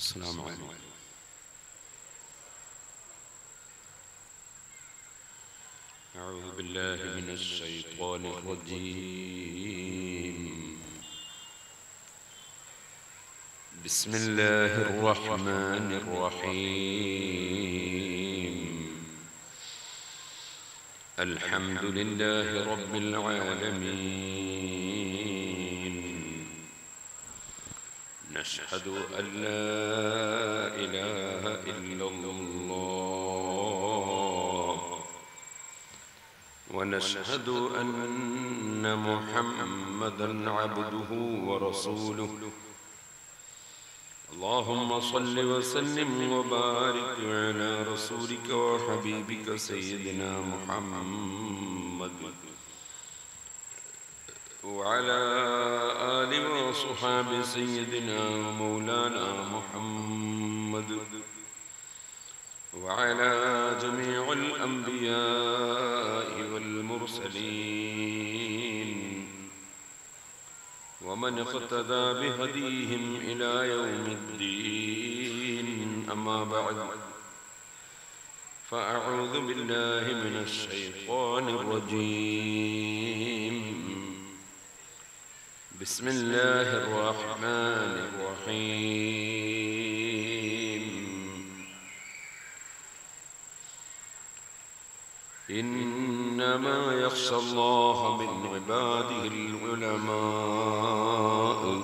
السلام عليكم أعوذ بالله من الشيطان الرجيم بسم الله الرحمن الرحيم الحمد لله رب العالمين نشهد أن لا إله إلا الله ونشهد أن محمدا عبده ورسوله اللهم صل وسلم وبارك على رسولك وحبيبك سيدنا محمد وعلى آل وصحاب سيدنا ومولانا محمد وعلى جميع الأنبياء والمرسلين ومن اقتدى بهديهم إلى يوم الدين أما بعد فأعوذ بالله من الشيطان الرجيم بسم الله الرحمن الرحيم إنما يخشى الله من عباده العلماء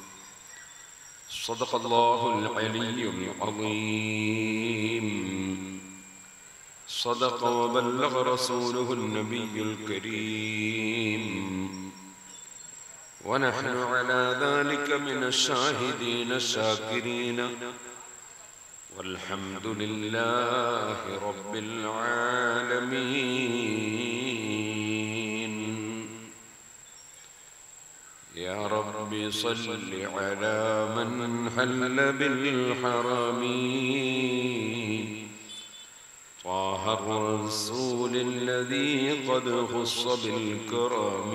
صدق الله العلي العظيم صدق وبلغ رسوله النبي الكريم ونحن على ذلك من الشاهدين الشاكرين والحمد لله رب العالمين يا رب صل على من حل بالحرم طه الرسول الذي قد خص بالكرم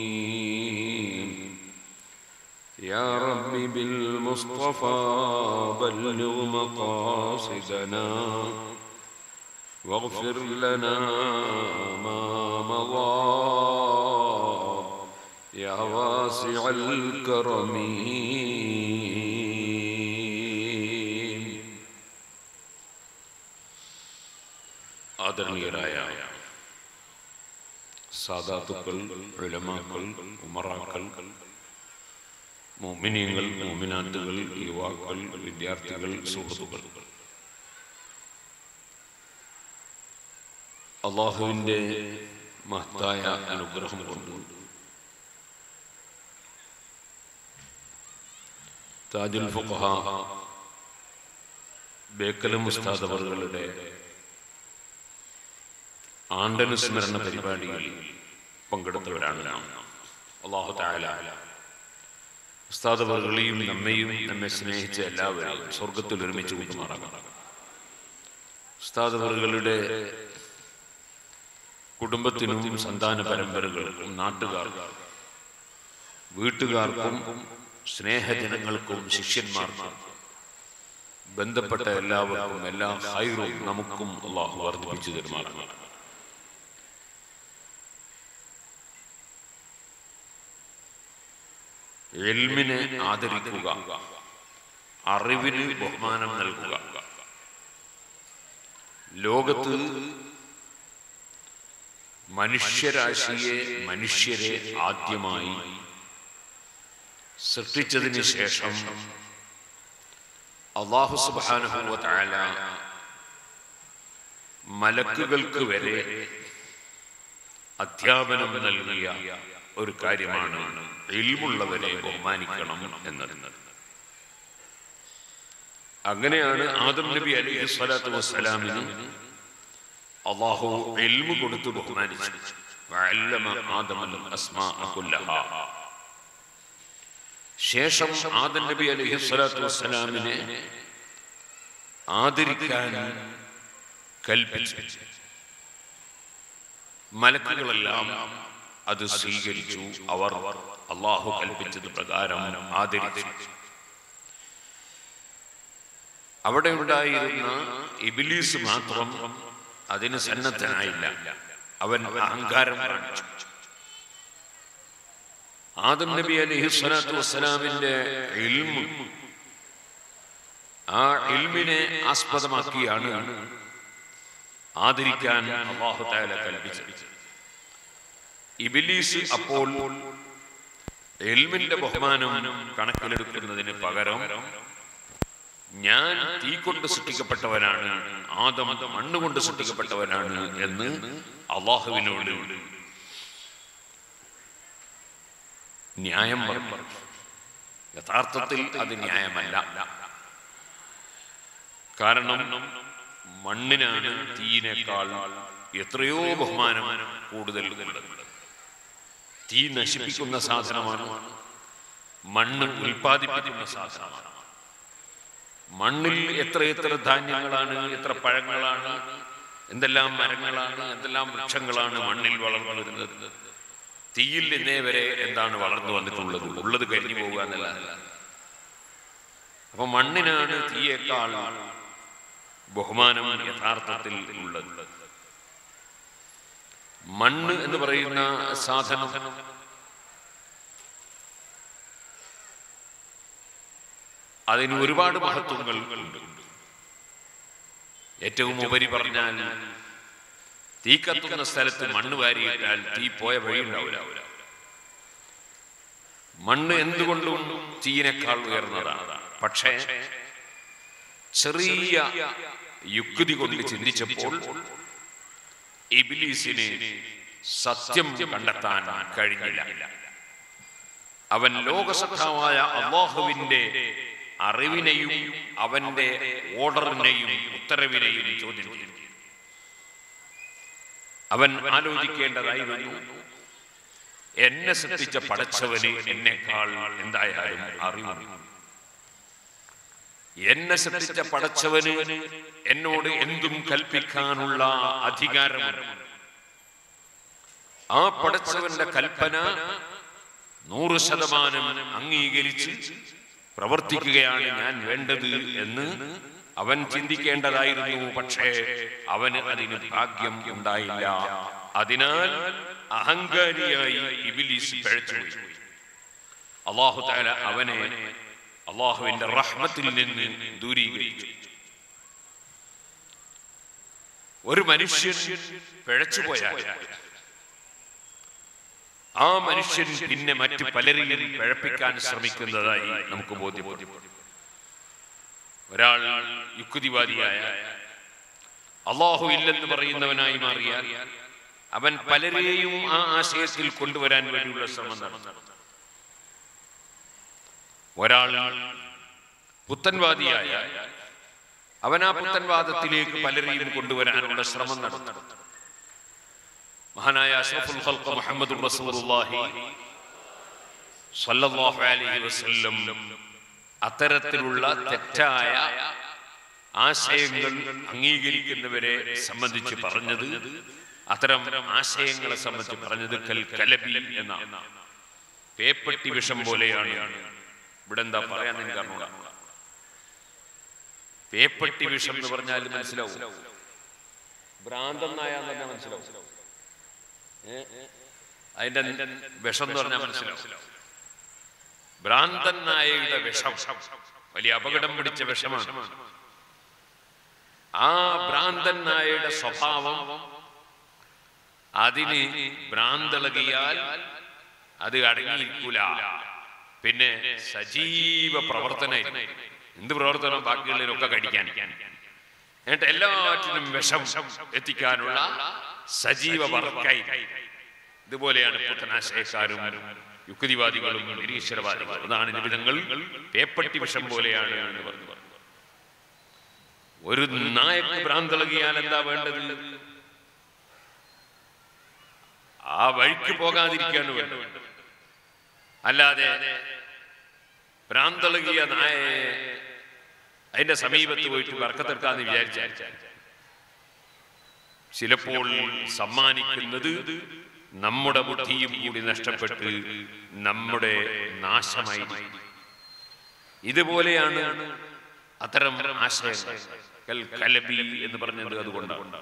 يا رب بالمصطفى بلغ مقاصدنا واغفر لنا ما مضى يا واسع الكرم ആദരണീയരായ സാദാത്തുക്കൾ ഉലമാക്കൾ ഉമറാക്കൾ മോമിനിയങ്ങൾ മോമിനാത്തുകൾ യുവാക്കൾ വിദ്യാർത്ഥികൾ സുഹൃത്തുക്കൾ അള്ളാഹുവിൻ്റെ മഹത്തായ അനുഗ്രഹം കൊണ്ട് താജുൽ ഫുഖഹ ബേക്കലും ഉസ്താദ് അവറുകളുടെ ആണ്ടനുസ്മരണ പരിപാടികളിൽ പങ്കെടുത്തവരാണ് നാം അള്ളാഹു താല ഉസ്താദവറുകളെയും നമ്മയും നമ്മെ സ്നേഹിച്ച എല്ലാവരെയും സ്വർഗത്തിൽ ഒരുമിച്ച് കൂട്ടുമാറാകാം ഉസ്താദവറുകളുടെ കുടുംബത്തിനും സന്താന പരമ്പരകൾക്കും നാട്ടുകാർക്കും വീട്ടുകാർക്കും സ്നേഹജനങ്ങൾക്കും ശിഷ്യന്മാർക്കും ബന്ധപ്പെട്ട എല്ലാവർക്കും എല്ലാ ഹൈറും നമുക്കും അള്ളാഹു വർദ്ധിപ്പിച്ചു തരുമാറാണ് എൽമിനെ ആദരിക്കുക അറിവിന് ബഹുമാനം നൽകുക ലോകത്ത് മനുഷ്യരാശിയെ മനുഷ്യരെ ആദ്യമായി സൃഷ്ടിച്ചതിന് ശേഷം അള്ളാഹു സുബാനുഭവ താല മലക്കുകൾക്ക് വരെ അധ്യാപനം നൽകിയ ഒരു കാര്യമാണ് ഇൽമുള്ളവരെ ബഹുമാനിക്കണം എന്നത് അങ്ങനെയാണ് ആദം നബി അലൈഹി സ്വലാത്തു വസ്സലാമിന് അള്ളാഹു എൽമു കൊടുത്തു ബഹുമാനിച്ചു ശേഷം ആദം നബി അലൈഹി സ്വലാത്തു വസ്സലാമിനെ ആദരിക്കാൻ കൽപ്പിച്ചു മലക്കുകളെല്ലാം അത് സ്വീകരിച്ചു അവർ അള്ളാഹു കൽപ്പിച്ചത് പ്രകാരം ആദരിച്ചു അവിടെ ഉണ്ടായിരുന്ന ഇബിലീസ് മാത്രം അതിന് സന്നദ്ധനായില്ല അവൻ അഹങ്കാരം കാണിച്ചു ആദം നബി അലൈഹി സ്വലാത്തു വസ്സലാമിന്റെ ഇൽമ് ആ ഇൽമിനെ ആസ്പദമാക്കിയാണ് ആദരിക്കാൻ അള്ളാഹു താല കൽപ്പിച്ചത് ഇബിലീസ് അപ്പോൾ എൽമിന്റെ ബഹുമാനം കണക്കിലെടുക്കുന്നതിന് പകരം ഞാൻ തീ കൊണ്ട് സൃഷ്ടിക്കപ്പെട്ടവനാണ് ആദം മണ്ണ് കൊണ്ട് സൃഷ്ടിക്കപ്പെട്ടവനാണ് എന്ന് അള്ളാഹുവിനോട് ന്യായം പറഞ്ഞു യഥാർത്ഥത്തിൽ അത് ന്യായമല്ല കാരണം മണ്ണിനാണ് തീയിനേക്കാൾ എത്രയോ ബഹുമാനം കൂടുതൽ ഉള്ളത് തീ നശിപ്പിക്കുന്ന സാധനമാണ് മണ്ണ് ഉൽപ്പാദിപ്പിക്കുന്ന സാധനമാണ് മണ്ണിൽ എത്ര എത്ര ധാന്യങ്ങളാണ് എത്ര പഴങ്ങളാണ് എന്തെല്ലാം മരങ്ങളാണ് എന്തെല്ലാം വൃക്ഷങ്ങളാണ് മണ്ണിൽ വളർന്നു വരുന്നത് തീയിൽ ഇന്നേ വരെ എന്താണ് വളർന്നു വന്നിട്ടുള്ളത് ഉള്ളത് കരിഞ്ഞു പോകുക എന്നല്ല അപ്പൊ മണ്ണിനാണ് തീയേക്കാൾ ബഹുമാനം യഥാർത്ഥത്തിൽ ഉള്ളത് മണ്ണ് എന്ന് പറയുന്ന സാധനം അതിന് ഒരുപാട് മഹത്വങ്ങൾ ഉണ്ട് ഏറ്റവും ഉപരി പറഞ്ഞാൽ തീ കത്തുന്ന സ്ഥലത്ത് മണ്ണ് വാരിയിട്ടാൽ തീ പോയ വഴിയുണ്ടാവില്ല മണ്ണ് എന്തുകൊണ്ടും തീയിനേക്കാൾ ഉയർന്നതാണ് പക്ഷേ ചെറിയ യുക്തി കൊണ്ട് ചിന്തിച്ചപ്പോൾ ഇബിലീസിന് സത്യം കണ്ടെത്താൻ കഴിഞ്ഞില്ല അവൻ ലോകസത്താവായ അള്ളാഹുവിന്റെ അറിവിനെയും അവന്റെ ഓർഡറിനെയും ഉത്തരവിനെയും ചോദ്യം ചെയ്തു അവൻ ആലോചിക്കേണ്ടതായിരുന്നു എന്നെ സൃഷ്ടിച്ച പടച്ചവന് എന്നെക്കാൾ എന്തായാലും അറിവ് എന്നെ സൃഷ്ടിച്ച പടച്ചവന് എന്നോട് എന്തും കൽപ്പിക്കാനുള്ള അധികാരമുണ്ട് ആ പടച്ചവന്റെ കൽപ്പന നൂറ് ശതമാനം അംഗീകരിച്ച് പ്രവർത്തിക്കുകയാണ് ഞാൻ വേണ്ടത് എന്ന് അവൻ ചിന്തിക്കേണ്ടതായിരുന്നു പക്ഷേ അവന് അതിന് ഭാഗ്യം ഉണ്ടായില്ല അതിനാൽ അഹങ്കാരിയായി ഇബിലീസ് പിഴച്ചുപോയി അള്ളാഹു താല അവനെ അള്ളാഹുവിന്റെ റഹ്മത്തിൽ നിന്ന് ദൂരീകരിച്ചു ഒരു മനുഷ്യൻ പിഴച്ചുപോയാൽ ആ മനുഷ്യൻ പിന്നെ മറ്റു പലരെയും പിഴപ്പിക്കാൻ ശ്രമിക്കുന്നതായി നമുക്ക് ബോധ്യപ്പെടും ഒരാൾ യുക്തിവാദിയായ അള്ളാഹു ഇല്ലെന്ന് പറയുന്നവനായി മാറിയാൽ അവൻ പലരെയും ആ ആശയത്തിൽ കൊണ്ടുവരാൻ വേണ്ടിയുള്ള ശ്രമം നടത്തും ഒരാൾ പുത്തൻവാദിയായ അവൻ ആ പുത്തൻവാദത്തിലേക്ക് പലരെയും കൊണ്ടുവരാനുള്ള ശ്രമം നടത്തും മഹാനായ അഷ്റഫുൽ ഖൽഖ് മുഹമ്മദ് റസൂലുള്ളാഹി സല്ലല്ലാഹു അലൈഹി വസല്ലം അത്തരത്തിലുള്ള തെറ്റായ ആശയങ്ങൾ അംഗീകരിക്കുന്നവരെ സംബന്ധിച്ച് പറഞ്ഞത് അത്തരം ആശയങ്ങളെ സംബന്ധിച്ച് പറഞ്ഞത് കൽ കലബി എന്നാണ് പേപ്പട്ടി വിഷം പോലെയാണ് ഇവിടെ എന്താ പറയാൻ എനിക്ക് അറിഞ്ഞൂടാ പേപ്പട്ടി വിഷം എന്ന് പറഞ്ഞാൽ മനസ്സിലാവും ഭ്രാന്തൻ നായ എന്ന് പറഞ്ഞാൽ മനസ്സിലാവും ഏ? അതിന്റെ വിഷം എന്ന് പറഞ്ഞാൽ മനസ്സിലാവും ഭ്രാന്തൻ നായയുടെ വിഷം വലിയ അപകടം പിടിച്ച വിഷമാണ് ആ ഭ്രാന്തൻ നായയുടെ സ്വഭാവം അതിന് ഭ്രാന്തളകിയാൽ അത് അടങ്ങിയിരിക്കൂല പിന്നെ സജീവ പ്രവർത്തനം എന്ത് പ്രവർത്തനം ബാക്കിയുള്ളതിനൊക്കെ കടിക്കാൻ എന്നിട്ട് എല്ലാറ്റിനും വിഷം എത്തിക്കാനുള്ള സജീവ വർക്കായി ഇതുപോലെയാണ് പുത്തനാശയക്കാരും യുക്തിവാദികളും നിരീശ്വരവാദികളും അതാണ് നിബിധങ്ങൾ പേപ്പട്ടി വിഷം പോലെയാണ് എന്ന് പറഞ്ഞു ഒരു നായക്ക് ഭ്രാന്തളകിയാൽ എന്താ വേണ്ടത് ആ വഴിക്ക് പോകാതിരിക്കാണ് വേണ്ടത് അല്ലാതെ ഭ്രാന്തളകിയ നായയെ അതിന്റെ സമീപത്ത് പോയിട്ട് വർക്കത്തെടുക്കാന്ന് വിചാരിച്ചാൽ ചിലപ്പോൾ സമ്മാനിക്കുന്നത് നമ്മുടെ ബുദ്ധിയും കൂടി നഷ്ടപ്പെട്ട് നമ്മുടെ നാശമായി ഇതുപോലെയാണ് അത്തരം ആശയങ്ങൾ കൽ കലബി എന്ന് പറഞ്ഞത് അതുകൊണ്ടാണ്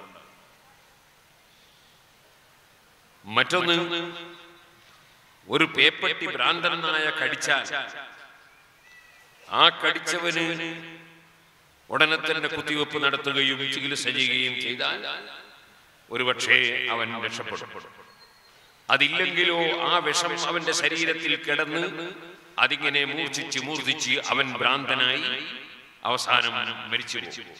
മറ്റൊന്ന് ഒരു പേപ്പട്ടി ഭ്രാന്തനായ കടിച്ചാൽ ആ കടിച്ചവന് ഉടനെ തന്നെ കുത്തിവെപ്പ് നടത്തുകയും ചികിത്സ ചെയ്യുകയും ചെയ്താൽ ഒരുപക്ഷേ അവൻ രക്ഷപ്പെടും അതില്ലെങ്കിലോ ആ വിഷം അവന്റെ ശരീരത്തിൽ കിടന്ന് അതിങ്ങനെ മൂർച്ഛിച്ച് മൂർച്ഛിച്ച് അവൻ ഭ്രാന്തനായി അവസാനം മരിച്ചു പോകും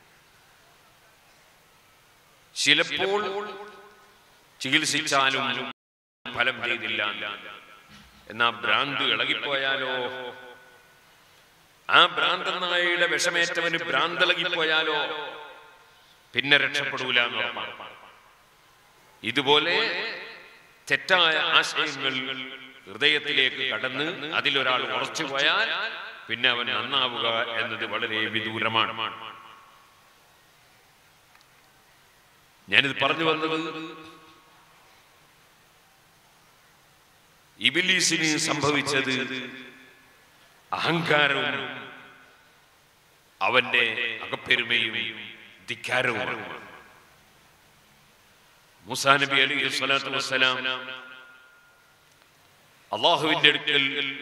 ചിലപ്പോൾ ചികിത്സിച്ചാലും ഫലം ചെയ്തില്ല എന്നാ ഭ്രാന്ത് ഇളകിപ്പോയാലോ ആ ഭ്രാന്തനായയുടെ വിഷമേറ്റവന് ഭ്രാന്തളകിപ്പോയാലോ പിന്നെ രക്ഷപ്പെടൂല എന്ന് ഉറപ്പാണ് ഇതുപോലെ തെറ്റായ ആശയങ്ങൾ ഹൃദയത്തിലേക്ക് കടന്ന് അതിലൊരാൾ ഉറച്ചു പോയാൽ പിന്നെ അവൻ നന്നാവുക എന്നത് വളരെ വിദൂരമാണ് ഞാനിത് പറഞ്ഞു വന്നത് ഇബിലീസിന് സംഭവിച്ചത് അഹങ്കാരവും അവന്റെ അകപ്പെരുമയും ധിക്കാരവും മുസാ നബി അലൈഹി സ്വലാത്തു വസ്സലാം അള്ളാഹുവിന്റെ അടുക്കൽ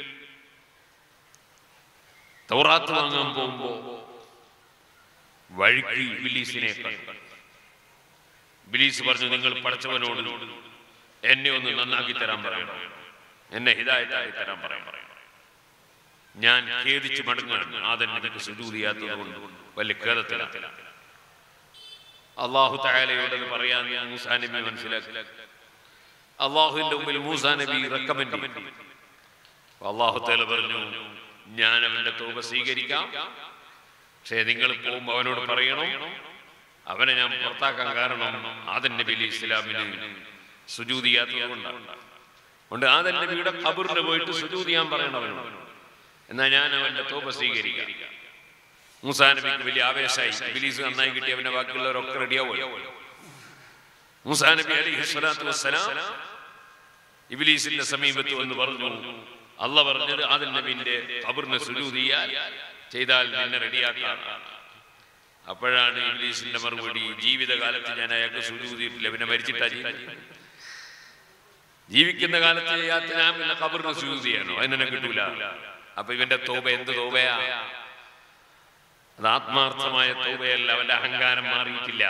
തൗറാത്ത് വാങ്ങാൻ പോകുമ്പോ വഴിക്ക് ഇബിലീസിനെ കണ്ടു ഇബിലീസ് പറഞ്ഞു നിങ്ങൾ പഠിച്ചവനോട് എന്നെ ഒന്ന് നന്നാക്കി തരാൻ പറയണം എന്നെ ഹിതായത്താക്കി തരാൻ പറയണം ഞാൻ ഖേദിച്ച് മടങ്ങാണ് ആദൻ നബിക്ക് സുജൂതിയാത്തത് കൊണ്ട് വലിയ ഖേദത്തിലാണ് അള്ളാഹു തായാലയോട് അത് പറയാൻ മൂസാ നബി മനസ്സിലാക്കി അള്ളാഹുവിന്റെ മുമ്പിൽ മൂസാ നബി റെക്കമെൻഡ് അള്ളാഹു താല പറഞ്ഞു ഞാൻ അവന്റെ തോപ സ്വീകരിക്കാം പക്ഷേ നിങ്ങൾ പോകുമ്പോ അവനോട് പറയണം അവനെ ഞാൻ പുറത്താക്കാൻ കാരണം ആദൻ നബി അലി ഇസ്ലാമിന് സുജൂതിയാത്തത് കൊണ്ടാണ് കൊണ്ട് ആദൻ നബിയുടെ ഖബറിന് പോയിട്ട് സുജൂതി ചെയ്യാൻ പറയണം അവനോട് എന്നാ ഞാൻ അവന്റെ തോപ സ്വീകരിക്കാം മൂസാ നബിക്ക് വലിയ ആവേശമായി ഇബിലീസ് നന്നായി കിട്ടി അവന്റെ ബാക്കിയുള്ളവരൊക്കെ റെഡിയാവുമല്ലോ മൂസാ നബി അലൈഹി സ്വലാത്തു വസ്സലാം ഇബിലീസിന്റെ സമീപത്ത് വന്ന് പറഞ്ഞു അല്ല പറഞ്ഞത് ആദിൽ നബിന്റെ ഖബറിന് സുജൂദ് ചെയ്യാൻ ചെയ്താൽ നിന്നെ റെഡിയാക്കാം അപ്പോഴാണ് ഇംഗ്ലീഷിന്റെ മറുപടി ജീവിതകാലത്ത് ഞാൻ അയാൾക്ക് സുജൂതിയിട്ടില്ല പിന്നെ മരിച്ചിട്ടാ ജീവിതം ജീവിക്കുന്ന കാലത്ത് ചെയ്യാത്ത ഞാൻ പിന്നെ ഖബറിന് സുജൂദ് ചെയ്യണോ അതിനെ കിട്ടൂല അപ്പൊ ഇവന്റെ തോപ എന്ത് തോപയാ അത് ആത്മാർത്ഥമായ തോപയല്ല അവന്റെ അഹങ്കാരം മാറിയിട്ടില്ല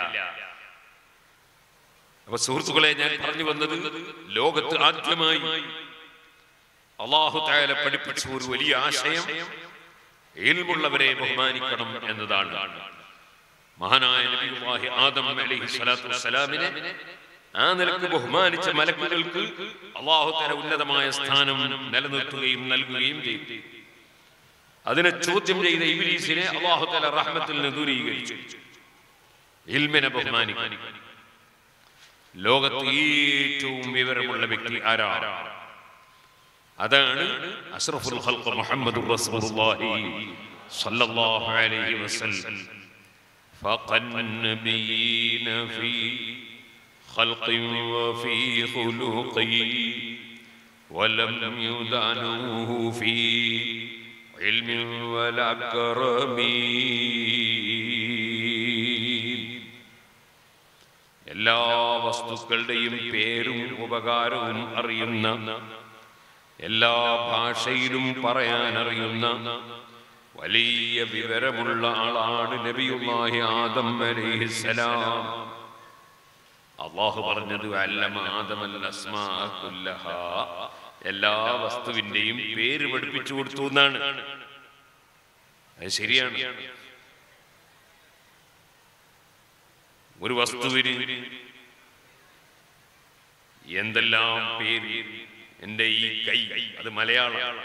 അപ്പൊ സുഹൃത്തുക്കളെ ഞാൻ പറഞ്ഞു വന്നത് ലോകത്ത് ആദ്യമായി അള്ളാഹു തായാല പഠിപ്പിച്ച ഒരു വലിയ ആശയം ഏൽമുള്ളവരെ ബഹുമാനിക്കണം എന്നതാണ് മഹാനായ നബിയുല്ലാഹി ആദം അലൈഹി സ്വലാത്തു വസ്സലാമിനെ ആ നിലക്ക് ബഹുമാനിച്ച മലക്കുകൾക്ക് അള്ളാഹു തല ഉന്നതമായ സ്ഥാനം നിലനിർത്തുകയും നൽകുകയും ചെയ്തു അതിനെ ചോദ്യം ചെയ്ത ഇബിലീസിനെ അള്ളാഹു തല റഹ്മത്തിൽ നിന്ന് ദൂരീകരിച്ചു ഇൽമിനെ ബഹുമാനിക്കും ലോകത്ത് ഏറ്റവും വിവരമുള്ള വ്യക്തി ആരാണ് അതാണ് അഷ്റഫുൽ ഖൽഖ് മുഹമ്മദ് റസൂലുള്ളാഹി സ്വല്ലല്ലാഹു അലൈഹി വസല്ലം فقى النبيين في خلق وفي خلق ولم يدعنوه في علم ولا كرم എല്ലാ വസ്തുക്കളുടെയും പേരും ഉപകാരവും അറിയുന്ന എല്ലാ ഭാഷയിലും പറയാൻ അറിയുന്ന വലിയ വിവരമുള്ള ആളാണ് നബിയുല്ലാഹി ആദം അലൈഹിസ്സലാം അള്ളാഹു പറഞ്ഞത് അല്ലമ ആദമൽ അസ്മാ കുല്ലഹ എല്ലാ വസ്തുവിന്റെയും പേര് പഠിപ്പിച്ചു കൊടുത്തു എന്നാണ് അത് ശരിയാണ് ഒരു വസ്തുവിന് എന്തെല്ലാം പേര് എന്റെ ഈ കൈ അത് മലയാളം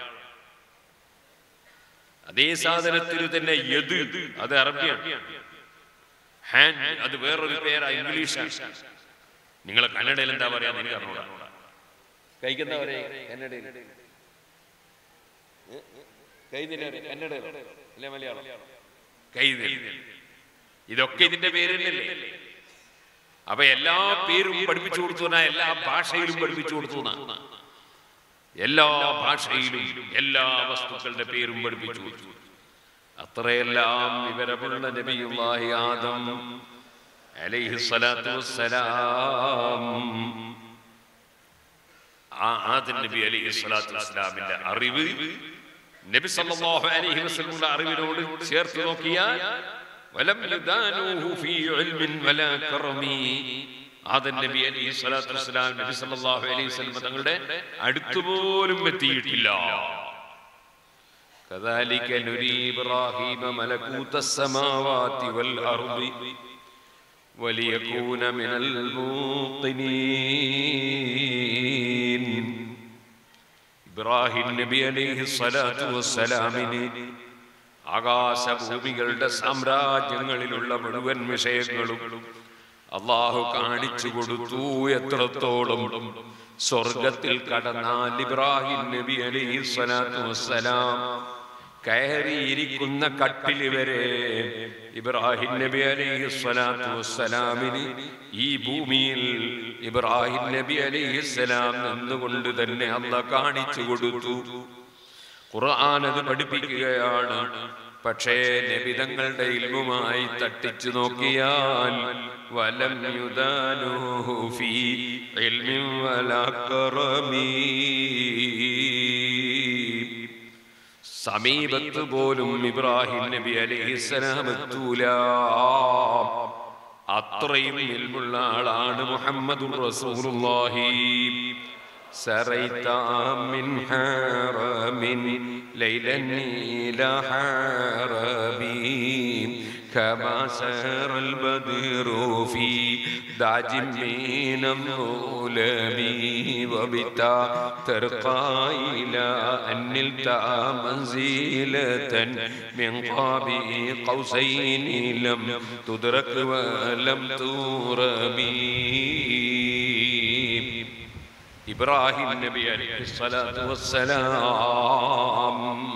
അതേ സാധനത്തിന് തന്നെ യദ് അത് അറബിയാണ് ഹാൻഡ് അത് വേറൊരു പേരാ ഇംഗ്ലീഷാണ് നിങ്ങളെ കന്നഡയിൽ എന്താ പറയാ എനിക്ക് അറിഞ്ഞൂടാ കൈക്കെന്താ പറയാ കന്നഡയിൽ കന്നഡ അല്ലേ മലയാളം കൈ ഇതൊക്കെ ഇതിന്റെ പേര് തന്നെയല്ലേ അപ്പൊ എല്ലാ പേരും പഠിപ്പിച്ചു കൊടുത്തു എന്നാ എല്ലാ ഭാഷയിലും പഠിപ്പിച്ചു കൊടുത്തു എന്നാ. എല്ലാ ഭാഷയിലും എല്ലാ വസ്തുക്കളുടെ പേരും പഠിപ്പിച്ചു കൊടുത്തു അത്രയെല്ലാം വിവരമുള്ള നബിയുള്ളാഹി ആദം അലൈഹി സ്വലാത്തു വസ്സലാം ആ ആദം നബി അലൈഹി സ്വലാത്തു വസ്സലാമിന്റെ അറിവ് നബി സല്ലല്ലാഹു അലൈഹി വസല്ലമയുടെ അറിവിനോട് ചേർത്ത് നോക്കിയാൽ വലം യുദാനൂഹു ഫീ ഇൽമിൻ വലാ കറമി ആദം നബി അലൈഹി സ്വലാത്തു വസ്സലാം നബി സല്ലല്ലാഹു അലൈഹി വസല്ലം തങ്ങളുടെ അടുത്തുപോലും എത്തിയിട്ടില്ല كذلك نري إبراهيم ملكوت السماوات والأرض وليكون من الموقنين ഇബ്രാഹിം നബി അലൈഹി സ്വലാത്തു വസ്സലാമിന് ആകാശഭൂമികളുടെ സാമ്രാജ്യങ്ങളിലുള്ള മുഴുവൻ വിഷയങ്ങളും അള്ളാഹു കാണിച്ചു കൊടുത്തു എത്രത്തോളം സ്വർഗത്തിൽ കടന്നാൽ ഇബ്രാഹിം നബി അലൈഹി സ്വലാത്തു വസ്സലാം കയറിയിരിക്കുന്ന കട്ടില് വരെ ഇബ്രാഹിം നബി അലൈഹി സ്വലാത്തു വസ്സലാമിന് ഈ ഭൂമിയിൽ ഇബ്രാഹിം നബി അലൈഹി സ്വലാം നിന്നുകൊണ്ട് തന്നെ അല്ല കാണിച്ചു കൊടുത്തു ഖുർആൻ അത് പഠിപ്പിക്കുകയാണ് പക്ഷേ നബിതങ്ങളുടെ ഇൽമുമായി തട്ടിച്ചു നോക്കിയാൽ വലം യുദാനൂഹു ഫീ ഇൽമിൻ വലാ കറമീ സമീപത്ത് പോലും ഇബ്രാഹിം നബി അലൈഹിസ്സലാം എത്തൂല അത്രയും ഇൽമുള്ള ആളാണ് മുഹമ്മദുർ റസൂലുള്ളാഹി سريت من حرم ليلا إلى حرمي كما سار البدر في دعج من الظلم وبتا ترقى إلى أن نلت منزلة من قاب قوسين لم تدرك ولم ترمي ഇബ്രാഹിം നബി അലൈഹിസ്സലാത്തു വസ്സലാം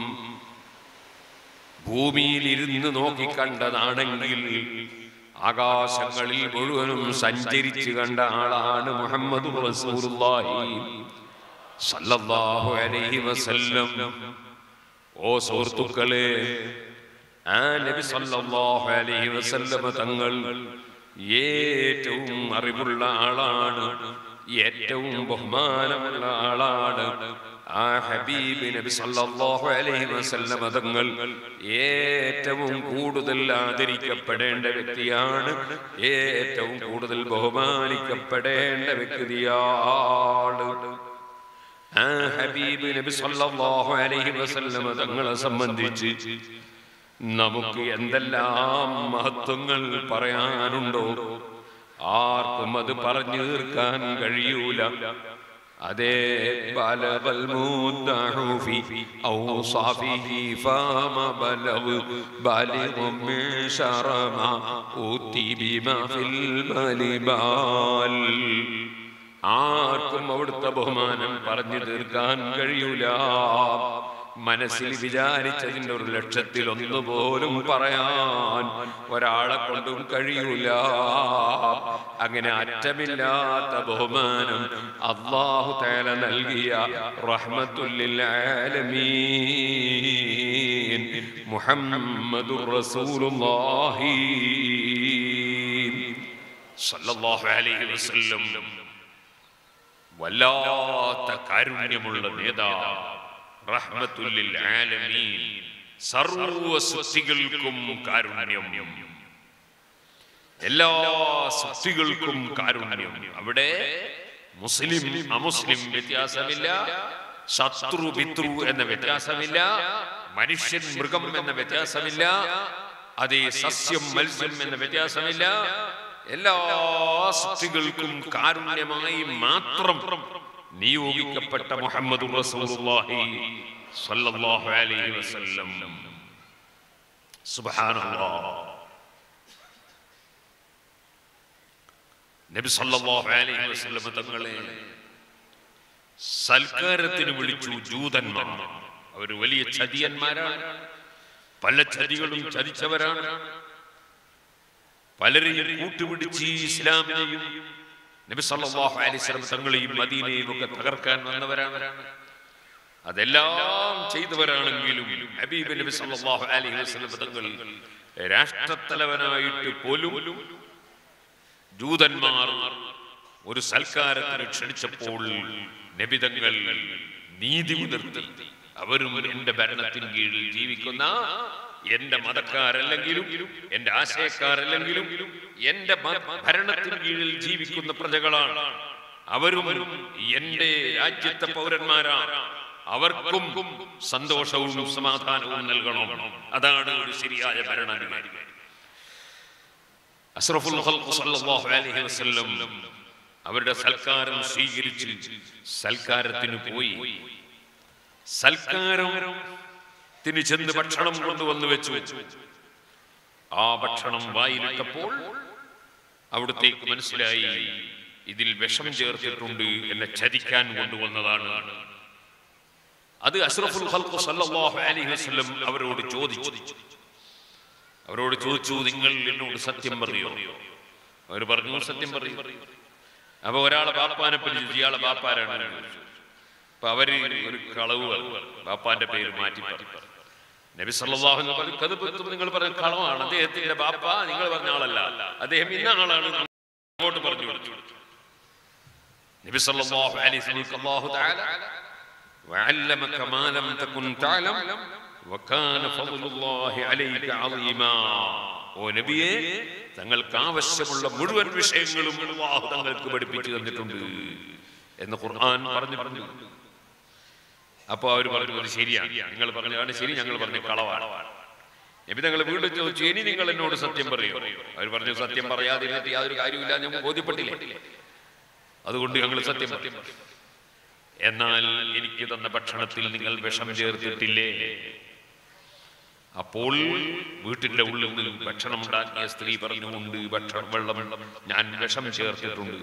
ഭൂമിയിൽ ഇരുന്ന് നോക്കിക്കണ്ടതാണെങ്കിൽ ആകാശങ്ങളിൽ മുഴുവനും സഞ്ചരിച്ചു കണ്ട ആളാണ് മുഹമ്മദ് റസൂലുള്ളാഹി സല്ലല്ലാഹു അലൈഹി വസല്ലം ഓ സുഹൃത്തുക്കളെ ആ നബി സല്ലല്ലാഹു അലൈഹി വസല്ലം തങ്ങൾ ഏറ്റവും അറിവുള്ള ആളാണ് ഏറ്റവും ബഹുമാനമുള്ള ആളാണ് ആ ഹബീബ് നബി സല്ലല്ലാഹു അലൈഹി വസല്ലം തങ്ങൾ ഏറ്റവും കൂടുതൽ ആദരിക്കപ്പെടേണ്ട വ്യക്തിയാണ് ഏറ്റവും കൂടുതൽ ബഹുമാനിക്കപ്പെടേണ്ട വ്യക്തിയാണ് ആ ഹബീബ് നബി സല്ലല്ലാഹു അലൈഹി വസല്ലം തങ്ങളെ സംബന്ധിച്ച് നമുക്ക് എന്തെല്ലാം മഹത്വങ്ങൾ പറയാനുണ്ടോ ആർക്കും അത് പറഞ്ഞു തീർക്കാൻ കഴിയൂല അതേ ബലവൽ മുദ്ദഹുഫി ഔസാഫിഹി ഫാമ ബലവ് ബാലിഗും മിൻ ശറമ ഊതി ബിമാ ഫിൽ മലിബാൽ ആർക്കും അവിടുത്തെ ബഹുമാനം പറഞ്ഞു തീർക്കാൻ കഴിയൂല മനസ്സിൽ വിചാരിച്ചതിന്റെ ഒരു ലക്ഷത്തിൽ ഒന്നുപോലും പറയാൻ ഒരാളെ കൊണ്ടും കഴിയൂല അങ്ങനെ അറ്റമില്ലാത്ത ബഹുമാനം അള്ളാഹു തേല നൽകിയ റഹ്മത്തുല്ലിൽ ആലമീൻ മുഹമ്മദുർ റസൂലുള്ളാഹി സല്ലല്ലാഹു അലൈഹി വസല്ലം വല്ലാത്ത കാരുണ്യമുള്ള നേതാവ് റഹ്മത്തുല്ലിൽ ആലമീൻ സർവ സൃഷ്ടികൾക്കും കാരുണ്യം എല്ലാ സൃഷ്ടികൾക്കും കാരുണ്യം അവിടെ മുസ്ലിം അമുസ്ലിം വ്യത്യാസമില്ല ശത്രു പിതൃ എന്ന വ്യത്യാസമില്ല മനുഷ്യൻ മൃഗം എന്ന വ്യത്യാസമില്ല അതേ സസ്യം മത്സ്യം എന്ന വ്യത്യാസമില്ല എല്ലാ സൃഷ്ടികൾക്കും കാരുണ്യമായി മാത്രം നിയോഗിക്കപ്പെട്ട മുഹമ്മദ് റസൂലുള്ളാഹി സ്വല്ലല്ലാഹു അലൈഹി വസല്ലം സുബ്ഹാനല്ലാഹ് നബി സല്ലല്ലാഹു അലൈഹി വസല്ലം തങ്ങളെ സൽക്കാരത്തിന് വിളിച്ചു ജൂതന്മാർ അവർ വലിയ ചതിയന്മാരാണ് പല ചതികളും ചതിച്ചവരാണ് പലരെയും കൂട്ടുപിടിച്ച് ഇസ്ലാമിനെയും നബി സല്ലല്ലാഹു അലൈഹി വസല്ലം തങ്ങളെയും മദീനയും ഒക്കെ തകർക്കാൻ വന്നവരാണ് അതെല്ലാം ചെയ്തവരാണെങ്കിലും ഹബീബ് നബി സല്ലല്ലാഹു അലൈഹി വസല്ലം തങ്ങൾ രാഷ്ട്രത്തലവനായിട്ട് പോലും ജൂതന്മാർ ഒരു സൽക്കാരത്തിന് ക്ഷണിച്ചപ്പോൾ നബിതങ്ങൾ നീതി പുലർത്തി അവരും എന്റെ ഭരണത്തിന് കീഴിൽ ജീവിക്കുന്ന എന്റെ മതക്കാരല്ലെങ്കിലും എന്റെ ആശയക്കാരല്ലെങ്കിലും എന്റെ മ- ഭരണത്തിന് കീഴിൽ ജീവിക്കുന്ന പ്രജകളാണ് അവരും എന്റെ രാജ്യത്തെ പൗരന്മാരാണ് അവർക്കും സന്തോഷവും സമാധാനവും നൽകണം അതാണ് ഒരു ശരിയായ ഭരണാധികാരി അഷ്റഫുൽ ഖൽഖ് സല്ലല്ലാഹു അലൈഹി വസല്ലം അവരുടെ സൽക്കാരം സ്വീകരിച്ച് സൽക്കാരത്തിന് പോയി സൽക്കാരത്തിന് ചെന്ന് ഭക്ഷണം കൊണ്ടുവന്ന് വെച്ചു ആ ഭക്ഷണം വായിലിട്ടപ്പോൾ അവിടത്തേക്ക് മനസ്സിലായി ഇതിൽ വിഷം ചേർത്തിട്ടുണ്ട് എന്നെ ചതിക്കാൻ കൊണ്ടുവന്നതാണ് അത് അഷ്റഫുൽ ഖൽഖ് സല്ലല്ലാഹു അലൈഹി വസല്ലം അവരോട് ചോദിച്ചു അവരോട് ചോദിച്ചു നിങ്ങൾ എന്നോട് സത്യം പറയോ അവർ പറഞ്ഞു സത്യം പറയും അപ്പൊ ഒരാളെ ബാപ്പാനെ പിടിച്ചു ഇയാളെ ബാപ്പാരാണ് അപ്പൊ അവര് ഒരു കളവ് പറഞ്ഞു. ബാപ്പാന്റെ പേര് മാറ്റി പറഞ്ഞു നബി സല്ലല്ലാഹു അലൈഹി വസല്ലം പറഞ്ഞു കതുപത്തും നിങ്ങൾ പറഞ്ഞ കളവാണ് അദ്ദേഹത്തിന്റെ ബാപ്പ നിങ്ങൾ പറഞ്ഞ ആളല്ല അദ്ദേഹം ഇന്ന ആളാണ് അങ്ങോട്ട് പറഞ്ഞു കൊടുത്തു നബി സല്ലല്ലാഹു അലൈഹി വസല്ലം അല്ലാഹു തആല وعلمك ما لم تكن تعلم وكان فضل الله عليك عظيما ഓ നബിയെ തങ്ങൾക്ക് ആവശ്യമുള്ള മുഴുവൻ വിഷയങ്ങളും അല്ലാഹു തങ്ങൾക്ക് പഠിപ്പിച്ചു തന്നിട്ടുണ്ട് എന്ന് ഖുർആൻ പറഞ്ഞിട്ടുണ്ട് അപ്പൊ അവർ പറഞ്ഞു അത് ശരിയാണ് നിങ്ങൾ പറഞ്ഞതാണ് ശരി ഞങ്ങൾ പറഞ്ഞ കളവാണ് നബി തങ്ങൾ വീണ്ടും ചോദിച്ചു ഇനി നിങ്ങൾ എന്നോട് സത്യം പറയൂ അവർ പറഞ്ഞു സത്യം പറയാതിരുന്നിട്ട് യാതൊരു കാര്യമില്ല ഞങ്ങൾ ബോധ്യപ്പെട്ടില്ലേ അതുകൊണ്ട് ഞങ്ങൾ സത്യം പറയും എന്നാൽ എനിക്ക് തന്ന ഭക്ഷണത്തിൽ നിങ്ങൾ വിഷം ചേർത്തിട്ടില്ലേ അപ്പോൾ വീട്ടിന്റെ ഉള്ളിൽ നിന്ന് ഭക്ഷണം ഉണ്ടാക്കിയ സ്ത്രീ പറഞ്ഞുകൊണ്ട് ഭക്ഷണം വെള്ളം ഞാൻ വിഷം ചേർത്തിട്ടുണ്ട്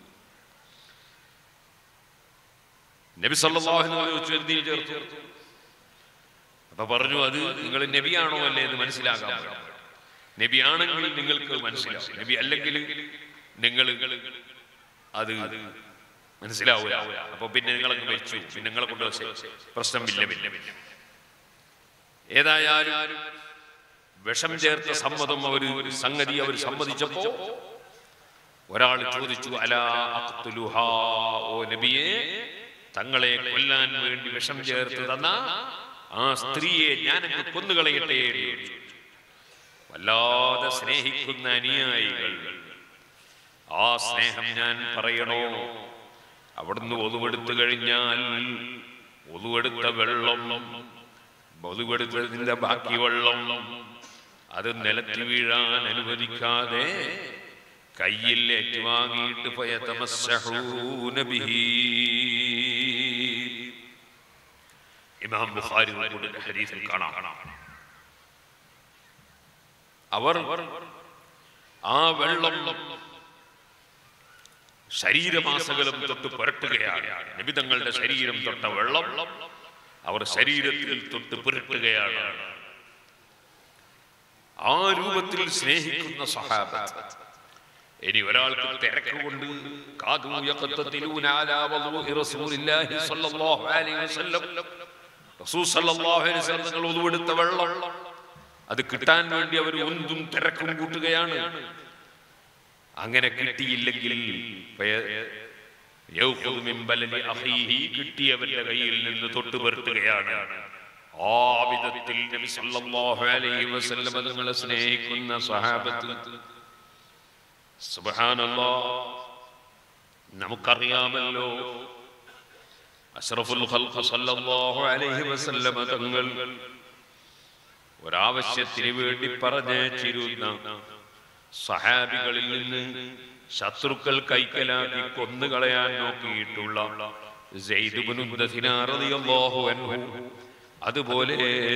നബി സല്ലല്ലാഹു അലൈഹി വസല്ലം ചോദിച്ചു എന്തിന് ചേർത്തു അപ്പൊ പറഞ്ഞു അത് നിങ്ങൾ നബിയാണോ അല്ലേ എന്ന് മനസ്സിലാകാൻ പറ്റും. നബിയാണെങ്കിൽ നിങ്ങൾക്ക് മനസ്സിലാവും നബി അല്ലെങ്കിൽ നിങ്ങൾ അത് മനസ്സിലാവൂല അപ്പൊ പിന്നെ നിങ്ങളങ്ങ് മരിച്ചു പിന്നെ നിങ്ങളെ കൊണ്ട് പ്രശ്നമില്ല പിന്നെ പിന്നെ ഏതായാലും വിഷം ചേർത്ത സമ്മതം അവര് സംഗതി അവർ സമ്മതിച്ചപ്പോ ഒരാൾ ചോദിച്ചു അലാ അഖ്തുലുഹാ ഓ നബിയെ തങ്ങളെ കൊല്ലാൻ വേണ്ടി വിഷം ചേർത്ത് തന്ന ആ സ്ത്രീയെ ഞാൻ അങ്ങ് കൊന്നുകളയട്ടെ എന്ന് ചോദിച്ചു. വല്ലാതെ സ്നേഹിക്കുന്ന അനുയായികൾ ആ സ്നേഹം ഞാൻ പറയണോ അവിടുന്ന് ഒതുവെടുത്തു കഴിഞ്ഞാൽ ഒതുവെടുത്ത വെള്ളം ഒതുവെടുത്തതിന്റെ ബാക്കി വെള്ളം അത് നിലത്ത് വീഴാൻ അനുവദിക്കാതെ കയ്യിൽ ഏറ്റുവാങ്ങിയിട്ട് ഫയതമസ്സഹൂന ബിഹി. ഇമാം ബുഖാരി റിപ്പോർട്ടിന്റെ ഹദീസിൽ കാണാം അവർ ആ വെള്ളം ശരീരമാസകലം തൊട്ട് പുരട്ടുകയാണ് നിബിതങ്ങളുടെ ശരീരം തൊട്ട വെള്ളം അവർ ശരീരത്തിൽ തൊട്ട് പുരട്ടുകയാണ് ആ രൂപത്തിൽ സ്നേഹിക്കുന്ന സഹാബത്ത് ഇനി ഒരാൾക്ക് തിരക്ക് കൊണ്ട് കാതു യഖത്തതിലൂന അലാ വളുഇ റസൂലില്ലാഹി സ്വല്ലല്ലാഹു അലൈഹി വസല്ലം റസൂൽ സ്വല്ലല്ലാഹു അലൈഹി വസല്ലം തങ്ങൾ ഉതുവെടുത്ത വെള്ളം അത് കിട്ടാൻ വേണ്ടി അവർ ഒന്നും തിരക്കും കൂട്ടുകയാണ് അങ്ങനെ കിട്ടിയില്ലെങ്കിൽ ഫയ- യൗഖുദു മിൻ ബലലി അഖീഹി കിട്ടിയവന്റെ കയ്യിൽ നിന്ന് തൊട്ട് പുരട്ടുകയാണ് ആ വിധത്തിൽ നബി സല്ലല്ലാഹു അലൈഹി വസല്ലം തങ്ങളെ സ്നേഹിക്കുന്ന സ്വഹാബത്ത് സുബ്ഹാനല്ലാഹ് നമുക്കറിയാമല്ലോ അഷ്റഫുൽ ഖൽഖ് സല്ലല്ലാഹു അലൈഹി വസല്ലം തങ്ങൾ ഒരാവശ്യത്തിന് വേണ്ടി പറഞ്ഞിരുന്ന സഹാബികളിൽ നിന്ന് ശത്രുക്കൾ കൈക്കലാക്കി കൊന്നുകളയാൻ നോക്കിയിട്ടുള്ള സെയ്ദ് ഇബ്നു ദസിനാർ റളിയല്ലാഹു അൻഹു അതുപോലെ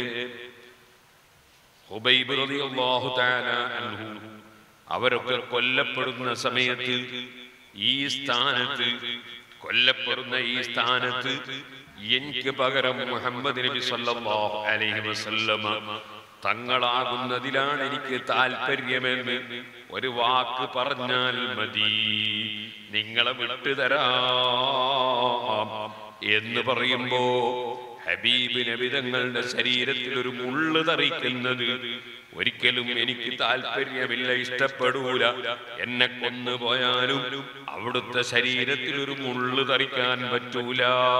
ഹുബൈബ് റളിയല്ലാഹു തആല അൻഹു അവരൊക്കെ കൊല്ലപ്പെടുന്ന സമയത്ത് ഈ സ്ഥാനത്ത് കൊല്ലപ്പെടുന്ന ഈ സ്ഥാനത്ത് എനിക്ക് പകരം മുഹമ്മദ് നബി സല്ലല്ലാഹു അലൈഹി വസല്ലമ തങ്ങളാകുന്നതിലാണ് എനിക്ക് താല്പര്യമെന്ന് ഒരു വാക്ക് പറഞ്ഞാൽ മതി നിങ്ങളെ വിട്ടുതരാം എന്ന് പറയുമ്പോ ഹബീബ് നബിതങ്ങളുടെ ശരീരത്തിൽ ഒരു മുള്ള് തറിക്കുന്നത് ഒരിക്കലും എനിക്ക് താല്പര്യമില്ല ഇഷ്ടപ്പെടൂല എന്നെ കൊന്നുപോയാലും അവിടുത്തെ ശരീരത്തിൽ ഒരു മുള്ള് തറിക്കാൻ പറ്റൂല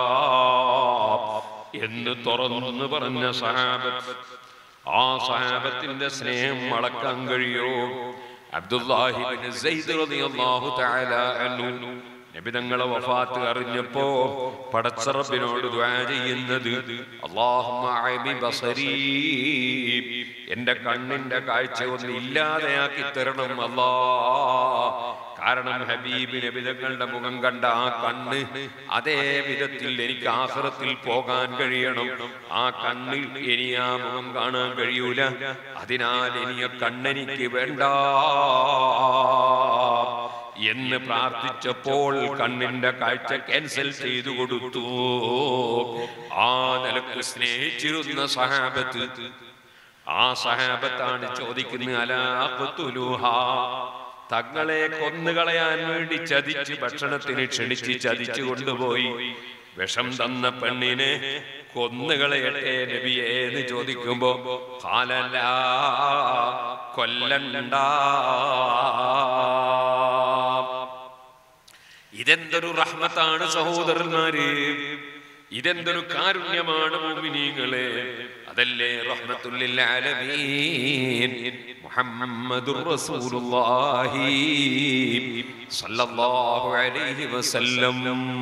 എന്ന് തുറന്നു പറഞ്ഞ സഹാബത്ത് ആ സഹാബത്തിന്റെ സ്നേഹം അളക്കാൻ കഴിയോ അബ്ദുല്ലാഹിബിൻ സയ്യിദ് റളിയല്ലാഹു തആല അൻഹു നബി തങ്ങളെ വഫാത്ത് അറിഞ്ഞപ്പോ പടച്ചറബിനോട് ദുആ ചെയ്യുന്നത് അല്ലാഹുമ്മ അഅമി ബസരീ എന്റെ കണ്ണിന്റെ കാഴ്ച ഒന്ന് ഇല്ലാതെയാക്കി തരണം അല്ലാ കാരണം ഹബീബ് നബി തങ്ങളുടെ മുഖം കണ്ട ആ കണ്ണ് അതേ വിധത്തിൽ എനിക്ക് ആഹ്റത്തിൽ പോകാൻ കഴിയണം ആ കണ്ണിൽ ഇനി ആ മുഖം കാണാൻ കഴിയൂല അതിനാൽ ഇനി ആ കണ്ണെനിക്ക് വേണ്ട എന്ന് പ്രാർത്ഥിച്ചപ്പോൾ കണ്ണിന്റെ കാഴ്ച ക്യാൻസൽ ചെയ്തു കൊടുത്തു ആ നിലക്ക് സ്നേഹിച്ചിരുന്ന സഹാബത്ത് ആ സഹാബത്താണ് ചോദിക്കുന്നത് അലാഖത്തുലുഹ തങ്ങളെ കൊന്നുകളയാൻ വേണ്ടി ചതിച്ച് ഭക്ഷണത്തിന് ക്ഷണിച്ച് ചതിച്ചു കൊണ്ടുപോയി വിഷം തന്ന പെണ്ണിനെ കൊന്നുകളയട്ടെ നബിയെ എന്ന് ചോദിക്കുമ്പോ കാലല്ല കൊല്ലണ്ട ഇതെന്തൊരു റഹ്മത്താണ് സഹോദരന്മാര് ഇതെന്തൊരു കാരുണ്യമാണ് മുഅ്മിനീങ്ങളെ അതല്ലേ റഹ്മത്തുല്ലിൽ ആലമീൻ മുഹമ്മദുർ റസൂലുള്ളാഹി സല്ലല്ലാഹു അലൈഹി വസല്ലം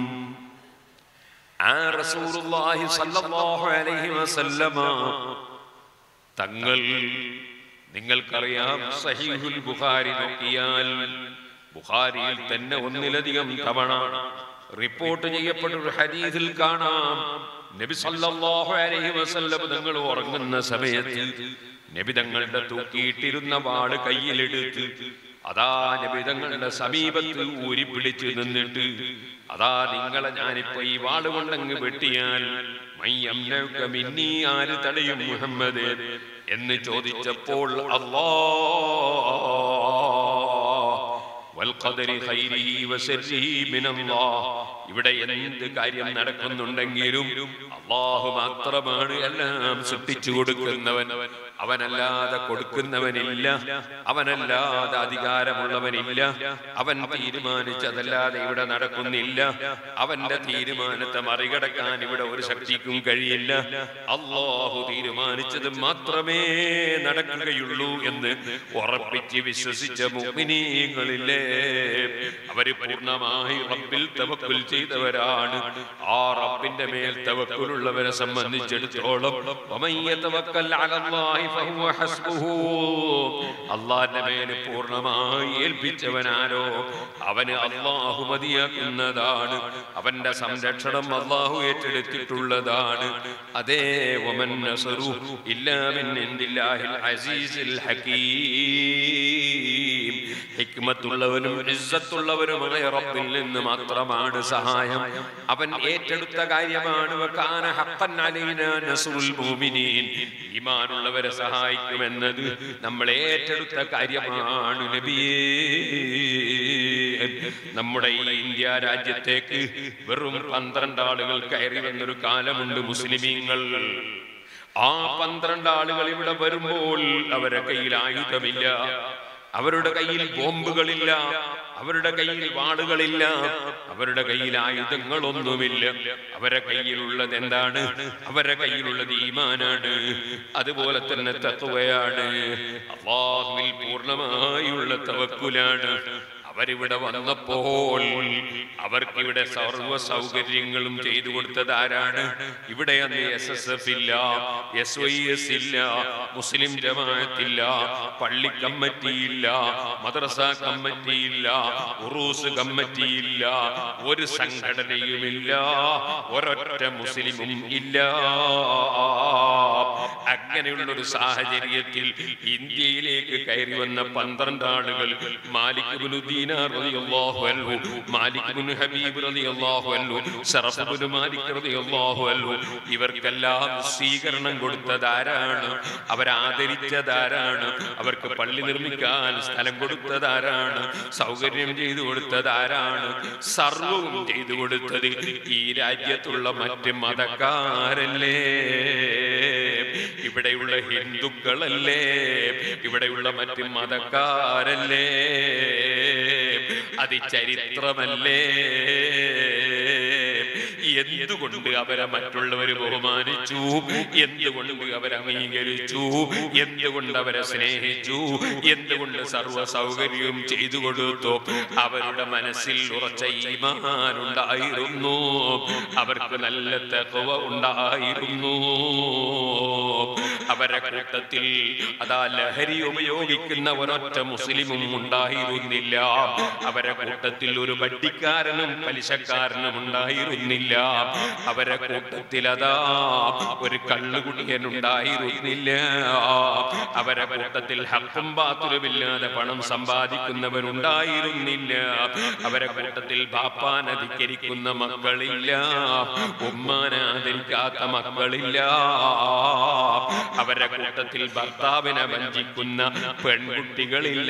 ആ റസൂലുള്ളാഹി സല്ലല്ലാഹു അലൈഹി വസല്ലമ തങ്ങൾ നിങ്ങൾക്കറിയാം സഹീഹുൽ ബുഖാരി നോക്കിയാൽ ബുഖാരിയിൽ തന്നെ ഒന്നിലധികം തവണ റിപ്പോർട്ട് ചെയ്യപ്പെട്ട ഒരു ഹദീസിൽ കാണാം നബി സല്ലല്ലാഹു അലൈഹി വസല്ലം തങ്ങൾ ഉറങ്ങുന്ന സമയത്ത് നബി തങ്ങളുടെ തൂക്കിയിട്ടിരുന്ന വാള് കയ്യിലെടുത്ത് അതാ നബി തങ്ങളുടെ സമീപത്ത് ഊരി പിടിച്ചു നിന്നിട്ട് അതാ നിങ്ങളെ ഞാനിപ്പോ ഈ വാള് കൊണ്ടങ്ങ് വെട്ടിയാൽ മയ്യംനക മിന്നീ ആര് തടയും മുഹമ്മദ് എന്ന് ചോദിച്ചപ്പോൾ അല്ലാ വൽഖദരി ഖൈരിഹി വശർരിഹി മിനല്ലാഹ് ഇവിടെ എന്ത് കാര്യം നടക്കുന്നുണ്ടെങ്കിലും അള്ളാഹു മാത്രമാണ് എല്ലാം സൃഷ്ടിച്ചു കൊടുക്കുന്നവൻ അവനല്ലാതെ കൊടുക്കുന്നവനില്ല അവനല്ലാതെ അധികാരമുള്ളവനില്ല അവൻ തീരുമാനിച്ചതല്ലാതെ ഇവിടെ നടക്കുന്നില്ല അവന്റെ തീരുമാനത്തെ മറികടക്കാൻ ഇവിടെ ഒരു ശക്തിക്കും കഴിയില്ല അള്ളാഹു തീരുമാനിച്ചത് മാത്രമേ നടക്കുകയുള്ളൂ എന്ന് ഉറപ്പിച്ച് വിശ്വസിച്ച മുഅ്മിനീങ്ങളില്ലേ അവര് പൂർണ്ണമായി റബ്ബിൽ തവക്കുൽ ചെയ്തവരാണ് ആ റബ്ബിന്റെ മേൽ തവക്കുലുള്ളവരെ സംബന്ധിച്ചിടത്തോളം വമൻ യതവക്കൽ അലല്ലാഹി ഫഹുവ ഹസ്ബുഹു അള്ളാഹിന്റെ മേൽ പൂർണ്ണമായി ഏൽപ്പിച്ചവനാരോ അവന് അള്ളാഹു മതിയാക്കുന്നതാണ് അവന്റെ സംരക്ഷണം അള്ളാഹു ഏറ്റെടുത്തിട്ടുള്ളതാണ് അതേ വമൻ നസറു ഇല്ലാ മിൻ ഇൻദില്ലാഹിൽ അസീസിൽ ഹകീം ഹിക്മത്തുള്ളവനും ഇസ്സത്തുള്ളവനുമായ റബ്ബിൽ നിന്ന് മാത്രമാണ് സഹായം അവൻ ഏറ്റെടുത്ത കാര്യമാണ് വകാന ഹഖ്ഖൻ അലൈനാ നസ്റുൽ മുഅ്മിനീൻ ഈമാനുള്ളവരെ സഹായിക്കുമെന്നത് നമ്മൾ ഏറ്റെടുത്ത കാര്യമാണ് നബിയേ നമ്മുടെ ഈ ഇന്ത്യ രാജ്യത്തേക്ക് വെറും പന്ത്രണ്ട് ആളുകൾ കയറി വന്നൊരു കാലമുണ്ട് മുസ്ലിമീങ്ങൾ ആ പന്ത്രണ്ട് ആളുകൾ ഇവിടെ വരുമ്പോൾ അവരുടെ കയ്യിൽ ആയുധമില്ല അവരുടെ കയ്യിൽ ബോംബുകളില്ല അവരുടെ കയ്യിൽ വാളുകളില്ല അവരുടെ കയ്യിൽ ആയുധങ്ങളൊന്നുമില്ല അവരുടെ കയ്യിലുള്ളത് എന്താണ് അവരുടെ കയ്യിലുള്ളത് ഈമാനാണ് അതുപോലെ തന്നെ തത്വയാണ് അള്ളാഹുവിൽ പൂർണ്ണമായുള്ള തവക്കുലാണ് അവരിവിടെ വന്നപ്പോൾ അവർക്ക് ഇവിടെ സർവ്വ സൗകര്യങ്ങളും ചെയ്തു കൊടുത്തത് ആരാണ് ഇവിടെ അന്ന് എസ് എസ് എഫ് ഇല്ല എസ് വൈ എസ് ഇല്ല മുസ്ലിം ജമാഅത്തില്ല പള്ളി കമ്മിറ്റിയില്ല മദ്രസ കമ്മിറ്റിയില്ല ഉറൂസ് കമ്മിറ്റിയില്ല ഒരു സംഘടനയുമില്ല ഒരൊറ്റ മുസ്ലിമും ഇല്ല അങ്ങനെയുള്ള ഒരു സാഹചര്യത്തിൽ ഇന്ത്യയിലേക്ക് കയറി വന്ന പന്ത്രണ്ട് ആളുകൾ മാലിക് ബിനു ദീനാർ റളിയല്ലാഹു അൻഹു മാലിക് ബിനു ഹബീബ് റളിയല്ലാഹു അൻഹു ശറഫ് ബിനു മാലിക് റളിയല്ലാഹു അൻഹു ഇവർക്കെല്ലാം സ്വീകരണം കൊടുത്തതാരാണ് അവരാദരിച്ചതാരാണ് അവർക്ക് പള്ളി നിർമ്മിക്കാൻ സ്ഥലം കൊടുത്തതാരാണ് സൗകര്യം ചെയ്തു കൊടുത്തതാരാണ് സർവവും ചെയ്തു കൊടുത്തത് ഈ രാജ്യത്തുള്ള മറ്റ് മതക്കാരല്ലേ ഇവിടെയുള്ള ഹിന്ദുക്കളല്ലേ ഇവിടെയുള്ള മറ്റ് മതക്കാരല്ലേ അത് ചരിത്രമല്ലേ എന്തുകൊണ്ട് അവരെ മറ്റുള്ളവർ ബഹുമാനിച്ചു എന്തുകൊണ്ട് അവരെ അംഗീകരിച്ചു എന്തുകൊണ്ട് അവരെ സ്നേഹിച്ചു എന്തുകൊണ്ട് സർവ സൗകര്യവും ചെയ്തു കൊടുത്തു അവരുടെ മനസ്സിൽ ഉറച്ച ഈമാനുണ്ടായിരുന്നു അവർക്ക് നല്ല തെക്കവ ഉണ്ടായിരുന്നു അവരെ കൂട്ടത്തിൽ അതാ ലഹരി ഉപയോഗിക്കുന്ന ഒരൊറ്റ മുസ്ലിമും ഉണ്ടായിരുന്നില്ല അവരെ കൂട്ടത്തിൽ ഒരു വട്ടിക്കാരനും പലിശക്കാരനും ഉണ്ടായിരുന്നില്ല അവരെ കൂട്ടത്തിൽ അതാ ഒരു കള്ളുകുടിയൻ ഉണ്ടായിരുന്നില്ല അവരെ കൂട്ടത്തിൽ ഹക്കും ബാത്തുലുമില്ലാതെ പണം സമ്പാദിക്കുന്നവരുണ്ടായിരുന്നില്ല അവരെ കൂട്ടത്തിൽ ബാപ്പാൻ അധികരിക്കുന്ന മക്കളില്ല ഉമ്മാനെ ആദരിക്കാത്ത മക്കളില്ല അവരെ കൂട്ടത്തിൽ ഭർത്താവിനെ വഞ്ചിക്കുന്ന പെൺകുട്ടികളില്ല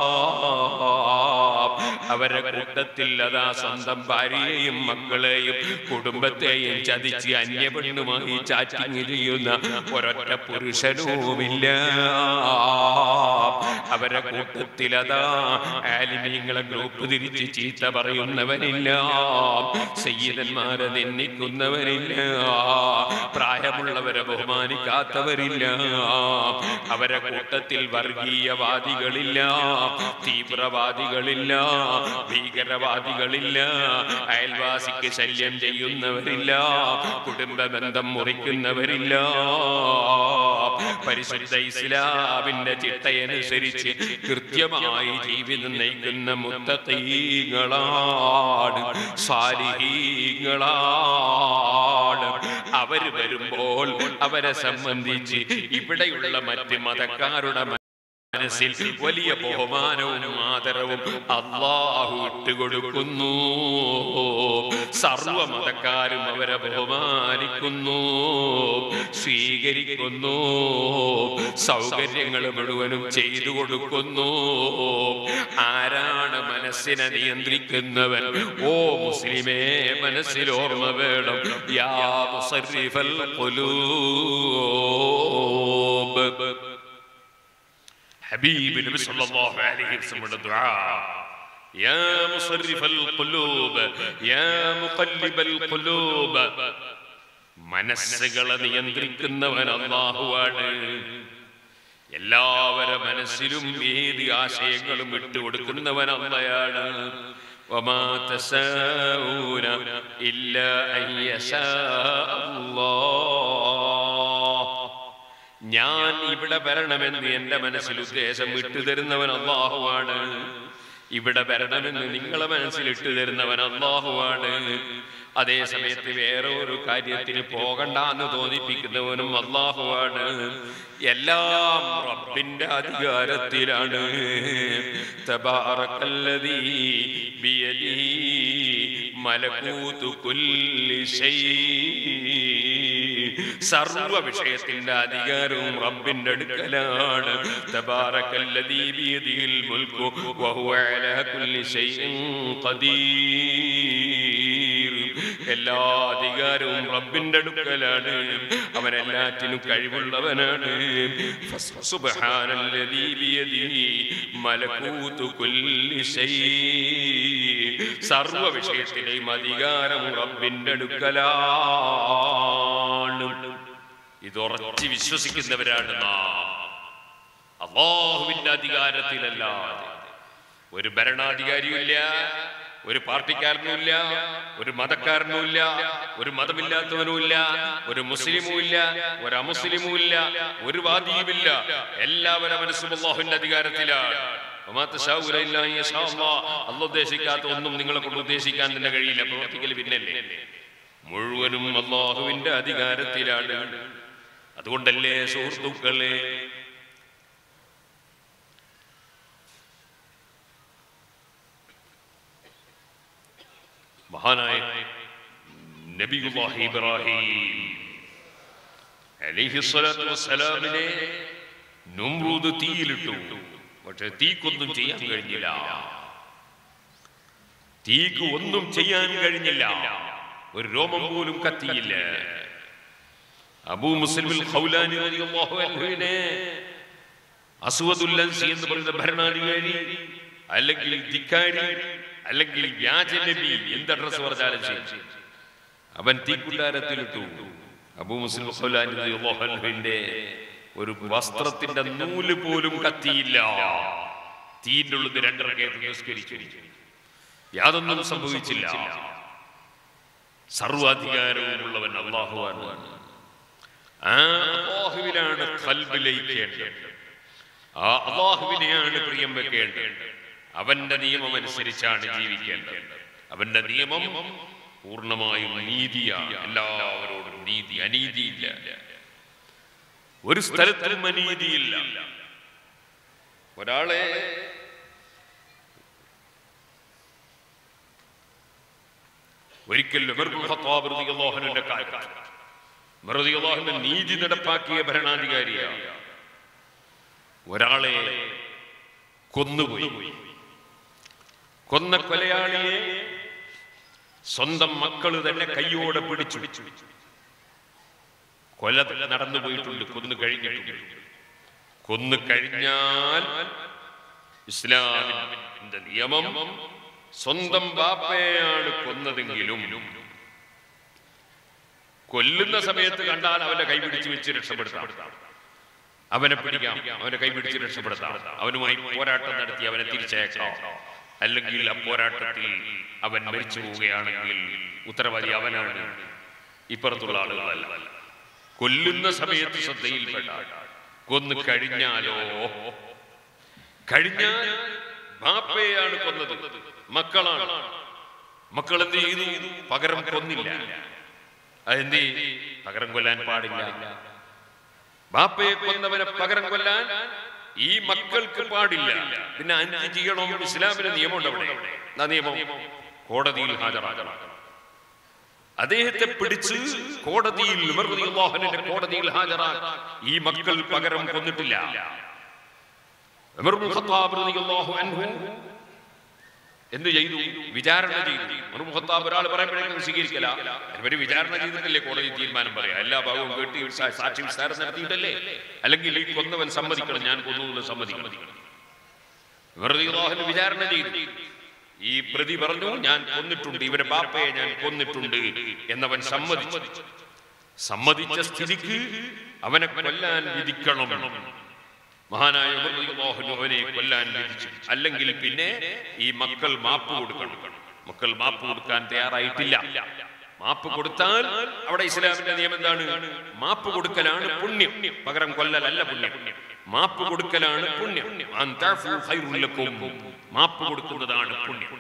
അവരെ കൂട്ടത്തിൽ അതാ സ്വന്തം ഭാര്യയെയും മക്കളെയും കുടുംബത്തെയും ചതിച്ച് അന്യപെണ്ണുമായി ചാറ്റിങ് ചെയ്യുന്ന ഒരൊറ്റ പുരുഷനുമില്ല അവരെ കൂട്ടത്തിൽ അതാ ആലിമീങ്ങളെ ഗ്രൂപ്പ് തിരിച്ച് ചീത്ത പറയുന്നവനില്ല സയ്യിദന്മാരെ നിന്ദിക്കുന്നവനില്ല പ്രായമുള്ളവരെ ബഹുമാനിക്കാത്തവരില്ല അവരെ കൂട്ടത്തിൽ വർഗീയവാദികളില്ല തീവ്രവാദികളില്ല ഭീകരവാദികളില്ല അയൽവാസിക്ക് ശല്യം ചെയ്യുന്നവരില്ല കുടുംബ ബന്ധം മുറിക്കുന്നവരില്ല പരിശുദ്ധ ഇസ്ലാമിന്റെ ചിട്ടയനുസരിച്ച് കൃത്യമായി ജീവിതം നയിക്കുന്ന മുത്തീകളാണ് സാലിഹീങ്ങളാണ് അവര് വരുമ്പോൾ അവരെ സംബന്ധിച്ച് ഇവിടെയുള്ള മറ്റ് മതക്കാരുടെ മനസ്സിൽ വലിയ ബഹുമാനവും ആദരവും അള്ളാഹു ഇട്ടുകൊടുക്കുന്നു സർവമതക്കാരും അവരെ ബഹുമാനിക്കുന്നു സ്വീകരിക്കുന്നു സൗകര്യങ്ങൾ മുഴുവനും ചെയ്തു കൊടുക്കുന്നു ആരാണ് മനസ്സിനെ നിയന്ത്രിക്കുന്നവൻ ഓ മുസ്ലിമേ മനസ്സിൽ ഓർമ്മ വേണം യാ മുസറിഫൽ ഖുലൂബ് حبيب النبي صلى الله عليه وسلم الدعاء يا مصرف القلوب يا مقلب القلوب മനസ്സുകളെ നിയന്ത്രിക്കുന്നവൻ അള്ളാഹുവാണ് എല്ലാവരുടെ മനസ്സിലും ഏത് ആശയങ്ങളും ഇട്ടുകൊടുക്കുന്നവൻ അള്ളയാണ് وما تساءون إلا أن يشاء الله ഞാൻ ഇവിടെ വരണമെന്ന് എന്റെ മനസ്സിൽ ഉദ്ദേശം ഇട്ടുതരുന്നവൻ അള്ളാഹുവാണ് ഇവിടെ വരണമെന്ന് നിങ്ങളെ മനസ്സിൽ ഇട്ടുതരുന്നവൻ അള്ളാഹുവാണ് അതേ സമയത്ത് വേറെ ഒരു കാര്യത്തിന് പോകണ്ട എന്ന് തോന്നിപ്പിക്കുന്നവനും അള്ളാഹുവാണ് എല്ലാം റബ്ബിന്റെ അധികാരത്തിലാണ് തബാറക്കല്ലദീ ബിയദിഹി മലകൂതു കുല്ലി ശൈ സർവ വിഷയത്തിന്റെ അധികാരവും റബ്ബിന്റെ അടുക്കലാണ് തബാറക്കല്ലദീ ബിയദിഹിൽ മുൽക്കു വഹുവ അലാ കുല്ലി ശൈഇൻ ഖദീർ എല്ലാ അധികാരവും റബ്ബിന്റെ അടുക്കലാണ് അവൻ എല്ലാറ്റിനും കഴിവുള്ളവനാണ് സുബ്ഹാനല്ലദീ ബിയദിഹി മലകൂതു കുല്ലി ശൈ സർവ വിഷയത്തിലെയും അധികാരം റബ്ബിന്റെ അടുക്കലാണ് ഇത് ഉറച്ച് വിശ്വസിക്കുന്നവരാണ് നാം അള്ളാഹുവിന്റെ അധികാരത്തിലല്ലാതെ ഒരു ഭരണാധികാരിയുമില്ല ഒരു പാർട്ടിക്കാരനുമില്ല ഒരു മതക്കാരനുമില്ല ഒരു മതമില്ലാത്തവനുമില്ല ഒരു മുസ്ലിമുമില്ല ഒരു അമുസ്ലിമുമില്ല ഒരു വാദിയുമില്ല എല്ലാവരും മനസ്സും അള്ളാഹുവിന്റെ അധികാരത്തിലാണ് വമാ തശാഊന ഇല്ലാ അൻ യശാ അല്ലാഹ്. അള്ളാഹ് ഉദ്ദേശിക്കാത്ത ഒന്നും നിങ്ങളെ കൊണ്ട് ഉദ്ദേശിക്കാൻ തന്നെ കഴിയില്ല പ്രവർത്തിക്കൽ പിന്നല്ലേ മുഴുവനും അള്ളാഹുവിന്റെ അധികാരത്തിലാണ് അതുകൊണ്ടല്ലേ സുഹൃത്തുക്കളെ മഹാനായ നബിയുല്ലാഹി ഇബ്രാഹിം അലൈഹിസ്സലാത്തു വസ്സലാമിനെ നുംറൂദ് തീയിലിട്ടു പക്ഷെ തീക്കൊന്നും ചെയ്യാൻ കഴിഞ്ഞില്ല തീക്ക് ഒന്നും ചെയ്യാൻ കഴിഞ്ഞില്ല ഒരു രോമം പോലും കത്തിയില്ല അബൂ മുസ്ലിമിൽ ഖൗലാനി റളിയല്ലാഹു അൻഹുവിനെ അസ്വദുൽ അൻസി എന്ന് പറയുന്ന ഭരണാധികാരി അല്ലെങ്കിൽ ധിക്കാരി അല്ലെങ്കിൽ വ്യാജ നബി എന്ത് അഡ്രസ് പറഞ്ഞാലും ശരി അവൻ തീക്കുണ്ടാരത്തിലിട്ടു അബൂ മുസ്ലിം ഖൗലാനി റളിയല്ലാഹു അൻഹുവിന്റെ ഒരു വസ്ത്രത്തിന്റെ നൂല് പോലും കത്തിയില്ല തീന്റെ ഉള്ളിൽ രണ്ടരക്കേത്ത് നിസ്കരിച്ചു യാതൊന്നും സംഭവിച്ചില്ല സർവാധികാരവുമുള്ളവൻ അള്ളാഹുവാണ് ആ അള്ളാഹുവിനാണ് കൽബ് ലയിക്കേണ്ടത് ആ അള്ളാഹുവിനെയാണ് പ്രിയം വെക്കേണ്ടത് അവന്റെ നിയമം അനുസരിച്ചാണ് ജീവിക്കേണ്ടത് അവന്റെ നിയമം പൂർണ്ണമായും നീതിയാണ് എല്ലാവരോടും നീതി അനീതിയില്ല ഒരു സ്ഥലത്തും അനീതിയില്ല ഒരാളെ ഒരിക്കൽ ഉമർ ഖത്താബ് റളിയല്ലാഹുവിന്റെ കാലത്ത് ഉമർ റളിയല്ലാഹുവിന്റെ നീതി നടപ്പാക്കിയ ഭരണാധികാരിയാണ് ഒരാളെ കൊന്നുപോയി കൊന്ന കൊലയാളിയെ സ്വന്തം മക്കള് തന്നെ കയ്യോടെ പിടിച്ചു കൊല നടന്നു പോയിട്ടുണ്ട് കൊന്നു കഴിഞ്ഞിട്ടുണ്ട് കൊന്നു കഴിഞ്ഞാൽ ഇസ്ലാമിന്റെ നിയമം സ്വന്തം ബാപ്പയെയാണ് കൊന്നതെങ്കിലും കൊല്ലുന്ന സമയത്ത് കണ്ടാൽ അവന്റെ കൈ പിടിച്ച് വെച്ച് രക്ഷപ്പെടുത്താം അവനെ പിടിക്കാം അവനെ കൈ പിടിച്ച് രക്ഷപ്പെടുത്താം അവനുമായി പോരാട്ടം നടത്തി അവനെ തിരിച്ചയക്കാം അല്ലെങ്കിൽ ആ പോരാട്ടത്തിൽ അവൻ മരിച്ചു പോവുകയാണെങ്കിൽ ഉത്തരവാദി അവനാണ് ഇപ്പുറത്തുള്ള ആളുകളല്ല കൊല്ലുന്ന സമയത്ത് ശ്രദ്ധയിൽപ്പെട്ട കൊന്നു കഴിഞ്ഞാലോ കഴിഞ്ഞാൽ ബാപ്പയെയാണ് കൊന്നത് മക്കളാണ് മക്കൾ എന്ത് ചെയ്തു പകരം കൊന്നില്ല അതെന്ത് പകരം കൊല്ലാൻ പാടില്ല ബാപ്പയെ കൊന്നവനെ പകരം കൊല്ലാൻ ഈ മക്കൾക്ക് പാടില്ല പിന്നെ അഞ്ച് ചെയ്യണം ഇസ്ലാമിന്റെ നിയമമുണ്ട് അവിടെ ആ നിയമം കോടതിയിൽ ഹാജരാകണം അദ്ദേഹത്തെ പിടിച്ച് കോടതിയിൽ ഉമർ റളിയല്ലാഹുവിന്റെ കോടതിയിൽ ഹാജരാക്കി ഈ മക്കൾ പകരം കൊന്നിട്ടില്ല ഉമർ ഇബ്നുൽ ഖത്താബ് റളിയല്ലാഹു അൻഹു എന്ത് ചെയ്തു വിചാരണ ചെയ്തു ഉമർ ഇബ്നുൽ ഖത്താബ് ഒരാൾ പറയുമ്പോഴേക്കും സ്വീകരിക്കല ഇവര് വിചാരണ ചെയ്തിട്ടല്ലേ കോടതി തീരുമാനം പറയാം എല്ലാ ഭാഗവും കേട്ടി സാ- സാക്ഷി വിസ്താരം നടത്തിയിട്ടല്ലേ അല്ലെങ്കിൽ ഈ കൊന്നവൻ സമ്മതിക്കണം ഞാൻ കൊന്നു എന്ന് സമ്മതിക്കണം ഉമർ റളിയല്ലാഹു അൻഹു വിചാരണ ചെയ്തു ഈ പ്രതി പറഞ്ഞു ഞാൻ കൊന്നിട്ടുണ്ട് ഇവരെ ബാപ്പയെ ഞാൻ കൊന്നിട്ടുണ്ട് എന്നവൻ സമ്മതിച്ചു സമ്മതിച്ച സ്ഥിതിക്ക് അവനെ കൊല്ലാൻ വിധിക്കണം മഹാനായ ഉമർ റളിയല്ലാഹു അൻഹു അവനെ കൊല്ലാൻ വിധിച്ചു അല്ലെങ്കിൽ പിന്നെ ഈ മക്കൾ മാപ്പ് കൊടുക്കണം മക്കൾ മാപ്പ് കൊടുക്കാൻ തയ്യാറായിട്ടില്ല മാപ്പ് കൊടുത്താൽ അവിടെ ഇസ്ലാമിന്റെ നിയമം എന്താണ് മാപ്പ് കൊടുക്കലാണ് പുണ്യം പകരം കൊല്ലലല്ല പുണ്യം മാപ്പ് കൊടുക്കലാണ് പുണ്യം അൻ തഅഫു ഖൈറുൽ ലക്കും. മാപ്പ് കൊടുക്കുന്നതാണ് പുണ്യം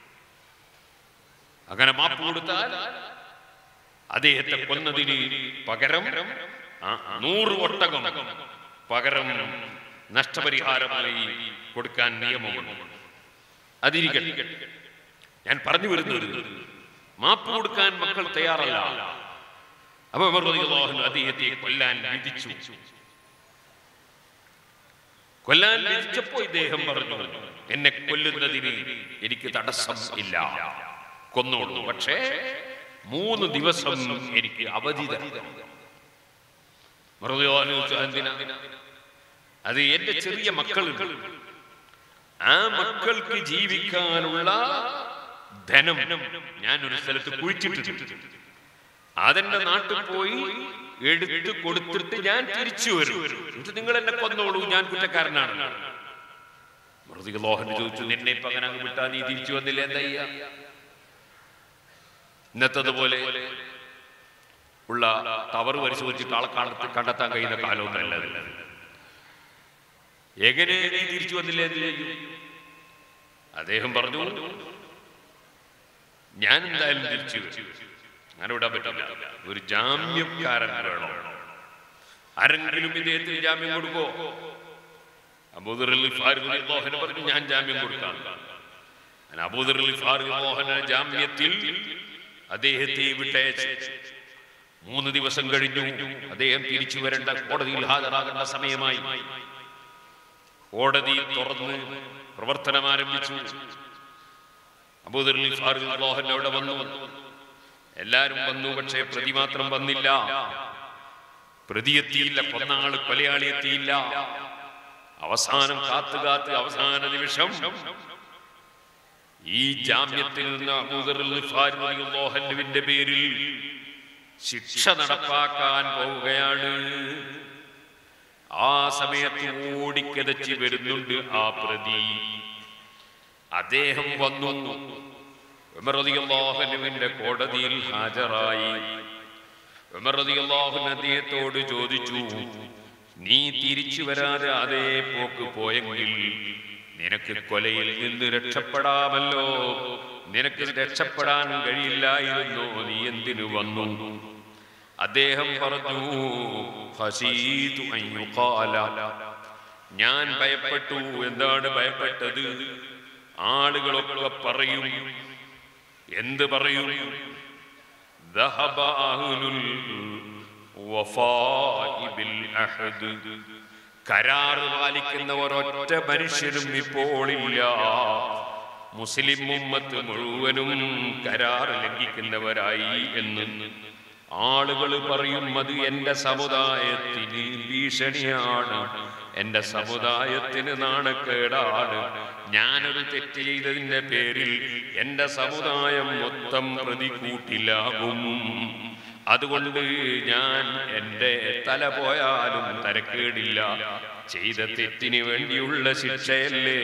അങ്ങനെ മാപ്പ് കൊടുത്താൽ അദ്ദേഹത്തെ കൊന്നതിന് പകരം ആ, നൂറ് ഒട്ടകം പകരം നഷ്ടപരിഹാരമായി കൊടുക്കാൻ നിയമമുണ്ട് അതിരിക്കട്ടെ ഞാൻ പറഞ്ഞു വരുന്നത് മാപ്പ് കൊടുക്കാൻ മക്കൾ തയ്യാറല്ല അപ്പൊ ഉമർ റളിയല്ലാഹു അൻഹു അദ്ദേഹത്തെ കൊല്ലാൻ വിധിച്ചു കൊല്ലാൻ വിധിച്ചപ്പോ ഇദ്ദേഹം പറഞ്ഞു എന്നെ കൊല്ലുന്നതിന് എനിക്ക് തടസ്സം ഇല്ല കൊന്നോളൂ പക്ഷേ മൂന്ന് ദിവസം എനിക്ക് അവധി തരണം മറുപടി ചോദിച്ചു, "എന്തിനാ?" അത് എന്റെ ചെറിയ മക്കളുണ്ട് ആ മക്കൾക്ക് ജീവിക്കാനുള്ള ധനം ഞാൻ ഒരു സ്ഥലത്ത് കുഴിച്ചിട്ടിട്ടുണ്ട് അതെന്റെ നാട്ടിൽ പോയി എടുത്ത് കൊടുത്തിട്ട് ഞാൻ തിരിച്ചു വരും എന്നിട്ട് നിങ്ങൾ എന്നെ കൊന്നോളൂ ഞാൻ കുറ്റക്കാരനാണ് മൃതിക ലോഹൻ ചോദിച്ചു നിന്നെ ഇപ്പൊ അങ്ങനെ അങ്ങ് വിട്ടാ നീ തിരിച്ചു വന്നില്ല എന്താ ചെയ്യാ ഇന്നത്തതുപോലെ ഉള്ള ടവർ പരിശോധിച്ചിട്ട് ആളെ കാണത്ത് കണ്ടെത്താൻ കഴിയുന്ന കാലമൊന്നല്ല അത്. എങ്ങനെ നീ തിരിച്ചു വന്നില്ല എന്ന് ചോദിച്ചു. അദ്ദേഹം പറഞ്ഞു ഞാൻ എന്തായാലും തിരിച്ചു വരും അങ്ങനെ വിടാൻ പറ്റില്ല ഒരു ജാമ്യക്കാരൻ വേണം ആരെങ്കിലും ഇദ്ദേഹത്തിന് ജാമ്യം കൊടുക്കോ അബൂദറിൽ ഫാരൂഖ് പറഞ്ഞു ഞാൻ ജാമ്യം കൊടുക്കാം അങ്ങനെ അബൂദറിൽ ഫാറൂഖ് ജാമ്യത്തിൽ അദ്ദേഹത്തെ വിട്ടയച്ചു മൂന്ന് ദിവസം കഴിഞ്ഞു അദ്ദേഹം തിരിച്ചു വരേണ്ട കോടതിയിൽ ഹാജരാകേണ്ട സമയമായി കോടതി തുറന്ന് പ്രവർത്തനം ആരംഭിച്ചു അബൂദറിൽ ഫാറൂഖ് അവിടെ വന്നു എല്ലാരും വന്നു പക്ഷേ പ്രതി മാത്രം വന്നില്ല പ്രതി എത്തിയില്ല കൊന്നാള് കൊലയാളി എത്തിയില്ല അവസാനം കാത്തു കാത്ത് അവസാന നിമിഷം ഈ ജാമ്യത്തിൽ നിന്ന് അബൂദറിന്റെ പേരിൽ ശിക്ഷ നടപ്പാക്കാൻ പോവുകയാണ് ആ സമയത്ത് ഓടിക്കതച്ച് വരുന്നുണ്ട് ആ പ്രതി അദ്ദേഹം വന്നു ഉമർദിയല്ലാഹുവിന്റെ കോടതിയിൽ ഹാജരായി ഉമർദിയല്ലാഹു അദ്ദേഹത്തോട് ചോദിച്ചു നീ തിരിച്ചു വരാതെ അതേ പോക്ക് പോയെങ്കിൽ നിനക്ക് കൊലയിൽ നിന്ന് രക്ഷപ്പെടാമല്ലോ നിനക്ക് രക്ഷപ്പെടാൻ കഴിയില്ലായിരുന്നു നീ എന്തിനു വന്നു അദ്ദേഹം പറഞ്ഞു "ഖശീതു അൻ യുഖാല." ഞാൻ ഭയപ്പെട്ടു എന്താണ് ഭയപ്പെട്ടത് ആളുകളൊക്കെ പറയും എന്ത് പറയും ذهب أهل الوفاء بالعهد. കരാറ് പാലിക്കുന്ന ഒരൊറ്റ മനുഷ്യരും ഇപ്പോഴില്ല മുസ്ലിം ഉമ്മത്ത് മുഴുവനും കരാർ ലംഘിക്കുന്നവരായി എന്ന് ആളുകൾ പറയും അത് എന്റെ സമുദായത്തിന് ഭീഷണിയാണ് എന്റെ സമുദായത്തിന് നാണക്കേടാണ് ഞാനൊരു തെറ്റ് ചെയ്തതിന്റെ പേരിൽ എന്റെ സമുദായം മൊത്തം പ്രതികൂട്ടിലാകും അതുകൊണ്ട് ഞാൻ എൻ്റെ തല പോയാലും തരക്കേടില്ല ചെയ്ത തെറ്റിന് വേണ്ടിയുള്ള ശിക്ഷയല്ലേ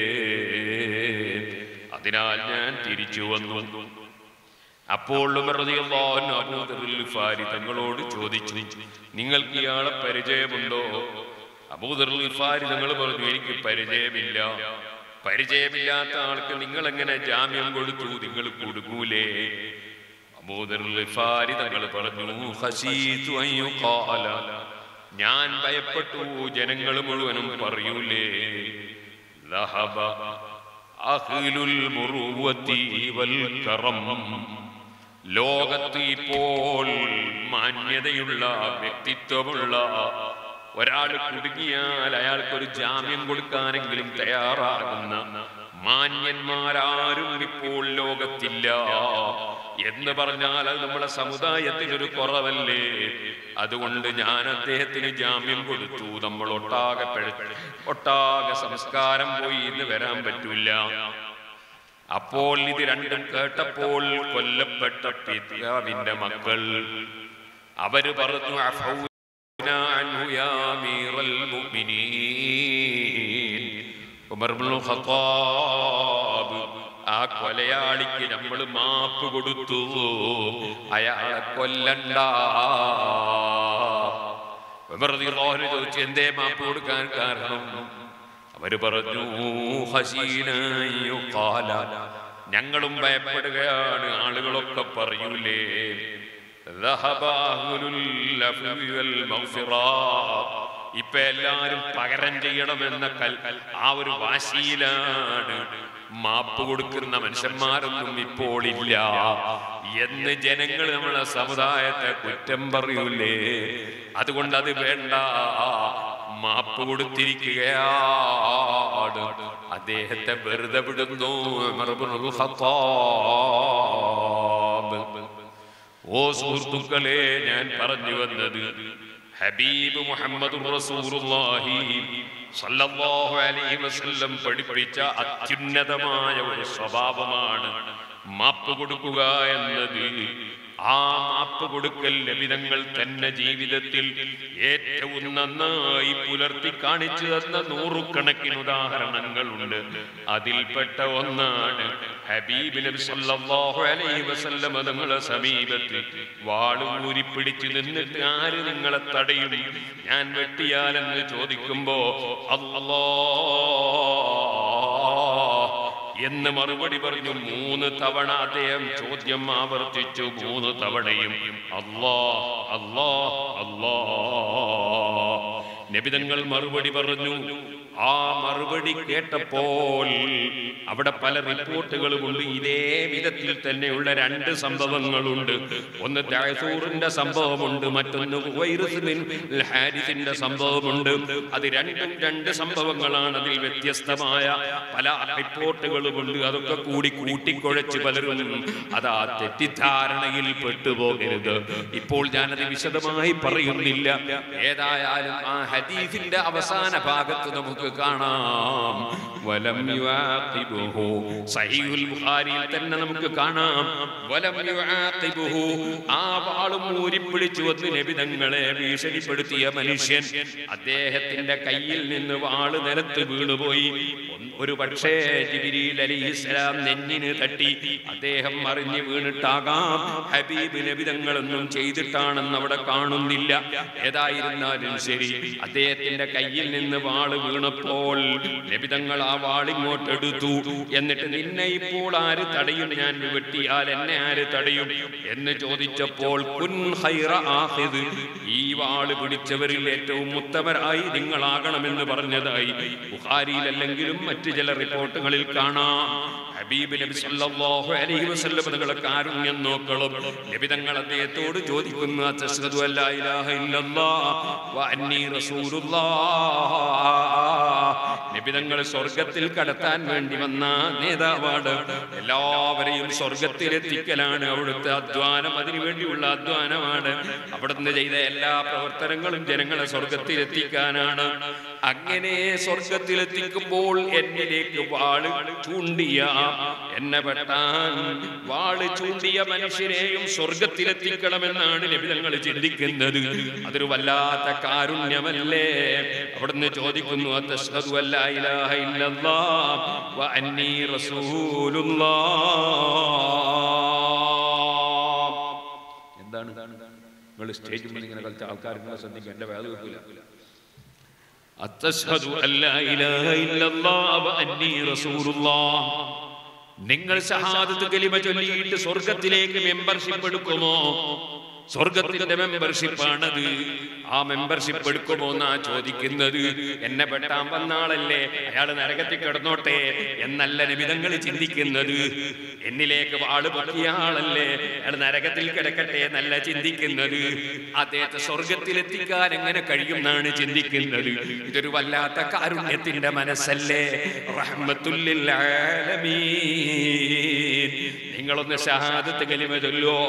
അതിനാൽ ഞാൻ തിരിച്ചു വന്നു അപ്പോൾ ഉമർ റളിയല്ലാഹു അൻഹു അബൂദറുൽ ഗിഫാരി തങ്ങളോട് ചോദിച്ചു നിങ്ങൾക്ക് ഇയാളെ പരിചയമുണ്ടോ അബൂദറുൽ ഗിഫാരി തങ്ങൾ പറഞ്ഞു എനിക്ക് പരിചയമില്ല പരിചയമില്ലാത്ത ആൾക്ക് നിങ്ങൾ എങ്ങനെ ജാമ്യം കൊടുത്തു നിങ്ങൾ കൊടുക്കൂലേ അബൂദറുൽ ഗിഫാരി തങ്ങൾ പറഞ്ഞു ഖശീതു അൻ യുഖാല ഞാൻ ഭയപ്പെട്ടു ജനങ്ങൾ മുഴുവനും പറയൂലേ ലഹബ അഖിലുൽ മുറുവത്തി വൽ കറം ലോകത്ത് ഇപ്പോൾ മാന്യതയുള്ള വ്യക്തിത്വമുള്ള ഒരാൾ കുടുങ്ങിയാൽ അയാൾക്കൊരു ജാമ്യം കൊടുക്കാനെങ്കിലും തയ്യാറാകുന്ന മാന്യന്മാരാരും ഇപ്പോൾ ലോകത്തില്ല എന്ന് പറഞ്ഞാൽ അത് നമ്മുടെ സമുദായത്തിനൊരു കുറവല്ലേ അതുകൊണ്ട് ഞാൻ അദ്ദേഹത്തിന് ജാമ്യം കൊടുത്തു നമ്മൾ ഒട്ടാകെ പിഴ ഒട്ടാകെ സംസ്കാരം പോയി ഇന്ന് വരാൻ പറ്റൂല അപ്പോൾ ഇത് രണ്ടും കേട്ടപ്പോൾ കൊല്ലപ്പെട്ട പിതാവിന്റെ മക്കൾ അവര് പറഞ്ഞു "അഫൗന അൻഹു യാ അമീറൽ മുഅ്മിനീൻ." ഉമർ ഇബ്നുൽ ഖത്താബ് ആ കൊലയാളിക്ക് നമ്മൾ മാപ്പ് കൊടുത്തു അയാളെ കൊല്ലണ്ട ഉമർ റളിയല്ലാഹു അൻഹു ചോദിച്ചു എന്തേ മാപ്പ് കൊടുക്കാൻ കാരണം അവര് പറഞ്ഞു "ഹസീന യുഖാല." ഞങ്ങളും ഭയപ്പെടുകയാണ് ആളുകളൊക്കെ പറയൂലേ "ذهب أهل العفو والمغفرة." ഇപ്പൊ എല്ലാരും പകരം ചെയ്യണമെന്ന കൽ ആ ഒരു വാശിയിലാണ് മാപ്പ് കൊടുക്കുന്ന മനുഷ്യന്മാരൊന്നും ഇപ്പോൾ ഇല്ല എന്ന് ജനങ്ങൾ നമ്മളെ സമുദായത്തെ കുറ്റം പറയൂലേ അതുകൊണ്ട് അത് വേണ്ട മാപ്പ് കൊടുത്തിരിക്കുകയാണ് അദ്ദേഹത്തെ വെറുതെ വിടുന്നു ഉമർ ഇബ്നുൽ ഖത്താബ്. ഓ സുഹൃത്തുക്കളെ ഞാൻ പറഞ്ഞു വന്നത് ഹബീബ് മുഹമ്മദ് റസൂലുള്ളാഹി സല്ലല്ലാഹു അലൈഹി വസല്ലം പഠിപ്പിച്ച അത്യുന്നതമായ ഒരു സ്വഭാവമാണ് മാപ്പ് കൊടുക്കുക എന്നത് ആ മാപ്പ് കൊടുക്കൽ ലഭിതങ്ങൾ തന്നെ ജീവിതത്തിൽ ഏറ്റവും നന്നായി പുലർത്തി കാണിച്ചു തന്ന നൂറുകണക്കിന് ഉദാഹരണങ്ങളുണ്ട് അതിൽപ്പെട്ട ഒന്നാണ് ഹബീബ് നബി സല്ലല്ലാഹു അലൈഹി വസല്ലം തങ്ങളെ സമീപത്ത് വാളൂരി പിടിച്ചു നിന്നിട്ട് ആര് നിങ്ങളെ തടയും ഞാൻ വെട്ടിയാലെന്ന് ചോദിക്കുമ്പോ അല്ലാ എന്ന് മറുപടി പറഞ്ഞു മൂന്ന് തവണ അദ്ദേഹം ചോദ്യം ആവർത്തിച്ചു മൂന്ന് തവണയും അല്ലാ അല്ലാ അല്ലാ നബിതങ്ങൾ മറുപടി പറഞ്ഞു ആ മറുപടി കേട്ടപ്പോൾ അവിടെ പല റിപ്പോർട്ടുകളുമുണ്ട് ഇതേ വിധത്തിൽ തന്നെയുള്ള രണ്ട് സംഭവങ്ങളുണ്ട് ഒന്ന് ദാസൂറിന്റെ സംഭവമുണ്ട് മറ്റൊന്ന് ഉവൈറസ് ബിൻ ഹാരിസിന്റെ സംഭവമുണ്ട് അത് രണ്ടും രണ്ട് സംഭവങ്ങളാണ് അതിൽ വ്യത്യസ്തമായ പല റിപ്പോർട്ടുകളുമുണ്ട് അതൊക്കെ കൂടി കൂട്ടിക്കുഴച്ച് പലരും അത് ആ തെറ്റിദ്ധാരണയിൽ പെട്ടുപോകരുത് ഇപ്പോൾ ഞാനത് വിശദമായി പറയുന്നില്ല ഏതായാലും ആ ഹദീഫിന്റെ അവസാന ഭാഗത്ത് നമുക്ക് കാണാം വലം യുആഖിബുഹു സഹീഹുൽ ബുഖാരിയിൽ തന്നെ നമുക്ക് കാണാം വലം യുആഖിബുഹു ആ വാളും ഊരിപ്പിടിച്ചു വന്ന് നബിതങ്ങളെ ഭീഷണിപ്പെടുത്തിയ മനുഷ്യൻ അദ്ദേഹത്തിന്റെ കയ്യിൽ നിന്ന് വാള് നിലത്ത് വീണുപോയി ഒരു പക്ഷേ ജിബിരിൽ അലിഹിസ്സലാം നെഞ്ഞിന് തട്ടി അദ്ദേഹം മറിഞ്ഞു വീണിട്ടാകാം ഹബീബ് നബിതങ്ങളൊന്നും ചെയ്തിട്ടാണെന്ന് അവിടെ കാണുന്നില്ല ഏതായിരുന്നാലും ശരി അദ്ദേഹത്തിന്റെ കയ്യിൽ നിന്ന് വാള് വീണപ്പോൾ നബിതങ്ങൾ ആ വാളിങ്ങോട്ട് എടുത്തു എന്നിട്ട് നിന്നെ ഇപ്പോൾ ആര് തടയും ഞാൻ വെട്ടിയാൽ എന്നെ ആര് തടയും എന്ന് ചോദിച്ചപ്പോൾ കുൻ ഖൈറ ആഖിദ് ഈ വാള് പിടിച്ചവരിൽ ഏറ്റവും ഉത്തമരായി നിങ്ങളാകണമെന്ന് പറഞ്ഞതായി ബുഖാരിയിലല്ലെങ്കിലും മറ്റു ചില റിപ്പോർട്ടുകളിൽ കാണാം ഹബീബ് നബി സല്ലല്ലാഹു അലൈഹി വസല്ലം തങ്ങളെ കാരുണ്യം നോക്കണം നബി തങ്ങൾ അദ്ദേഹത്തോട് ചോദിക്കുന്നു അത്തശ്ഹദു അല്ലാ ഇലാഹ ഇല്ലല്ലാഹ് വ അന്നി റസൂലുള്ളാഹ് നബി തങ്ങൾ സ്വർഗത്തിൽ കടത്താൻ വേണ്ടി വന്ന നേതാവാണ് എല്ലാവരെയും സ്വർഗത്തിലെത്തിക്കലാണ് അവിടുത്തെ അധ്വാനം അതിനു വേണ്ടിയുള്ള അധ്വാനമാണ് അവിടുന്ന് ചെയ്ത എല്ലാ പ്രവർത്തനങ്ങളും ജനങ്ങളെ സ്വർഗത്തിലെത്തിക്കാനാണ് അങ്ങനെ സ്വർഗത്തിലെത്തിക്കുമ്പോൾ എന്നിലേക്ക് വാള് ചൂണ്ടിയ എന്നെ പെട്ടാൻ വാള് ചൂണ്ടിയ മനുഷ്യരെയും സ്വർഗത്തിലെത്തിക്കണമെന്നാണ് ലഭിതങ്ങൾ ചിന്തിക്കുന്നത് അതൊരു വല്ലാത്ത കാരുണ്യമല്ലേ അവിടുന്ന് ചോദിക്കുന്നു അത്തശ്ഹദു അല്ലാ ഇലാഹ ഇല്ലല്ലാഹ് വ അന്നീ റസൂലുള്ളാഹ് എന്താണ് നിങ്ങൾ സ്റ്റേജിൽ മുന്നിൽ ഇങ്ങനെ കളിച്ച ആൾക്കാർ ശ്രദ്ധിക്കുക എന്റെ വേദ വെക്കില്ല അത്തശ്ഹദു അല്ലാ ഇലാഹ ഇല്ലല്ലാഹ് വ അന്നീ റസൂലുള്ളാഹ് നിങ്ങൾ ഷഹാദത്ത് കലിമ ചൊല്ലിയിട്ട് സ്വർഗത്തിലേക്ക് മെമ്പർഷിപ്പ് എടുക്കുമോ സ്വർഗത്തിന്റെ മെമ്പർഷിപ്പ് ആണത് ആ മെമ്പർഷിപ്പ് എടുക്കുമോ എന്നാ ചോദിക്കുന്നത് എന്നെ പെട്ടാൻ വന്നാളല്ലേ അയാൾ നരകത്തിൽ കിടന്നോട്ടെ എന്നല്ല നിമിതങ്ങൾ ചിന്തിക്കുന്നത് എന്നിലേക്ക് വാള് പൊക്കിയ ആളല്ലേ അയാൾ നരകത്തിൽ കിടക്കട്ടെ എന്നല്ല ചിന്തിക്കുന്നത് അദ്ദേഹത്തെ സ്വർഗത്തിലെത്തിക്കാൻ എങ്ങനെ കഴിയും എന്നാണ് ചിന്തിക്കുന്നത് ഇതൊരു വല്ലാത്ത കാരുണ്യത്തിന്റെ മനസ്സല്ലേ റഹ്മത്തുല്ലിൽ ആലമീൻ നിങ്ങളൊന്ന് ഷഹാദത്ത് കലിമ ചൊല്ലോ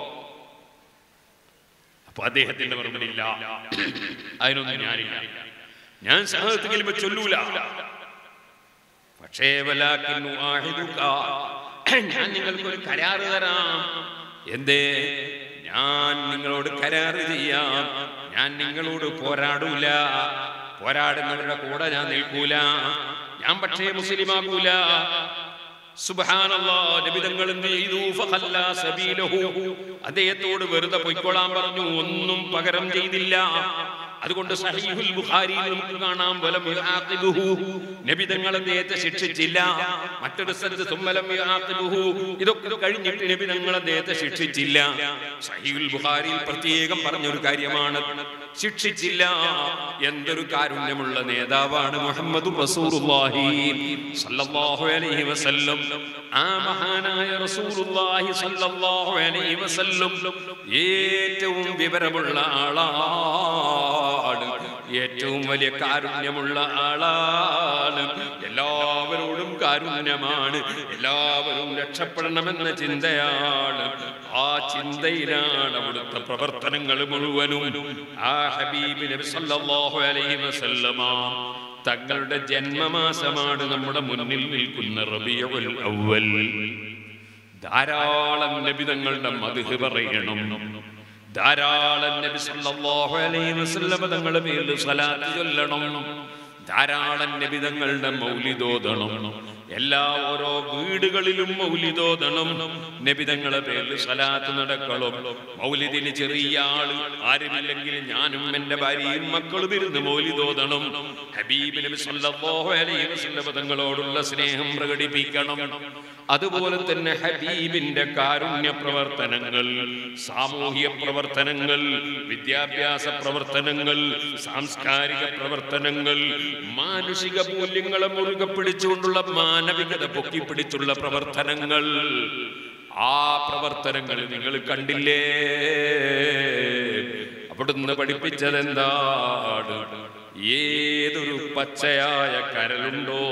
അപ്പൊ അദ്ദേഹത്തിന്റെ മറുപടി ഇല്ല അതിനൊന്നും ഞാനില്ല ഞാൻ ഷഹാദത്ത് കലിമ ചൊല്ലൂല പക്ഷേ വലാകിൻ ഉആഹിദുക. ഞാൻ നിങ്ങൾക്ക് ഒരു കരാറ് തരാം എന്തേ ഞാൻ നിങ്ങളോട് കരാറ് ചെയ്യാം ഞാൻ നിങ്ങളോട് പോരാടൂല പോരാടുന്നവരുടെ കൂടെ ഞാൻ നിൽക്കൂല ഞാൻ പക്ഷേ മുസ്ലിമാകൂല സുബ്ഹാനല്ലാ നബിതങ്ങൾ എന്ത് ചെയ്തു ഫഖല്ലാ സബീലഹു അദ്ദേഹത്തോട് വെറുതെ പൊയ്ക്കൊള്ളാൻ പറഞ്ഞു ഒന്നും പകരം ചെയ്തില്ല അതുകൊണ്ട് സഹീഹുൽ ബുഖാരിയിൽ നമുക്ക് കാണാം വലം യുആഖിബുഹു നബി തങ്ങൾ അദ്ദേഹത്തെ ശിക്ഷിച്ചില്ല മറ്റൊരു സ്ഥലത്ത് തുമ്മലം യുആഖിബുഹു ഇതൊക്കെ കഴിഞ്ഞിട്ട് നബി തങ്ങൾ അദ്ദേഹത്തെ ശിക്ഷിച്ചില്ല സഹീഹുൽ ബുഖാരിയിൽ പ്രത്യേകം പറഞ്ഞൊരു കാര്യമാണ് ശിക്ഷിച്ചില്ല എന്തൊരു കാരുണ്യമുള്ള നേതാവാണ് മുഹമ്മദ് റസൂലുള്ളാഹി സല്ലല്ലാഹു അലൈഹി വസല്ലം ആ മഹാനായ റസൂലുള്ളാഹി സല്ലല്ലാഹു അലൈഹി വസല്ലം ഏറ്റവും വിവരമുള്ള ആളാണ് ഏറ്റവും വലിയ കാരുണ്യമുള്ള ആളാണ് എല്ലാവരോടും കാരുണ്യമാണ് എല്ലാവരും രക്ഷപ്പെടണമെന്ന ചിന്തയാണ് ആ ചിന്തയിലാണ് അവിടുത്തെ പ്രവർത്തനങ്ങൾ മുഴുവനും ആ ഹബീബ് നബി സല്ലല്ലാഹു അലൈഹി വസല്ലമ തങ്ങളുടെ ജന്മമാസമാണ് നമ്മുടെ മുന്നിൽ നിൽക്കുന്ന റബിയുൽ അവ്വൽ ധാരാളം നബി തങ്ങളുടെ മധു പറയണം ധാരാളം നബി സല്ലല്ലാഹു അലൈഹി വസല്ലമ തങ്ങളുടെ പേരിൽ സ്വലാത്ത് ചൊല്ലണം ധാരാളം നബി തങ്ങളുടെ മൗലിദോദണം എല്ലാ ഓരോ വീടുകളിലും മൗലിദോദണം നബിതങ്ങളെ പേരിൽ സലാത്ത് നടക്കണം മൗലിദിന് ചെറിയ ആള് ആരുമില്ലെങ്കിൽ ഞാനും എന്റെ ഭാര്യയും മക്കളും ഇരുന്ന് മൗലിദോദണം ഹബീബ് നബി സല്ലല്ലാഹു അലൈഹി വസല്ലം തങ്ങളോടുള്ള സ്നേഹം പ്രകടിപ്പിക്കണം അതുപോലെ തന്നെ ഹബീബിന്റെ കാരുണ്യ പ്രവർത്തനങ്ങൾ സാമൂഹ്യ പ്രവർത്തനങ്ങൾ വിദ്യാഭ്യാസ പ്രവർത്തനങ്ങൾ സാംസ്കാരിക പ്രവർത്തനങ്ങൾ മാനുഷിക മൂല്യങ്ങളെ മുറുകെ പിടിച്ചുകൊണ്ടുള്ള മാനവികത പൊക്കിപ്പിടിച്ചുള്ള പ്രവർത്തനങ്ങൾ ആ പ്രവർത്തനങ്ങൾ നിങ്ങൾ കണ്ടില്ലേ അവിടുന്ന് പഠിപ്പിച്ചത് എന്താണ് ഏതൊരു പച്ചയായ കരലുണ്ടോ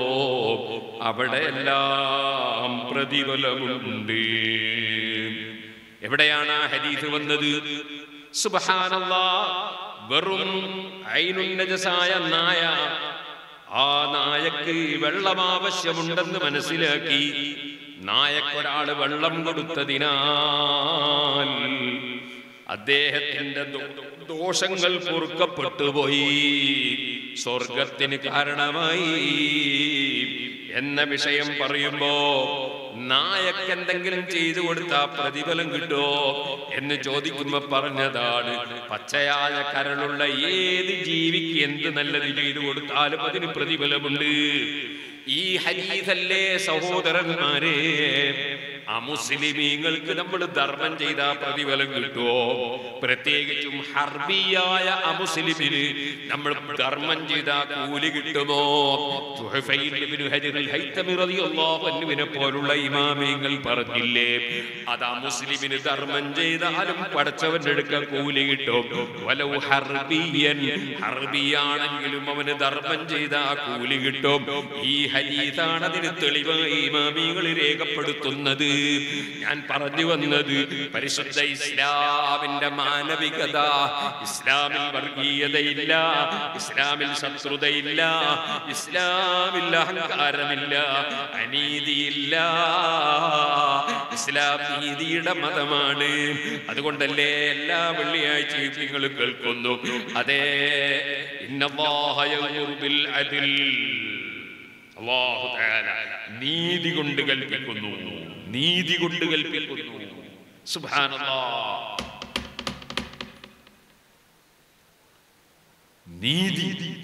അവിടെയെല്ലാം പ്രതിഫലമുണ്ട് എവിടെയാണ് ആ ഹദീസ് വന്നത് സുബ്ഹാനല്ലാ വെറും ഐനുന്നജസായ നായ ആ നായക്ക് വെള്ളം ആവശ്യമുണ്ടെന്ന് മനസ്സിലാക്കി നായക്കൊരാള് വെള്ളം കൊടുത്തതിനാൽ അദ്ദേഹത്തിന്റെ ദോ- ദോഷങ്ങൾ പൊറുക്കപ്പെട്ടു പോയി സ്വർഗത്തിന് കാരണമായി എന്ന വിഷയം പറയുമ്പോ നായക്ക് എന്തെങ്കിലും ചെയ്തു കൊടുത്താ പ്രതിഫലം കിട്ടോ എന്ന് ചോദിക്കുമ്പോ പറഞ്ഞതാണ് പച്ചയായ കരളുള്ള ഏത് ജീവിക്ക് എന്ത് നല്ലത് ചെയ്തു കൊടുത്താലും അതിന് പ്രതിഫലമുണ്ട് ഈ ഹരീതല്ലേ സഹോദരന്മാരെ അമുസ്ലിമീങ്ങൾക്ക് നമ്മൾ ധർമ്മം ചെയ്ത പ്രതിഫലം കിട്ടുമോ പ്രത്യേകിച്ചും ഹർബിയായ അമുസ്ലിമിന് നമ്മൾ ധർമ്മം ചെയ്ത കൂലി കിട്ടുമോ തുഹഫയിൽ ഇബ്നു ഹജറുൽ ഹൈത്തമി റളിയല്ലാഹു അൻഹുവിനെ പോലുള്ള ഇമാമിങ്ങൾ പറഞ്ഞില്ലേ അത് അമുസ്ലിമിന് ധർമ്മം ചെയ്താലും പടച്ചവന്റെ അടുക്ക കൂലി കിട്ടും വലൗ ഹർബിയൻ ഹർബിയാണെങ്കിലും അവന് ധർമ്മം ചെയ്ത കൂലി കിട്ടും ഈ ഹരീതാണ് അതിന് തെളിവായി ഇമാമികൾ രേഖപ്പെടുത്തുന്നത് ഞാൻ പറഞ്ഞു വന്നത് പരിശുദ്ധ ഇസ്ലാമിന്റെ മാനവികത ഇസ്ലാമിൽ വർഗീയതയില്ല ഇസ്ലാമിൽ ശത്രുതയില്ല ഇസ്ലാമിൽ അഹങ്കാരമില്ല അനീതിയില്ല ഇസ്ലാം നീതിയുടെ മതമാണ് അതുകൊണ്ടല്ലേ എല്ലാ വെള്ളിയാഴ്ചയും നിങ്ങൾ കേൾക്കുന്നു അതെ ഇന്നല്ലാഹ യഅ്മുറു ബിൽ അദ്ൽ അല്ലാഹു തആല നീതി കൊണ്ട് കൽപ്പിക്കുന്നു നീതി കൊണ്ട് കൽപ്പിക്കുന്നു സുബ്ഹാനല്ലാഹ് നീതി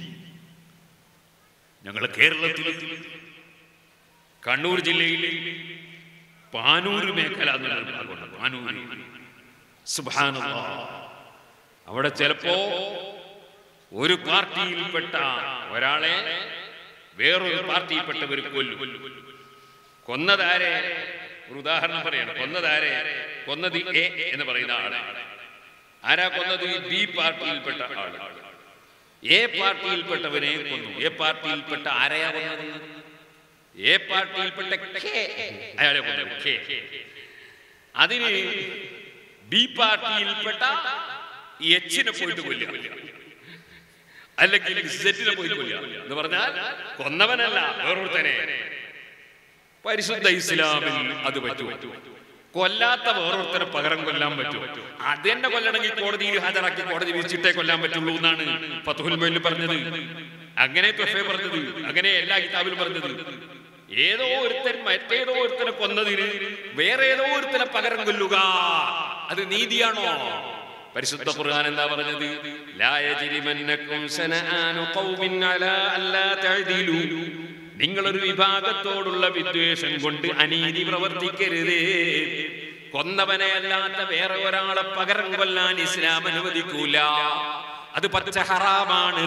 ഞങ്ങൾ കേരളത്തിൽ കണ്ണൂർ ജില്ലയിൽ പാനൂർ മേഖല എന്നൊരു ഭാഗമുണ്ട് പാനൂർ സുബ്ഹാനല്ലാഹ് അവിടെ ചിലപ്പോ ഒരു പാർട്ടിയിൽപ്പെട്ട ഒരാളെ വേറൊരു പാർട്ടിയിൽപ്പെട്ടവർ കൊല്ലും കൊന്നതാരെ ഒരു ഉദാഹരണം പറയാണ് കൊന്നതാരെ കൊന്നത് എ എന്ന് പറയുന്ന ആള് ആരാ കൊന്നത് ബി പാർട്ടിയിൽപ്പെട്ട ആള് എ പാർട്ടിയിൽപ്പെട്ടവനെ കൊന്നു എ പാർട്ടിയിൽപ്പെട്ട ആരെയാ കൊന്നത് എ പാർട്ടിയിൽപ്പെട്ട കെ അയാളെ കൊന്നത് കെ അതിന് ബി പാർട്ടിയിൽപ്പെട്ട എച്ചിനെ പോയിട്ട് കൊല്ലുക അല്ലെങ്കിൽ സെറ്റിനെ പോയി കൊല്ലുക എന്ന് പറഞ്ഞാൽ കൊന്നവനല്ല വേറൊരുത്തനെ പരിശുദ്ധ ഇസ്ലാമിൽ അത് പറ്റുമോ കൊല്ലാത്ത വേറൊരുത്തരെ പകരം കൊല്ലാൻ പറ്റുമോ അത് തന്നെ കൊല്ലണമെങ്കിൽ കോടതിയിൽ ഹാജരാക്കി കോടതി വിധിച്ചിട്ടേ കൊല്ലാൻ പറ്റുള്ളൂ എന്നാണ് ഫത്തുൽ മൊയ്ൽ പറഞ്ഞത് അങ്ങനെ തൊഫെ പറഞ്ഞത് അങ്ങനെ എല്ലാ കിതാബിലും പറഞ്ഞത് ഏതോ ഒരുത്തൻ മറ്റേതോ ഒരുത്തനെ കൊന്നതിന് വേറെ ഏതോ ഒരുത്തനെ പകരം കൊല്ലുക അത് നീതിയാണോ പരിശുദ്ധ ഖുർആൻ എന്താ പറഞ്ഞത് ലാ യജ്രിമന്നകും സനആനു ഖൗമിൻ അലാ അല്ലാ തഅദിലു നിങ്ങളൊരു വിഭാഗത്തോടുള്ള വിദ്വേഷം കൊണ്ട് അനീതി പ്രവർത്തിക്കരുതേ കൊന്നവനെ അല്ലാത്ത വേറെ ഒരാളെ പകരം കൊല്ലാൻ ഇസ്ലാം അനുവദിക്കൂല അത് പച്ച ഹറാമാണ്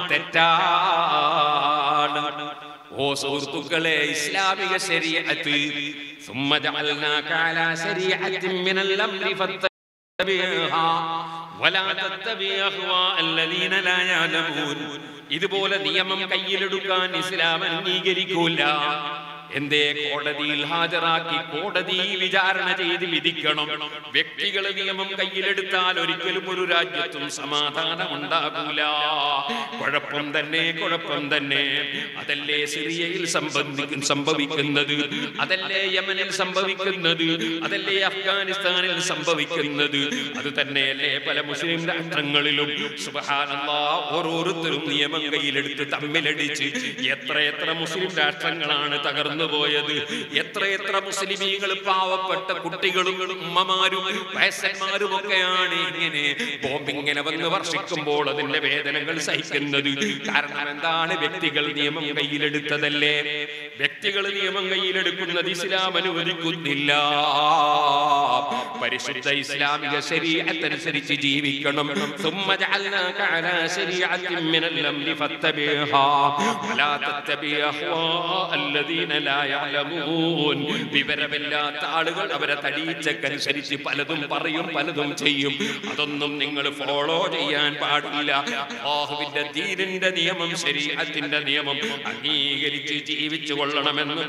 തെറ്റാണ് ഓ സുഹൃത്തുക്കളെ ഇസ്ലാമിക ശരീഅത്ത് ثم جعلناك على شريعة من الأمر فاتبعها ولا تتبع أهواء الذين لا يعلمون ഇതുപോലെ നിയമം കയ്യിലെടുക്കാൻ ഇസ്ലാം അംഗീകരിക്കൂല എന്തേ കോടതിയിൽ ഹാജരാക്കി കോടതി വിചാരണ ചെയ്ത് വിധിക്കണം വ്യക്തികൾ നിയമം കയ്യിലെടുത്താൽ ഒരിക്കലും ഒരു രാജ്യത്തും സമാധാനം ഉണ്ടാകൂല കുഴപ്പം തന്നെ കുഴപ്പം തന്നെ അതല്ലേ സിറിയയിൽ സംബന്ധിക്കും സംഭവിക്കുന്നത് അതല്ലേ യമനിൽ സംഭവിക്കുന്നത് അതല്ലേ അഫ്ഗാനിസ്ഥാനിൽ സംഭവിക്കുന്നത് അത് തന്നെയല്ലേ പല മുസ്ലിം രാഷ്ട്രങ്ങളിലും സുബഹാനല്ലാ ഓരോരുത്തരും നിയമം കയ്യിലെടുത്ത് തമ്മിലടിച്ച് എത്ര എത്ര മുസ്ലിം രാഷ്ട്രങ്ങളാണ് തകർന്നു കടന്നുപോയത് എത്രയെത്ര മുസ്ലിമീങ്ങൾ പാവപ്പെട്ട കുട്ടികളും ഉമ്മമാരും വയസ്സന്മാരും ഒക്കെയാണ് ഇങ്ങനെ ബോംബ് ഇങ്ങനെ വന്ന് വർഷിക്കുമ്പോൾ അതിന്റെ വേദനകൾ സഹിക്കുന്നത് കാരണം എന്താണ് വ്യക്തികൾ നിയമം കയ്യിലെടുത്തതല്ലേ വ്യക്തികൾ നിയമം കയ്യിലെടുക്കുന്നത് ഇസ്ലാം അനുവദിക്കുന്നില്ല പരിശുദ്ധ ഇസ്ലാമിക ശരീരത്തനുസരിച്ച് ജീവിക്കണം ثم جعلناك على شريعة من الأمر فاتبعها ولا تتبع أهواء الذين لا يعلمون വിവരമില്ലാത്ത ആളുകൾ അവരെ തടീച്ചക്കനുസരിച്ച് പലതും പറയും പലതും ചെയ്യും അതൊന്നും നിങ്ങൾ ഫോളോ ചെയ്യാൻ പാടില്ല അല്ലാഹുവിന്റെ ദീനിന്റെ നിയമം ശരീരത്തിന്റെ നിയമം അംഗീകരിച്ച് ജീവിച്ചു കൊള്ളണമെന്ന്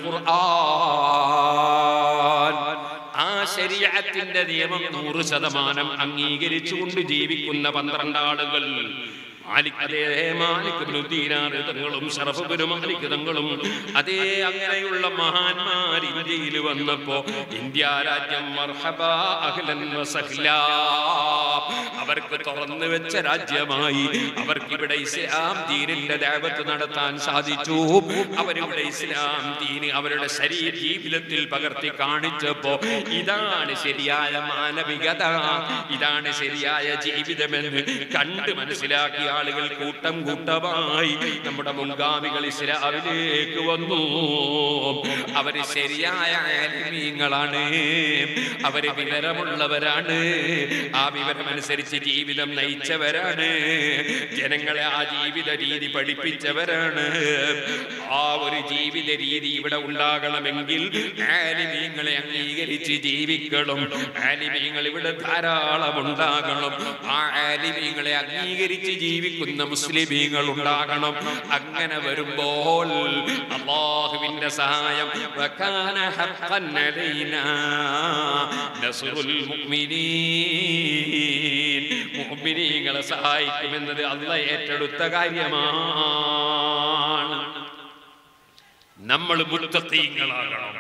ഖുർആൻ ആ ശരീരത്തിന്റെ നിയമം നൂറ് ശതമാനം അംഗീകരിച്ചുകൊണ്ട് ജീവിക്കുന്ന പന്ത്രണ്ട് ആളുകൾ മാലിക് അതേ മാലിക് ഇബ്നു ദീനാർ തങ്ങളും ശറഫ് ഇബ്നു മാലിക് തങ്ങളും അതേ അങ്ങനെയുള്ള മഹാന്മാർ ഇന്ത്യയിൽ വന്നപ്പോ ഇന്ത്യ രാജ്യം മർഹബാ അഹ്ലൻ വസഹ്ലാ അവർക്ക് തുറന്നു വെച്ച രാജ്യമായി അവർക്ക് ഇവിടെ ഇസ്ലാം ദീനിന്റെ ദാവത്ത് നടത്താൻ സാധിച്ചു അവരിവിടെ ഇസ്ലാം ദീന് അവരുടെ ശരീര ജീവിതത്തിൽ പകർത്തി കാണിച്ചപ്പോ ഇതാണ് ശരിയായ മാനവികത ഇതാണ് ശരിയായ ജീവിതമെന്ന് കണ്ട് മനസ്സിലാക്കിയ ആളുകൾ കൂട്ടം കൂട്ടമായി നമ്മുടെ മുൻഗാമികൾ ഇസ്ലാമിലേക്ക് വന്നു അവര് ശരിയായ ആലിമീങ്ങളാണ് അവര് വിവരമുള്ളവരാണ് ആ വിവരമനുസരിച്ച് ജീവിതം നയിച്ചവരാണ് ജനങ്ങളെ ആ ജീവിത രീതി പഠിപ്പിച്ചവരാണ് ആ ഒരു ജീവിത രീതി ഇവിടെ ഉണ്ടാകണമെങ്കിൽ ആലിമീങ്ങളെ അംഗീകരിച്ച് ജീവിക്കണം ആലിമീങ്ങൾ ഇവിടെ ധാരാളം ഉണ്ടാകണം ആ ആലിമീങ്ങളെ അംഗീകരിച്ച് ജീവിക്കുന്ന മുസ്ലിമീങ്ങൾ ഉണ്ടാകണം അങ്ങനെ വരുമ്പോൾ അള്ളാഹുവിന്റെ സഹായം വകാന ഹഖ്ഖൻ അലൈനാ നസ്റുൽ മുഅ്മിനീൻ മുഅ്മിനീങ്ങളെ സഹായിക്കുമെന്നത് അള്ളാഹ് ഏറ്റെടുത്ത കാര്യമാണ് നമ്മൾ മുത്തഖീങ്ങളാകണം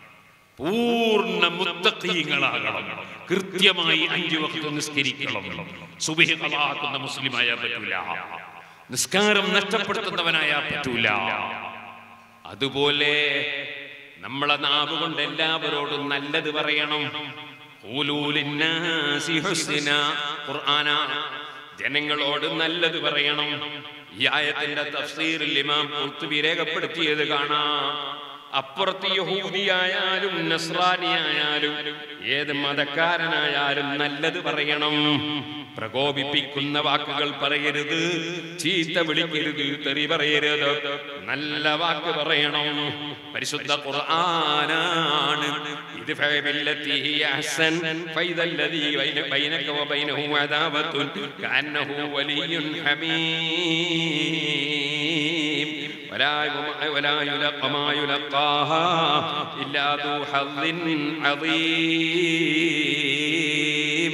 പൂർണ്ണ മുത്തഖീങ്ങളാകണം കൃത്യമായി അഞ്ചു വക്ത് നിസ്കരിക്കണം സുബഹി കളാക്കുന്ന മുസ്ലിമായ പറ്റൂല നിസ്കാരം നഷ്ടപ്പെടുത്തുന്നവനായ പറ്റൂല അതുപോലെ നമ്മളെ നാവ് കൊണ്ട് എല്ലാവരോടും നല്ലത് പറയണം ഖൂലൂലിന്നാസി ഹുസ്ന. ഖുർആനാണ് ജനങ്ങളോട് നല്ലത് പറയണം ഈ ആയത്തിന്റെ തഫ്സീറിൽ ഇമാം ഖുർത്തുബി രേഖപ്പെടുത്തിയത് കാണാം അപ്പുറത്ത് യഹൂദിയായാലും നസ്രാനിയായാലും ഏത് മതക്കാരനായാലും നല്ലത് പറയണം പ്രകോപിപ്പിക്കുന്ന വാക്കുകൾ പറയരുത് ചീത്ത വിളിക്കരുത് തെറി പറയരുത് നല്ല വാക്ക് പറയണം പരിശുദ്ധ ഖുർആനാണ് ഇത് ഫഅബില്ലത്തി ഹിയ അഹ്സൻ ഫൈദല്ലദീ ബൈന- ബൈനക വബൈനഹു അദാവത്തുൻ കഅന്നഹു വലിയ്യുൻ ഹമീം ولا ولا يلقى ما يلقاها إلا ذو حظ عظيم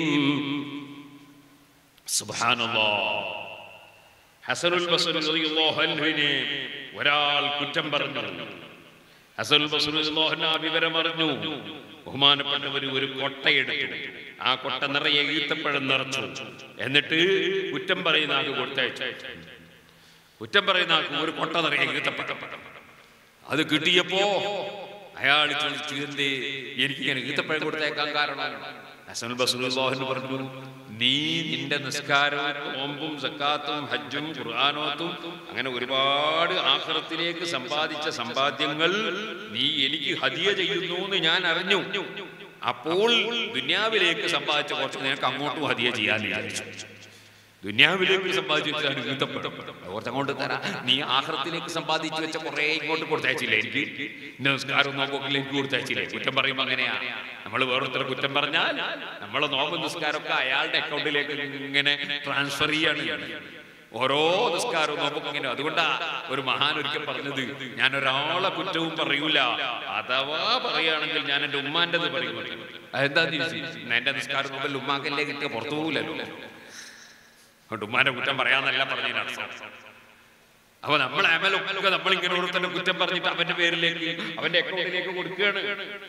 سبحان الله ഹസനുൽ ബസ്രി റളിയല്ലാഹു അൻഹുവിനെ ഒരാൾ കുറ്റം പറഞ്ഞു ഹസനുൽ ബസ്രി റളിയല്ലാഹു അൻഹു ആ വിവരം അറിഞ്ഞു ബഹുമാനപ്പെട്ടവർ ഒരു കൊട്ടയെടുത്തു ആ കൊട്ട നിറയെ ഈത്തപ്പഴം നിറച്ചു എന്നിട്ട് കുറ്റം പറയുന്ന ആൾക്ക് കൊടുത്തയച്ചു കുറ്റം പറയുന്ന ആൾക്ക് ഒരു കൊട്ട നിറയെ ഈത്തപ്പഴം അത് കിട്ടിയപ്പോ അയാൾ ചോദിച്ചു എന്തേ എനിക്കിങ്ങനെ ഈത്തപ്പഴം കൊടുത്തേക്കാൻ കാരണം ഹസനുൽ ബസ്റുല്ലാഹിന് പറഞ്ഞു നീ നിന്റെ നിസ്കാരവും നോമ്പും സക്കാത്തും ഹജ്ജും ഖുർആാനോത്തും അങ്ങനെ ഒരുപാട് ആഹ്റത്തിലേക്ക് സമ്പാദിച്ച സമ്പാദ്യങ്ങൾ നീ എനിക്ക് ഹദിയ ചെയ്യുന്നു എന്ന് ഞാൻ അറിഞ്ഞു അപ്പോൾ ദുന്യാവിലേക്ക് സമ്പാദിച്ച കുറച്ച് നിനക്ക് അങ്ങോട്ടും ഹദിയ ചെയ്യാൻ വിചാരിച്ചു ദുന്യാവിലേക്ക് സമ്പാദിച്ചു വെച്ചാൽ ഈത്തപ്പെടും കുറച്ച് അങ്ങോട്ട് തരാം നീ ആഹ്റത്തിലേക്ക് സമ്പാദിച്ചു വെച്ച കുറെ ഇങ്ങോട്ട് കൊടുത്തയച്ചില്ലേ എനിക്ക് ഇന്ന നിസ്കാരം നോക്കൊക്കെ എനിക്ക് കൊടുത്തയച്ചില്ലേ കുറ്റം പറയുമ്പോൾ അങ്ങനെയാ നമ്മൾ വേറൊരുത്തർ കുറ്റം പറഞ്ഞാൽ നമ്മളെ നോമ്പ് നിസ്കാരമൊക്കെ അയാളുടെ അക്കൗണ്ടിലേക്ക് ഇങ്ങനെ ട്രാൻസ്ഫർ ചെയ്യാണ് ഓരോ നിസ്കാരവും നോമ്പൊക്കെ ഇങ്ങനെ അതുകൊണ്ടാ ഒരു മഹാൻ ഒരിക്കൽ പറഞ്ഞത് ഞാൻ ഒരാളെ കുറ്റവും പറയൂല അഥവാ പറയുകയാണെങ്കിൽ ഞാൻ എന്റെ ഉമ്മാന്റെത് പറയും അതെന്താ ചോദിച്ചു എന്റെ നിസ്കാരം നോമ്പൽ ഉമ്മാക്കല്ലേ കിട്ടിയ പുറത്തു പോകില്ലല്ലോ അതുകൊണ്ട് ഉമ്മാന്റെ കുറ്റം പറയാന്നല്ല പറഞ്ഞതിനാണ് അപ്പൊ നമ്മൾ അമലൊക്കെ നമ്മൾ ഇങ്ങനെ ഓരോരുത്തരുടെ കുറ്റം പറഞ്ഞിട്ട് അവന്റെ പേരിലേക്ക് അവന്റെ അക്കൗണ്ടിലേക്ക് കൊടുക്കുകയാണ്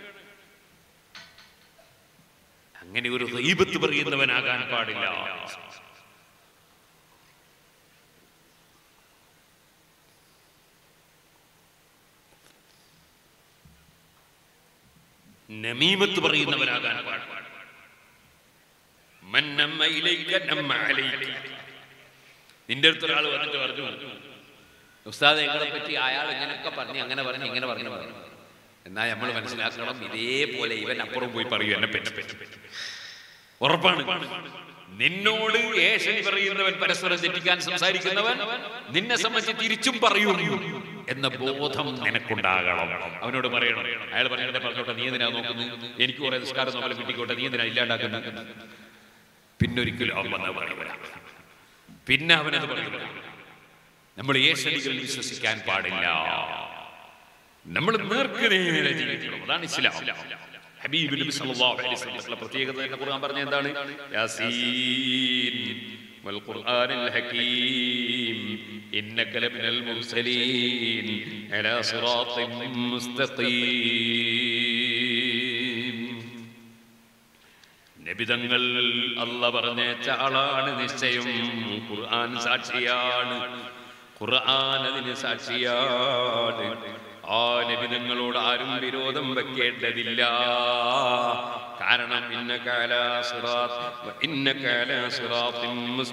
അങ്ങനെ ഒരു ദൈവത്ത് പറയുന്നവനാകാൻ പാടില്ല നമീമത്ത് പറയുന്നവരാകാൻ പാടില്ല മൻ നമ്മ ഇലൈക നമ്മ അലൈക. നിന്റെ അടുത്ത് ഒരാൾ വന്നിട്ട് പറഞ്ഞു ഉസ്താദ് ഞങ്ങളെ പറ്റി അയാൾ ഇങ്ങനെയൊക്കെ പറഞ്ഞു അങ്ങനെ പറഞ്ഞു ഇങ്ങനെ പറഞ്ഞു പറഞ്ഞു എന്നാൽ നമ്മൾ മനസ്സിലാക്കണം ഇതേപോലെ ഇവൻ അപ്പുറം പോയി പറയൂ എന്നെ പറ്റി ഉറപ്പാണ് നിന്നോട് ഏഷണി പറയുന്നവൻ പരസ്പരം തെറ്റിക്കാൻ സംസാരിക്കുന്നവൻ നിന്നെ സംബന്ധിച്ച് തിരിച്ചും പറയൂ എന്ന ബോധം നിനക്കുണ്ടാകണം അവനോട് പറയണം അയാൾ പറഞ്ഞിട്ട് പറഞ്ഞോട്ടെ നീ എന്തിനാ നോക്കുന്നത് എനിക്ക് കുറെ നിസ്കാരം നോക്കലും കിട്ടിക്കോട്ടെ നീ എന്തിനാ ഇല്ലാണ്ടാക്കുന്നത് പിന്നൊരിക്കലും അവൻ വന്ന പറയൂല പിന്നെ അവനത് പറയൂല നമ്മൾ ഏഷണികളിൽ വിശ്വസിക്കാൻ പാടില്ല നമ്മൾ നേർക്ക് നേരെ ജീവിക്കണം അതാണ് ഇസ്ലാം ഹബീബ് നബി സല്ലല്ലാഹു അലൈഹി വസല്ലം പ്രത്യേകത തന്നെ ഖുർആൻ പറഞ്ഞ എന്താണ് യാസീൻ വൽ ഖുർആനിൽ ഹകീം ഇന്നക ലമിനൽ മുർസലീൻ അലാ സിറാത്തിൻ മുസ്തഖീം നബിതങ്ങൾ അല്ല പറഞ്ഞേച്ച ആളാണ് നിശ്ചയം ഖുർആൻ സാക്ഷിയാണ് ഖുർആൻ അതിന് സാക്ഷിയാണ് ആ നബിതങ്ങളോട് ആരും വിരോധം വെക്കേണ്ടതില്ല കാരണം ഇന്ന കാലാ സിറാത്ത് ഇന്ന കാലാ സിറാത്തിൻ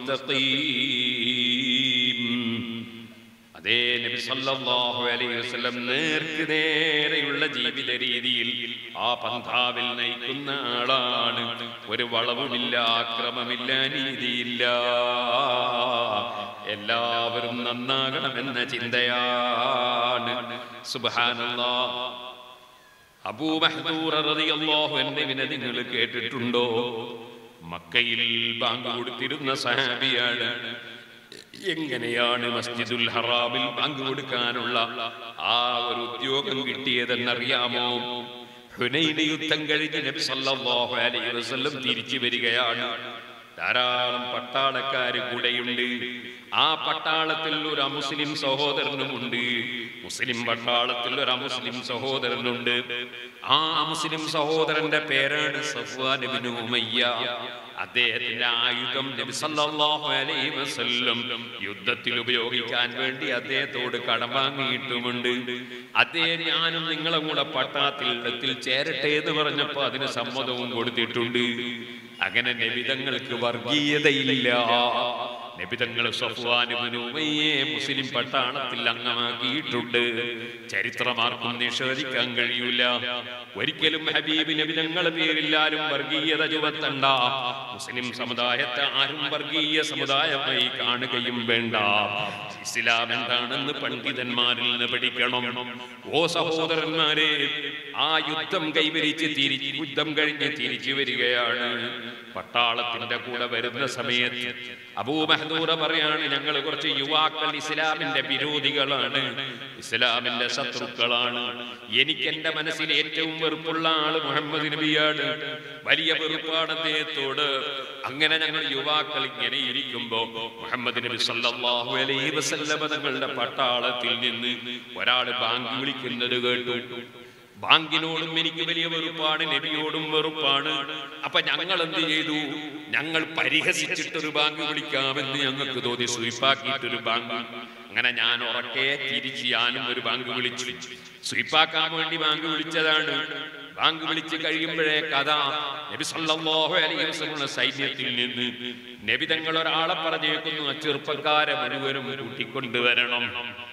മുസ്തഖീം അതേ നബി സല്ലല്ലാഹു അലൈഹി വസല്ലം നേർക്ക് നേരെയുള്ള ജീവിത രീതിയിൽ ആ പന്ഥാവിൽ നയിക്കുന്ന ആളാണ് ഒരു വളവുമില്ല ആക്രമമില്ല നീതിയില്ല എല്ലാവരും നന്നാകണമെന്ന ചിന്തയാണ് സുബ്ഹാനല്ലാ അബൂ മഹ്ദൂർ റളിയല്ലാഹു അൻഹുവിനെ നിങ്ങൾ കേട്ടിട്ടുണ്ടോ മക്കയിൽ ബാങ്ക് കൊടുത്തിരുന്ന സഹാബിയാണ് എങ്ങനെയാണ് മസ്ജിദുൽ ഹറാമിൽ ബാങ്ക് കൊടുക്കാനുള്ള ആ ഒരു ഉദ്യോഗം കിട്ടിയതെന്നറിയാമോ ഹുനൈന് യുദ്ധം കഴിഞ്ഞ് നബി സല്ലല്ലാഹു അലൈഹി വസല്ലം തിരിച്ചു വരികയാണ് ധാരാളം പട്ടാളക്കാര് കൂടെയുണ്ട് ആ പട്ടാളത്തിൽ ഒരു അമുസ്ലിം സഹോദരനുമുണ്ട് മുസ്ലിം പട്ടാളത്തിൽ ഒരു അമുസ്ലിം സഹോദരനുണ്ട് ആ മുസ്ലിം സഹോദരന്റെ പേരാണ് സഫ്വാൻ ഇബ്നു ഉമയ്യ അദ്ദേഹത്തിന്റെ ആയുധം നബി സല്ലല്ലാഹു അലൈഹി വസല്ലം യുദ്ധത്തിൽ ഉപയോഗിക്കാൻ വേണ്ടി അദ്ദേഹത്തോട് കടം വാങ്ങിയിട്ടുമുണ്ട് അദ്ദേഹം ഞാനും നിങ്ങളും കൂടെ പട്ടാളത്തിൽ ചേരട്ടെ എന്ന് പറഞ്ഞപ്പോ അതിന് സമ്മതവും കൊടുത്തിട്ടുണ്ട് അങ്ങനെ നബിതങ്ങൾക്ക് വർഗീയതയില്ല നബിതങ്ങൾ സഫ്വാനുമയെ മുസ്ലിം പട്ടാളത്തിൽ അംഗമാക്കിയിട്ടുണ്ട് ചരിത്രമാർക്കും നിഷേധിക്കാൻ കഴിയൂല ഒരിക്കലും ഹബീബ് നബിതങ്ങളെ പേരിൽ ആരും വർഗീയത ചുവത്തണ്ട മുസ്ലിം സമുദായത്തെ ആരും വർഗീയ സമുദായമായി കാണുകയും വേണ്ട ഇസ്ലാം എന്താണെന്ന് പണ്ഡിതന്മാരിൽ നിന്ന് പഠിക്കണം ഓ സഹോദരന്മാരെ ആ യുദ്ധം കൈവരിച്ച് തിരി യുദ്ധം കഴിഞ്ഞ് തിരിച്ചു വരികയാണ് പട്ടാളത്തിന്റെ കൂടെ വരുന്ന സമയത്ത് അബൂ മഹദൂറ പറയാണ് ഞങ്ങൾ കുറച്ച് യുവാക്കൾ ഇസ്ലാമിന്റെ വിരോധികളാണ് ഇസ്ലാമിന്റെ ശത്രുക്കളാണ് എനിക്ക് എന്റെ മനസ്സിൽ ഏറ്റവും വെറുപ്പുള്ള ആള് മുഹമ്മദ് നബിയാണ് വലിയ വെറുപ്പാണ് അദ്ദേഹത്തോട് അങ്ങനെ ഞങ്ങൾ യുവാക്കൾ ഇങ്ങനെ ഇരിക്കുമ്പോ മുഹമ്മദ് നബി സല്ലല്ലാഹു അലൈഹി വസല്ലമ തങ്ങളുടെ പട്ടാളത്തിൽ നിന്ന് ഒരാൾ ബാങ്ക് വിളിക്കുന്നത് കേട്ടു ബാങ്കിനോടും എനിക്ക് വലിയ വെറുപ്പാണ് നബിയോടും വെറുപ്പാണ് അപ്പൊ ഞങ്ങൾ എന്ത് ചെയ്തു ഞങ്ങൾ പരിഹസിച്ചിട്ടൊരു ബാങ്ക് വിളിക്കാമെന്ന് ഞങ്ങൾക്ക് തോന്നി സ്വീപ്പാക്കിയിട്ടൊരു ബാങ്ക് അങ്ങനെ ഞാൻ ഉറക്കെ തിരിച്ച് ഞാനും ഒരു ബാങ്ക് വിളിച്ചു സ്വീപ്പാക്കാൻ വേണ്ടി ബാങ്ക് വിളിച്ചതാണ് ബാങ്ക് വിളിച്ച് കഴിയുമ്പോഴേ കഥ നബി സല്ലല്ലാഹു അലൈഹി വസല്ലം സൈന്യത്തിൽ നിന്ന് നബി തങ്ങൾ ഒരാളെ പറഞ്ഞേക്കുന്നു ആ ചെറുപ്പക്കാരെ മുഴുവനും കൂട്ടിക്കൊണ്ടുവരണം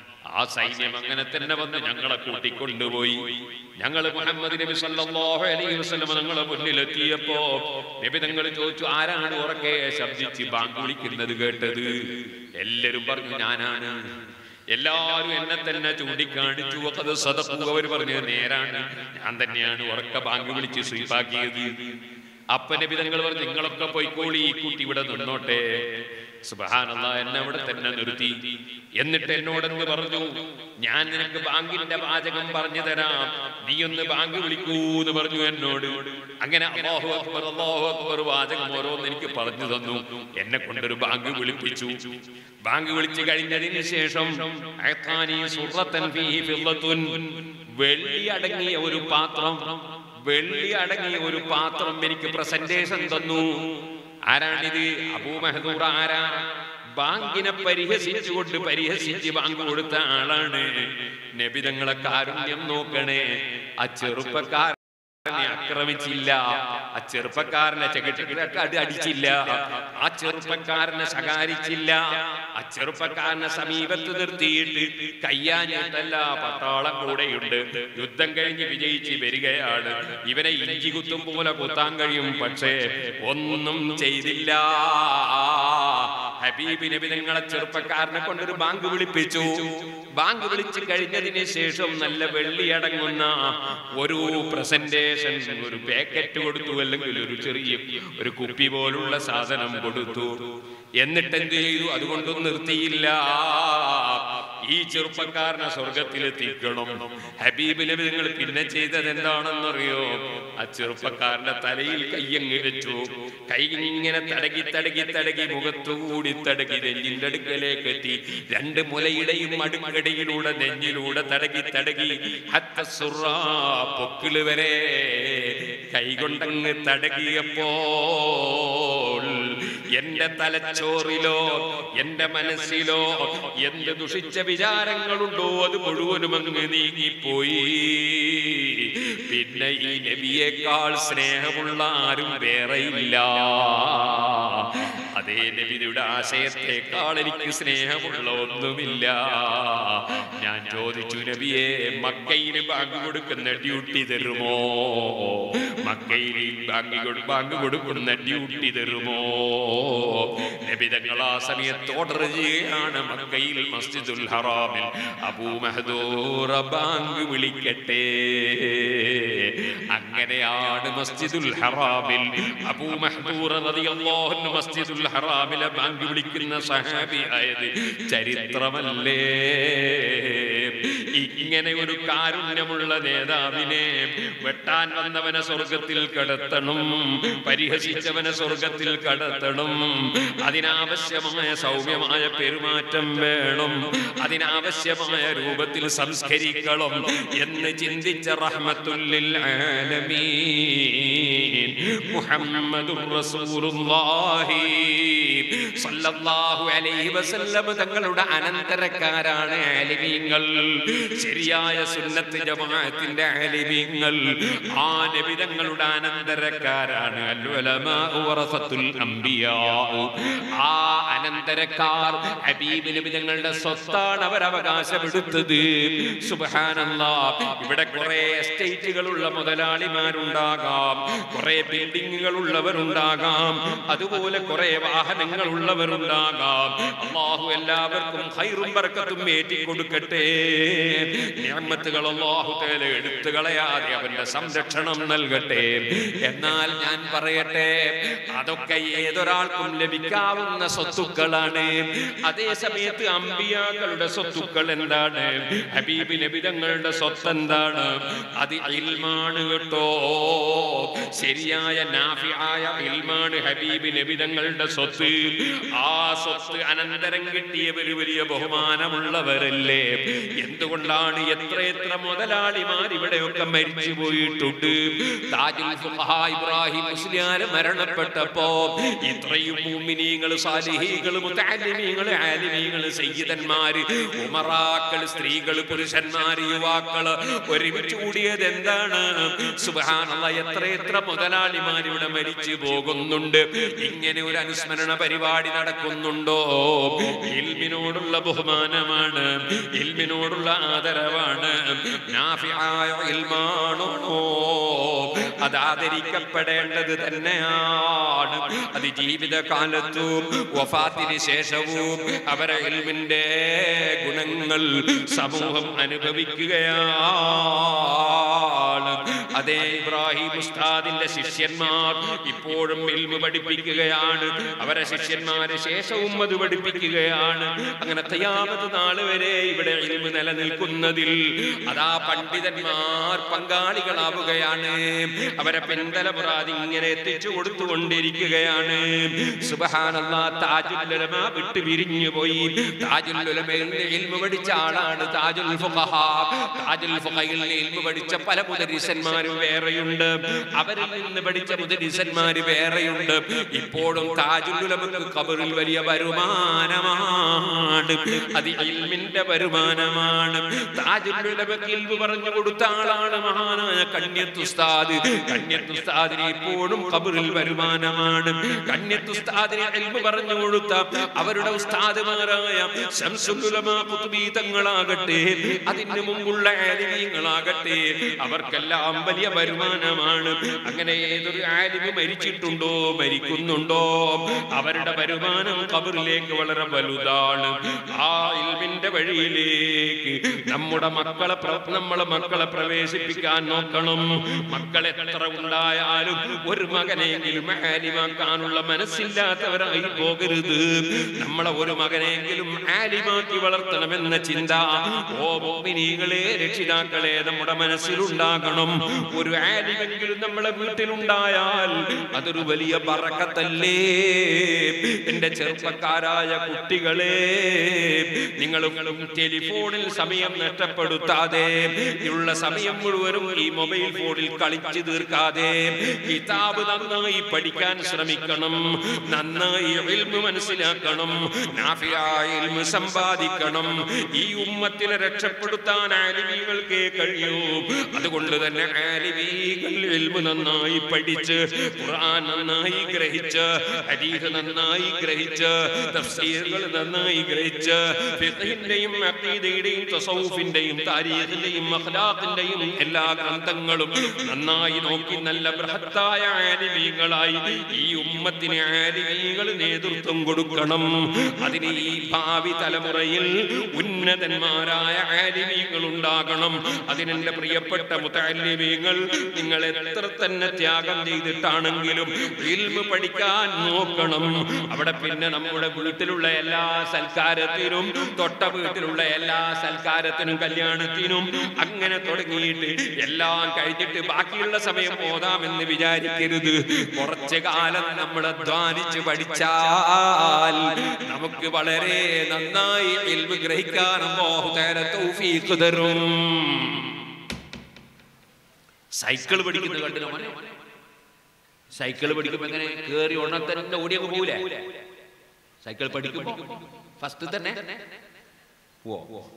ആ സൈന്യം അങ്ങനെ തന്നെ വന്ന് ഞങ്ങളെ കൂട്ടിക്കൊണ്ടുപോയി ഞങ്ങൾ മുഹമ്മദ് നബി സല്ലല്ലാഹു അലൈഹി വസല്ലം ഞങ്ങളെ മുന്നിലെത്തിയപ്പോ നബി തങ്ങൾ ചോദിച്ചു ആരാണ് ഉറക്കെ ശബ്ദിച്ച് ബാങ്ക് വിളിക്കുന്നത് കേട്ടത് എല്ലാരും പറഞ്ഞു ഞാനാണ് എല്ലാരും എന്നെ തന്നെ ചൂണ്ടിക്കാണിച്ചു അത് സദക്കു അവർ പറഞ്ഞത് നേരാണ് ഞാൻ തന്നെയാണ് ഉറക്ക ബാങ്ക് വിളിച്ച് സ്വീപ്പാക്കിയത് അപ്പ നബി തങ്ങൾ പറഞ്ഞു നിങ്ങളൊക്കെ പോയിക്കോളി ഈ കുട്ടി ഇവിടെ നിന്നോട്ടെ സുബഹാനല്ല എന്നെ അവിടെ തന്നെ നിർത്തി എന്നിട്ട് എന്നോടെന്ന് പറഞ്ഞു ഞാൻ നിനക്ക് ബാങ്കിന്റെ വാചകം പറഞ്ഞു തരാം നീ ഒന്ന് ബാങ്ക് വിളിക്കൂ എന്ന് പറഞ്ഞു എന്നോട് അങ്ങനെ അല്ലാഹു അക്ബർ അല്ലാഹു അക്ബർ വാചകം ഓരോന്ന് എനിക്ക് പറഞ്ഞു തന്നു എന്നെ കൊണ്ടൊരു ബാങ്ക് വിളിപ്പിച്ചു ബാങ്ക് വിളിച്ചു കഴിഞ്ഞതിന് ശേഷം അയത്താനി സുറത്തൻ ഫീഹി ഫിദ്ദത്തുൻ വെള്ളി അടങ്ങിയ ഒരു പാത്രം വെള്ളി അടങ്ങിയ ഒരു പാത്രം എനിക്ക് പ്രസന്റേഷൻ തന്നു ആരാണിത് അബൂ മെഹദൂർ ആരാ ബാങ്കിനെ പരിഹസിച്ചുകൊണ്ട് പരിഹസിച്ച് ബാങ്ക് കൊടുത്ത ആളാണ് നബിതങ്ങളെ കാരുണ്യം നോക്കണേ ആ ചെറുപ്പക്കാർ ചെറുപ്പക്കാരനെ ആക്രമിച്ചില്ല ആ ചെറുപ്പക്കാരനെ ചെകിട്ടൊക്കെ അടി അടിച്ചില്ല ആ ചെറുപ്പക്കാരനെ ശകാരിച്ചില്ല ആ ചെറുപ്പക്കാരനെ സമീപത്ത് നിർത്തിയിട്ട് കയ്യാഞ്ഞിട്ടല്ല പട്ടാളം കൂടെയുണ്ട് യുദ്ധം കഴിഞ്ഞ് വിജയിച്ച് വരികയാണ് ഇവനെ ഇഞ്ചി കുത്തും പോലെ കുത്താൻ കഴിയും പക്ഷേ ഒന്നും ചെയ്തില്ല ഹബീബ് നബി നിങ്ങളെ ചെറുപ്പക്കാരനെ കൊണ്ടൊരു ബാങ്ക് വിളിപ്പിച്ചു ബാങ്ക് വിളിച്ചു കഴിഞ്ഞതിന് ശേഷം നല്ല വെള്ളി അടങ്ങുന്ന ഒരു പ്രസന്റേഷൻ ഒരു പാക്കറ്റ് കൊടുത്തു അല്ലെങ്കിൽ ഒരു ചെറിയ ഒരു കുപ്പി പോലുള്ള സാധനം കൊടുത്തു എന്നിട്ട് എന്ത് ചെയ്തു അതുകൊണ്ടും നിർത്തിയില്ല ഈ ചെറുപ്പക്കാരനെ സ്വർഗത്തിലെത്തിക്കണം ഹബീബ് നബി നിങ്ങൾ പിന്നെ ചെയ്തത് എന്താണെന്നറിയോ ആ ചെറുപ്പക്കാരന്റെ തലയിൽ കയ്യങ്ങ് വെച്ചു കൈ ഇങ്ങനെ തടകി തടകി തടകി മുഖത്തുകൂടി തടകി നെഞ്ഞിന്റെ അടുക്കലേക്ക് എത്തി രണ്ട് മുലയുടെയും അടുക്കടയിലൂടെ നെഞ്ഞിലൂടെ തടകി തടകി ഹത്ത സുറാ പൊക്കിള് വരെ കൈകൊണ്ടങ്ങ് തടകിയപ്പോൾ എന്റെ തലച്ചോറിലോ എന്റെ മനസ്സിലോ എന്ത് ദുഷിച്ച വിചാരങ്ങളുണ്ടോ അത് മുഴുവനും അങ്ങ് നീങ്ങിപ്പോയി പിന്നെ ഈ നബിയേക്കാൾ സ്നേഹമുള്ള ആരും വേറെയില്ല അതേ നബിയുടെ ആശയത്തെക്കാൾ എനിക്ക് സ്നേഹമുള്ള ഒന്നുമില്ല ഞാൻ ചോദിച്ചു നബിയെ മക്കയിൽ ബാങ്ക് കൊടുക്കുന്ന ഡ്യൂട്ടി തരുമോ മക്കയിൽ ബാങ്ക് കൊടു- ബാങ്ക് കൊടുക്കുന്ന ഡ്യൂട്ടി തരുമോ നബി തങ്ങൾ ആ സമയത്ത് ഓർഡർ ചെയ്യുകയാണ് മക്കയിൽ മസ്ജിദുൽ ഹറാമിൽ അബൂ മഹദൂറ ബാങ്ക് വിളിക്കട്ടെ അങ്ങനെയാണ് മസ്ജിദുൽ ഹറാമിൽ അബൂ മഹദൂറ റളിയല്ലാഹു അൻഹു മസ്ജിദുൽ ഹറാമിലെ ബാങ്ക് വിളിക്കുന്ന സഹാബി ആയത് ചരിത്രമല്ലേ ഇങ്ങനെ ഒരു കാരുണ്യമുള്ള നേതാവിനെ വെട്ടാൻ വന്നവനെ സ്വർഗത്തിൽ കടത്തണം പരിഹസിച്ചവനെ സ്വർഗത്തിൽ കടത്തണം അതിനാവശ്യമായ സൗമ്യമായ പെരുമാറ്റം വേണം അതിനാവശ്യമായ രൂപത്തിൽ സംസ്കരിക്കണം എന്ന് ചിന്തിച്ച റഹ്മത്തുല്ലിൽ ആലമീൻ മുഹമ്മദുർ റസൂലുള്ളാഹി സല്ലല്ലാഹു അലൈഹി വസല്ലം തങ്ങളുടെ അനന്തരക്കാരാണ് ആലിമീങ്ങൾ ശരിയായ സുന്നത്ത് ജമാഅത്തിന്റെ ആലിമീങ്ങൾ ആ നബി തങ്ങളുടെ അനന്തരക്കാരാണ് അൽ ഉലമാഉ വറസത്തുൽ അംബിയാ ആ അനന്തരക്കാർ ഹബീബ് നബി തങ്ങളുടെ സ്വത്താണ് അവർ അവകാശമെടുത്തത് സുബ്ഹാനല്ലാഹ് ഇവിടെ കുറെ എസ്റ്റേറ്റുകളുള്ള മുതലാളിമാരുണ്ടാകാം കുറെ ബിൽഡിങ്ങുകൾ ഉള്ളവരുണ്ടാകാം അതുപോലെ കുറെ വാഹനങ്ങൾ ഉള്ളവരുണ്ടാകാം അള്ളാഹു എല്ലാവർക്കും ഹൈറും ബർക്കത്തും ഏറ്റി കൊടുക്കട്ടെ നിഅമത്തുകൾ അള്ളാഹു തേല എടുത്തു കളയാതെ അവന്റെ സംരക്ഷണം നൽകട്ടെ എന്നാൽ ഞാൻ പറയട്ടെ അതൊക്കെ ഏതൊരാൾക്കും ലഭിക്കാവുന്ന സ്വത്തുക്കളാണ് അതേ സമയത്ത് അമ്പിയാക്കളുടെ സ്വത്തുക്കൾ എന്താണ് ഹബീബ് നബിതങ്ങളുടെ സ്വത്ത് എന്താണ് അത് ഇൽമാണ് കേട്ടോ ശരിയായ നാഫിയായ ഇൽമാണ് ഹബീബ് നബിതങ്ങളുടെ സ്വത്ത് ആ സ്വത്ത് അനന്തരം കിട്ടിയവർ വലിയ ബഹുമാനമുള്ളവരല്ലേ എന്തുകൊണ്ടാണ് എത്രയെത്ര മുതലാളിമാർ ഇവിടെയൊക്കെ മരിച്ചു പോയിട്ടുണ്ട് താജുൽ ഫുഖഹാ ഇബ്രാഹിം മുസ്ലിയാർ മരണപ്പെട്ടപ്പോ ഇത്രയും മുഅ്മിനീങ്ങൾ സാലിഹീകൾ മുതഅല്ലിമീങ്ങൾ ആലിമീങ്ങൾ സയ്യിദന്മാര് ഉമറാക്കൾ സ്ത്രീകൾ പുരുഷന്മാര് യുവാക്കള് ഒരുമിച്ച് കൂടിയത് എന്താണ് സുബ്ഹാനല്ലാഹ് എത്ര എത്ര മുതലാളിമാർ ഇവിടെ മരിച്ചു പോകുന്നുണ്ട് ഇങ്ങനെ ഒരു അനുസ്മരണ പരിപാടി നടക്കുന്നുണ്ടോ ഇൽമിനോടുള്ള ബഹുമാനമാണ് ഇൽമിനോടുള്ള ആദരവാണ് നാഫിയായ ഇൽമാണോ അത് ആദരിക്കപ്പെടേണ്ടത് തന്നെയാണ് അത് ജീവിതകാലത്തും വഫാത്തിന് ശേഷവും അവരെ ഇൽമിന്റെ ഗുണങ്ങൾ സമൂഹം അനുഭവിക്കുകയാണ് അതേ ഇബ്രാഹിം ഉസ്താദിന്റെ ശിഷ്യന്മാർ ഇപ്പോഴും ഇൽമു പഠിപ്പിക്കുകയാണ് അവരെ ശിഷ്യന്മാരെ ശേഷവും അത് പഠിപ്പിക്കുകയാണ് അങ്ങനെ തയ്യാമത് നാള് വരെ ഇവിടെ ഇൽമു നിലനിൽക്കുന്നതിൽ അതാ പണ്ഡിതന്മാർ പങ്കാളികളാവുകയാണ് അവരെ പിന്തലമുറ അതിങ്ങനെ എത്തിച്ചു കൊടുത്തുകൊണ്ടിരിക്കുകയാണ് സുബഹാനല്ലാ താജുൽ ഉലമ വിട്ടു പിരിഞ്ഞു പോയി താജുൽ ഉലമയിൽ നിന്ന് ഇൽമു പഠിച്ച ആളാണ് താജുൽ ഫുഖഹ താജുൽ ഫുഖയിൽ നിന്ന് ഇൽമു പഠിച്ച പല മുദരിസന്മാരും ഉസ്താദുമാരും വേറെയുണ്ട് അവരിൽ നിന്ന് പഠിച്ച മുദരിസന്മാര് വേറെയുണ്ട് ഇപ്പോഴും താജുലുലമക്ക് കബറിൽ വലിയ വരുമാനമാണ് അത് ഇൽമിന്റെ വരുമാനമാണ് താജുലുലമക്ക് ഇൽമു പറഞ്ഞു കൊടുത്ത ആളാണ് മഹാനായ കണ്യത്തുസ്താദ് കണ്യത്തുസ്താദിന് ഇപ്പോഴും കബറിൽ വരുമാനമാണ് കണ്യത്തുസ്താദിന് ഇൽമു പറഞ്ഞു കൊടുത്ത അവരുടെ ഉസ്താദുമാരായ ശംസുലുലമാ കുതുബി തങ്ങളാകട്ടെ അതിന് മുമ്പുള്ള ആലിമീങ്ങളാകട്ടെ അവർക്കെല്ലാം വലിയ വരുമാനമാണ് അങ്ങനെ ഏതൊരു ആലിമ് മരിച്ചിട്ടുണ്ടോ മരിക്കുന്നുണ്ടോ അവരുടെ വരുമാനം കബറിലേക്ക് വളരെ വലുതാണ് ആ ഇൽമിന്റെ വഴിയിലേക്ക് നമ്മുടെ മക്കളെ പ്ര- നമ്മളെ മക്കളെ പ്രവേശിപ്പിക്കാൻ നോക്കണം മക്കൾ എത്ര ഉണ്ടായാലും ഒരു മകനെങ്കിലും ആലിമാക്കാനുള്ള മനസ്സില്ലാത്തവരായി പോകരുത് നമ്മളെ ഒരു മകനെങ്കിലും ആലിമാക്കി വളർത്തണമെന്ന ചിന്ത ഓ മോമിനികളെ രക്ഷിതാക്കളെ നമ്മുടെ മനസ്സിലുണ്ടാകണം ഒരു ആലിമെങ്കിലും നമ്മളെ വീട്ടിലുണ്ടായാൽ അതൊരു വലിയ ബറക്കത്തല്ലേ എന്റെ ചെറുപ്പക്കാരായ കുട്ടികളെ നിങ്ങൾ ടെലിഫോണിൽ സമയം നഷ്ടപ്പെടുത്താതെ ഉള്ള സമയം മുഴുവനും ഈ മൊബൈൽ ഫോണിൽ കളിച്ചു തീർക്കാതെ കിതാബ് നന്നായി പഠിക്കാൻ ശ്രമിക്കണം നന്നായി ഇൽമ് മനസ്സിലാക്കണം നാഫിയായ ഇൽമ് സമ്പാദിക്കണം ഈ ഉമ്മത്തിനെ രക്ഷപ്പെടുത്താൻ ആലിമീകൾക്കേ കഴിയൂ അതുകൊണ്ട് തന്നെ ആലിമീകൾ ഇൽമ് നന്നായി പഠിച്ച് ഖുർആൻ നന്നായി ഗ്രഹിച്ച് ഹദീസ് നന്നായി ഗ്രഹിച്ച് തഫ്സീറുകൾ നന്നായി ഗ്രഹിച്ച് ഫിഖഹിന്റെയും അഖീദയുടെയും തസൗഫിന്റെയും താരീഖിന്റെയും അഖ്ലാഖിന്റെയും എല്ലാ ഗ്രന്ഥങ്ങളും നന്നായി നോക്കി നല്ല ബൃഹത്തായ ആലിമീങ്ങളായി ഈ ഉമ്മത്തിന് ആലിമീങ്ങൾ നേതൃത്വം കൊടുക്കണം അതിന് ഈ ഭാവി തലമുറയിൽ ഉന്നതന്മാരായ ആലിമീങ്ങൾ ഉണ്ടാകണം അതിനെന്റെ പ്രിയപ്പെട്ട മുത്താലിമീങ്ങൾ നിങ്ങൾ എത്ര തന്നെ ത്യാഗം ചെയ്തിട്ടാണെങ്കിലും ഇൽമ് പഠിക്കാൻ നോക്കണം അവിടെ പിന്നെ നമ്മുടെ വീട്ടിലുള്ള എല്ലാ സൽക്കാരത്തിനും തൊട്ട വീട്ടിലുള്ള എല്ലാ സൽക്കാരത്തിനും കല്യാണത്തിനും അങ്ങനെ തുടങ്ങിയിട്ട് എല്ലാം കഴിഞ്ഞിട്ട് ബാക്കിയുള്ള സമയം പോതാമെന്ന് വിചാരിക്കരുത് കുറച്ചു കാലം നമ്മൾ അധ്വാനിച്ച് പഠിച്ചാൽ നമുക്ക് വളരെ നന്നായി ഇൽമ് ഗ്രഹിക്കാൻ അല്ലാഹു തആല തൗഫീഖ് തരും സൈക്കിൾ പഠിക്കുന്ന കണ്ടില്ല മോനെ സൈക്കിൾ പഠിക്കുമ്പോ എങ്ങനെ കേറി ഉടനെ തന്നെ ഓടിയങ്ങ് പോകൂലേ സൈക്കിൾ പഠിക്കുമ്പോ ഫസ്റ്റ് തന്നെ ഓ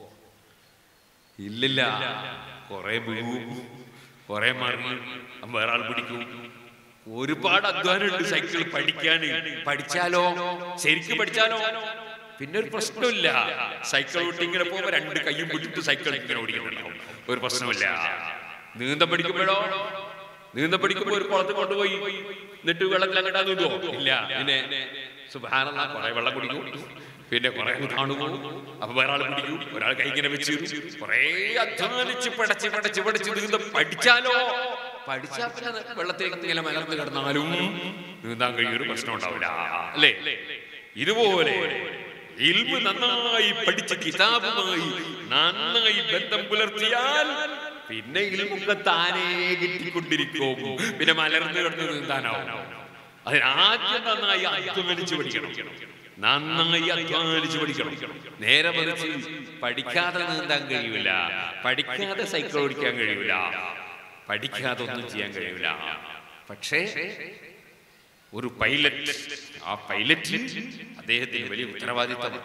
ഇല്ലില്ല കൊറേ വീഴും കൊറേ മറിയും വേറെ ആൾ പിടിക്കും ഒരുപാട് അധ്വാനമുണ്ട് സൈക്കിൾ പഠിക്കാൻ പഠിച്ചാലോ ശരിക്കും പഠിച്ചാലോ പിന്നെ ഒരു പ്രശ്നമില്ല സൈക്കിൾ ഓട്ടി ഇങ്ങനെ പോകുമ്പോ രണ്ട് കൈയും പിടിച്ചിട്ട് സൈക്കിൾ ഇങ്ങനെ ഓടിക്കുന്നുണ്ടാവും ഒരു പ്രശ്നമില്ല നീന്തം പഠിക്കുമ്പോഴോ നീന്തം പഠിക്കുമ്പോ ഒരു കുളത്ത് കൊണ്ടുപോയി എന്നിട്ട് വെള്ളത്തിൽ അങ്ങോട്ടാ നീന്തുവോ ഇല്ല പിന്നെ സുഭാനല്ല കുറെ വെള്ളം കുടിക്കും പിന്നെ കുറെ താണു പോകും അപ്പൊ വേറെ ആൾ പിടിക്കും ഒരാൾ കൈ ഇങ്ങനെ വെച്ച് കുറെ അധ്വാനിച്ച് പടച്ച് പടച്ച് പടച്ച് നീന്തം പഠിച്ചാലോ പഠിച്ചാൽ പിന്നെ വെള്ളത്തിൽ ഇങ്ങനെ മലർന്ന് കിടന്നാലും നീന്താൻ കഴിയൊരു പ്രശ്നം ഉണ്ടാവില്ല അല്ലേ ഇതുപോലെ ഇൽമ് നന്നായി പഠിച്ച് കിതാബുമായി നന്നായി ബന്ധം പുലർത്തിയാൽ പിന്നെ ഇൽമൊക്കെ താനേ കിട്ടിക്കൊണ്ടിരിക്കും പിന്നെ മലർന്ന് കിടന്ന് നീന്താനാവും അതിനാദ്യം നന്നായി അധ്വാനിച്ച് പഠിക്കണം നന്നായി അധ്വാനിച്ച് പഠിക്കണം നേരെ മറിച്ച് പഠിക്കാതെ നീന്താൻ കഴിയൂല പഠിക്കാതെ സൈക്കിൾ ഓടിക്കാൻ കഴിയൂല പഠിക്കാതെ ഒന്നും ചെയ്യാൻ കഴിയൂല പക്ഷേ ഒരു പൈലറ്റ് ആ പൈലറ്റ് അദ്ദേഹത്തിന് വലിയ ഉത്തരവാദിത്തം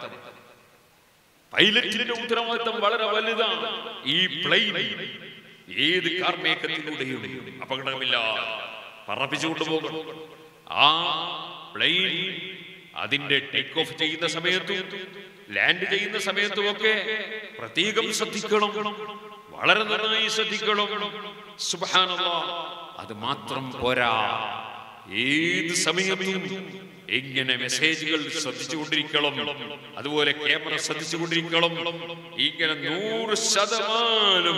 പൈലറ്റിന്റെ ഉത്തരവാദിത്തം വളരെ വലുതാണ് ഈ പ്ലെയിൻ ഏത് കാർമേഘത്തിലൂടെയും അപകടമില്ല പറപ്പിച്ചുകൊണ്ട് പോകണം ആ പ്ലെയിൻ അതിന്റെ ടേക്ക് ഓഫ് ചെയ്യുന്ന സമയത്തും ലാൻഡ് ചെയ്യുന്ന സമയത്തും ഒക്കെ പ്രത്യേകം ശ്രദ്ധിക്കണം വളരെ നന്നായി ശ്രദ്ധിക്കണം സുബ്ഹാനല്ലാഹ് അത് മാത്രം പോരാ ഏത് സമയത്തും ഇങ്ങനെ മെസ്സേജുകൾ ശ്രദ്ധിച്ചുകൊണ്ടിരിക്കണം അതുപോലെ ക്യാമറ ശ്രദ്ധിച്ചുകൊണ്ടിരിക്കണം ഇങ്ങനെ നൂറ് ശതമാനം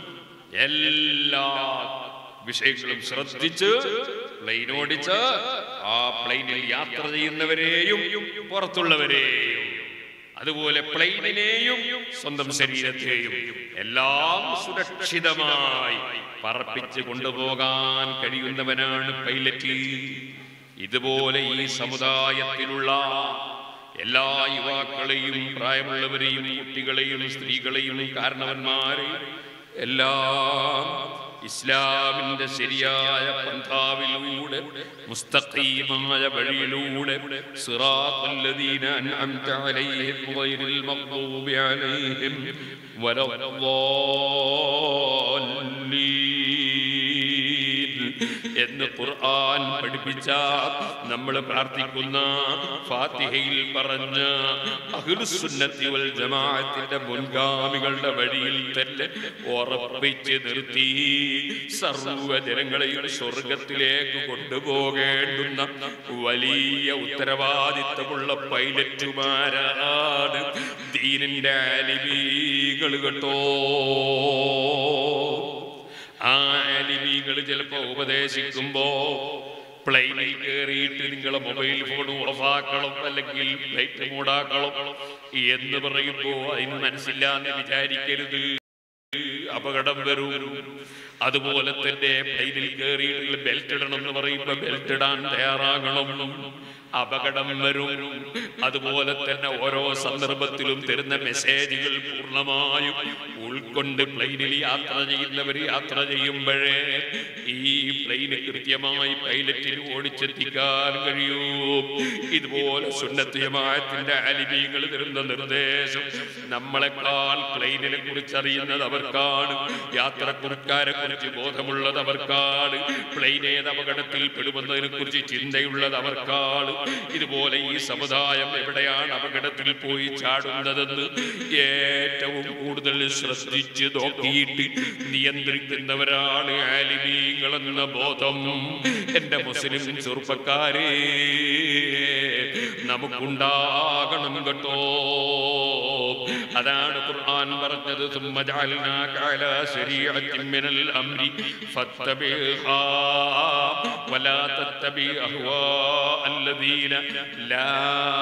എല്ലാ വിഷയങ്ങളും ശ്രദ്ധിച്ച് പ്ലെയിൻ ഓടിച്ച് ആ പ്ലെയിനിൽ യാത്ര ചെയ്യുന്നവരെയും പുറത്തുള്ളവരെയും അതുപോലെ പ്ലെയിനിനെയും സ്വന്തം ശരീരത്തെയും എല്ലാം സുരക്ഷിതമായി പറപ്പിച്ച് കൊണ്ടുപോകാൻ കഴിയുന്നവനാണ് പൈലറ്റ് ഇതുപോലെ ഈ സമുദായത്തിലുള്ള എല്ലാ യുവാക്കളെയും പ്രായമുള്ളവരെയും കുട്ടികളെയും സ്ത്രീകളെയും കാരണവന്മാരെയും എല്ലാം ഇസ്ലാമിന്റെ ശരിയായ പന്ഥാവിലൂടെ മുസ്തഖീമായ വഴിയിലൂടെ സിറാത്തല്ലദീന അൻഅംത അലൈഹിം ഗൈറിൽ മഗ്ദൂബി അലൈഹിം വലദ്ദാല്ലീൻ എന്ന് ഖുർആൻ പഠിപ്പിച്ച നമ്മൾ പ്രാർത്ഥിക്കുന്ന ഫാത്തിഹയിൽ പറഞ്ഞ അഹ്ലുസുന്നത്തി വൽ ജമാഅത്തിന്റെ മുൻഗാമികളുടെ വഴിയിൽ തന്നെ ഉറപ്പിച്ച് നിർത്തി സർവ്വ ജനങ്ങളെയും സ്വർഗത്തിലേക്ക് കൊണ്ടുപോകേണ്ടുന്ന വലിയ ഉത്തരവാദിത്തമുള്ള പൈലറ്റുമാരാണ് ദീനിന്റെ ആലിമീകൾ കേട്ടോ ആ ആലിമീകൾ ചിലപ്പോ ഉപദേശിക്കുമ്പോ പ്ലെയിനിൽ കയറിയിട്ട് നിങ്ങളെ മൊബൈൽ ഫോൺ ഓഫാക്കണം അല്ലെങ്കിൽ ലൈറ്റ് മൂടാക്കണം എന്ന് പറയുമ്പോ അതിന് മനസ്സില്ലാന്ന് വിചാരിക്കരുത് അപകടം വരും അതുപോലെ തന്നെ പ്ലെയിനിൽ കയറിയിട്ട് ബെൽറ്റ് ഇടണം എന്ന് പറയുമ്പോ ബെൽറ്റ് ഇടാൻ തയ്യാറാകണം അപകടം വരും അതുപോലെ തന്നെ ഓരോ സന്ദർഭത്തിലും തരുന്ന മെസ്സേജുകൾ പൂർണ്ണമായും ഉൾക്കൊണ്ട് പ്ലെയിനിൽ യാത്ര ചെയ്യുന്നവർ യാത്ര ചെയ്യുമ്പോഴേ ഈ പ്ലെയിന് കൃത്യമായി പൈലറ്റിന് ഓടിച്ചെത്തിക്കാൻ കഴിയൂ ഇതുപോലെ സുന്നത്തിയമായത്തിന്റെ അലിമീങ്ങൾ തരുന്ന നിർദ്ദേശം നമ്മളെക്കാൾ പ്ലെയിനിനെ കുറിച്ച് അറിയുന്നത് അവർക്കാണ് യാത്രക്കുറിക്കാരെ കുറിച്ച് ബോധമുള്ളത് അവർക്കാണ് പ്ലെയിൻ ഏത് അപകടത്തിൽ പെടുമെന്നതിനെ കുറിച്ച് ചിന്തയുള്ളത് അവർക്കാണ് ഇതുപോലെ ഈ സമുദായം എവിടെയാണ് അപകടത്തിൽ പോയി ചാടുന്നതെന്ന് ഏറ്റവും കൂടുതൽ ശ്രദ്ധിച്ച് നോക്കിയിട്ട് നിയന്ത്രിക്കുന്നവരാണ് ആലിമീങ്ങൾ എന്ന ബോധം എന്റെ മുസ്ലിം ചെറുപ്പക്കാരെ നമുക്കുണ്ടാകണം കേട്ടോ അതാണ് ഖുർആൻ പറഞ്ഞത് ثم جعلناك على شريعة من الأمر فاتبعها ولا تتبع أهواء الذين لا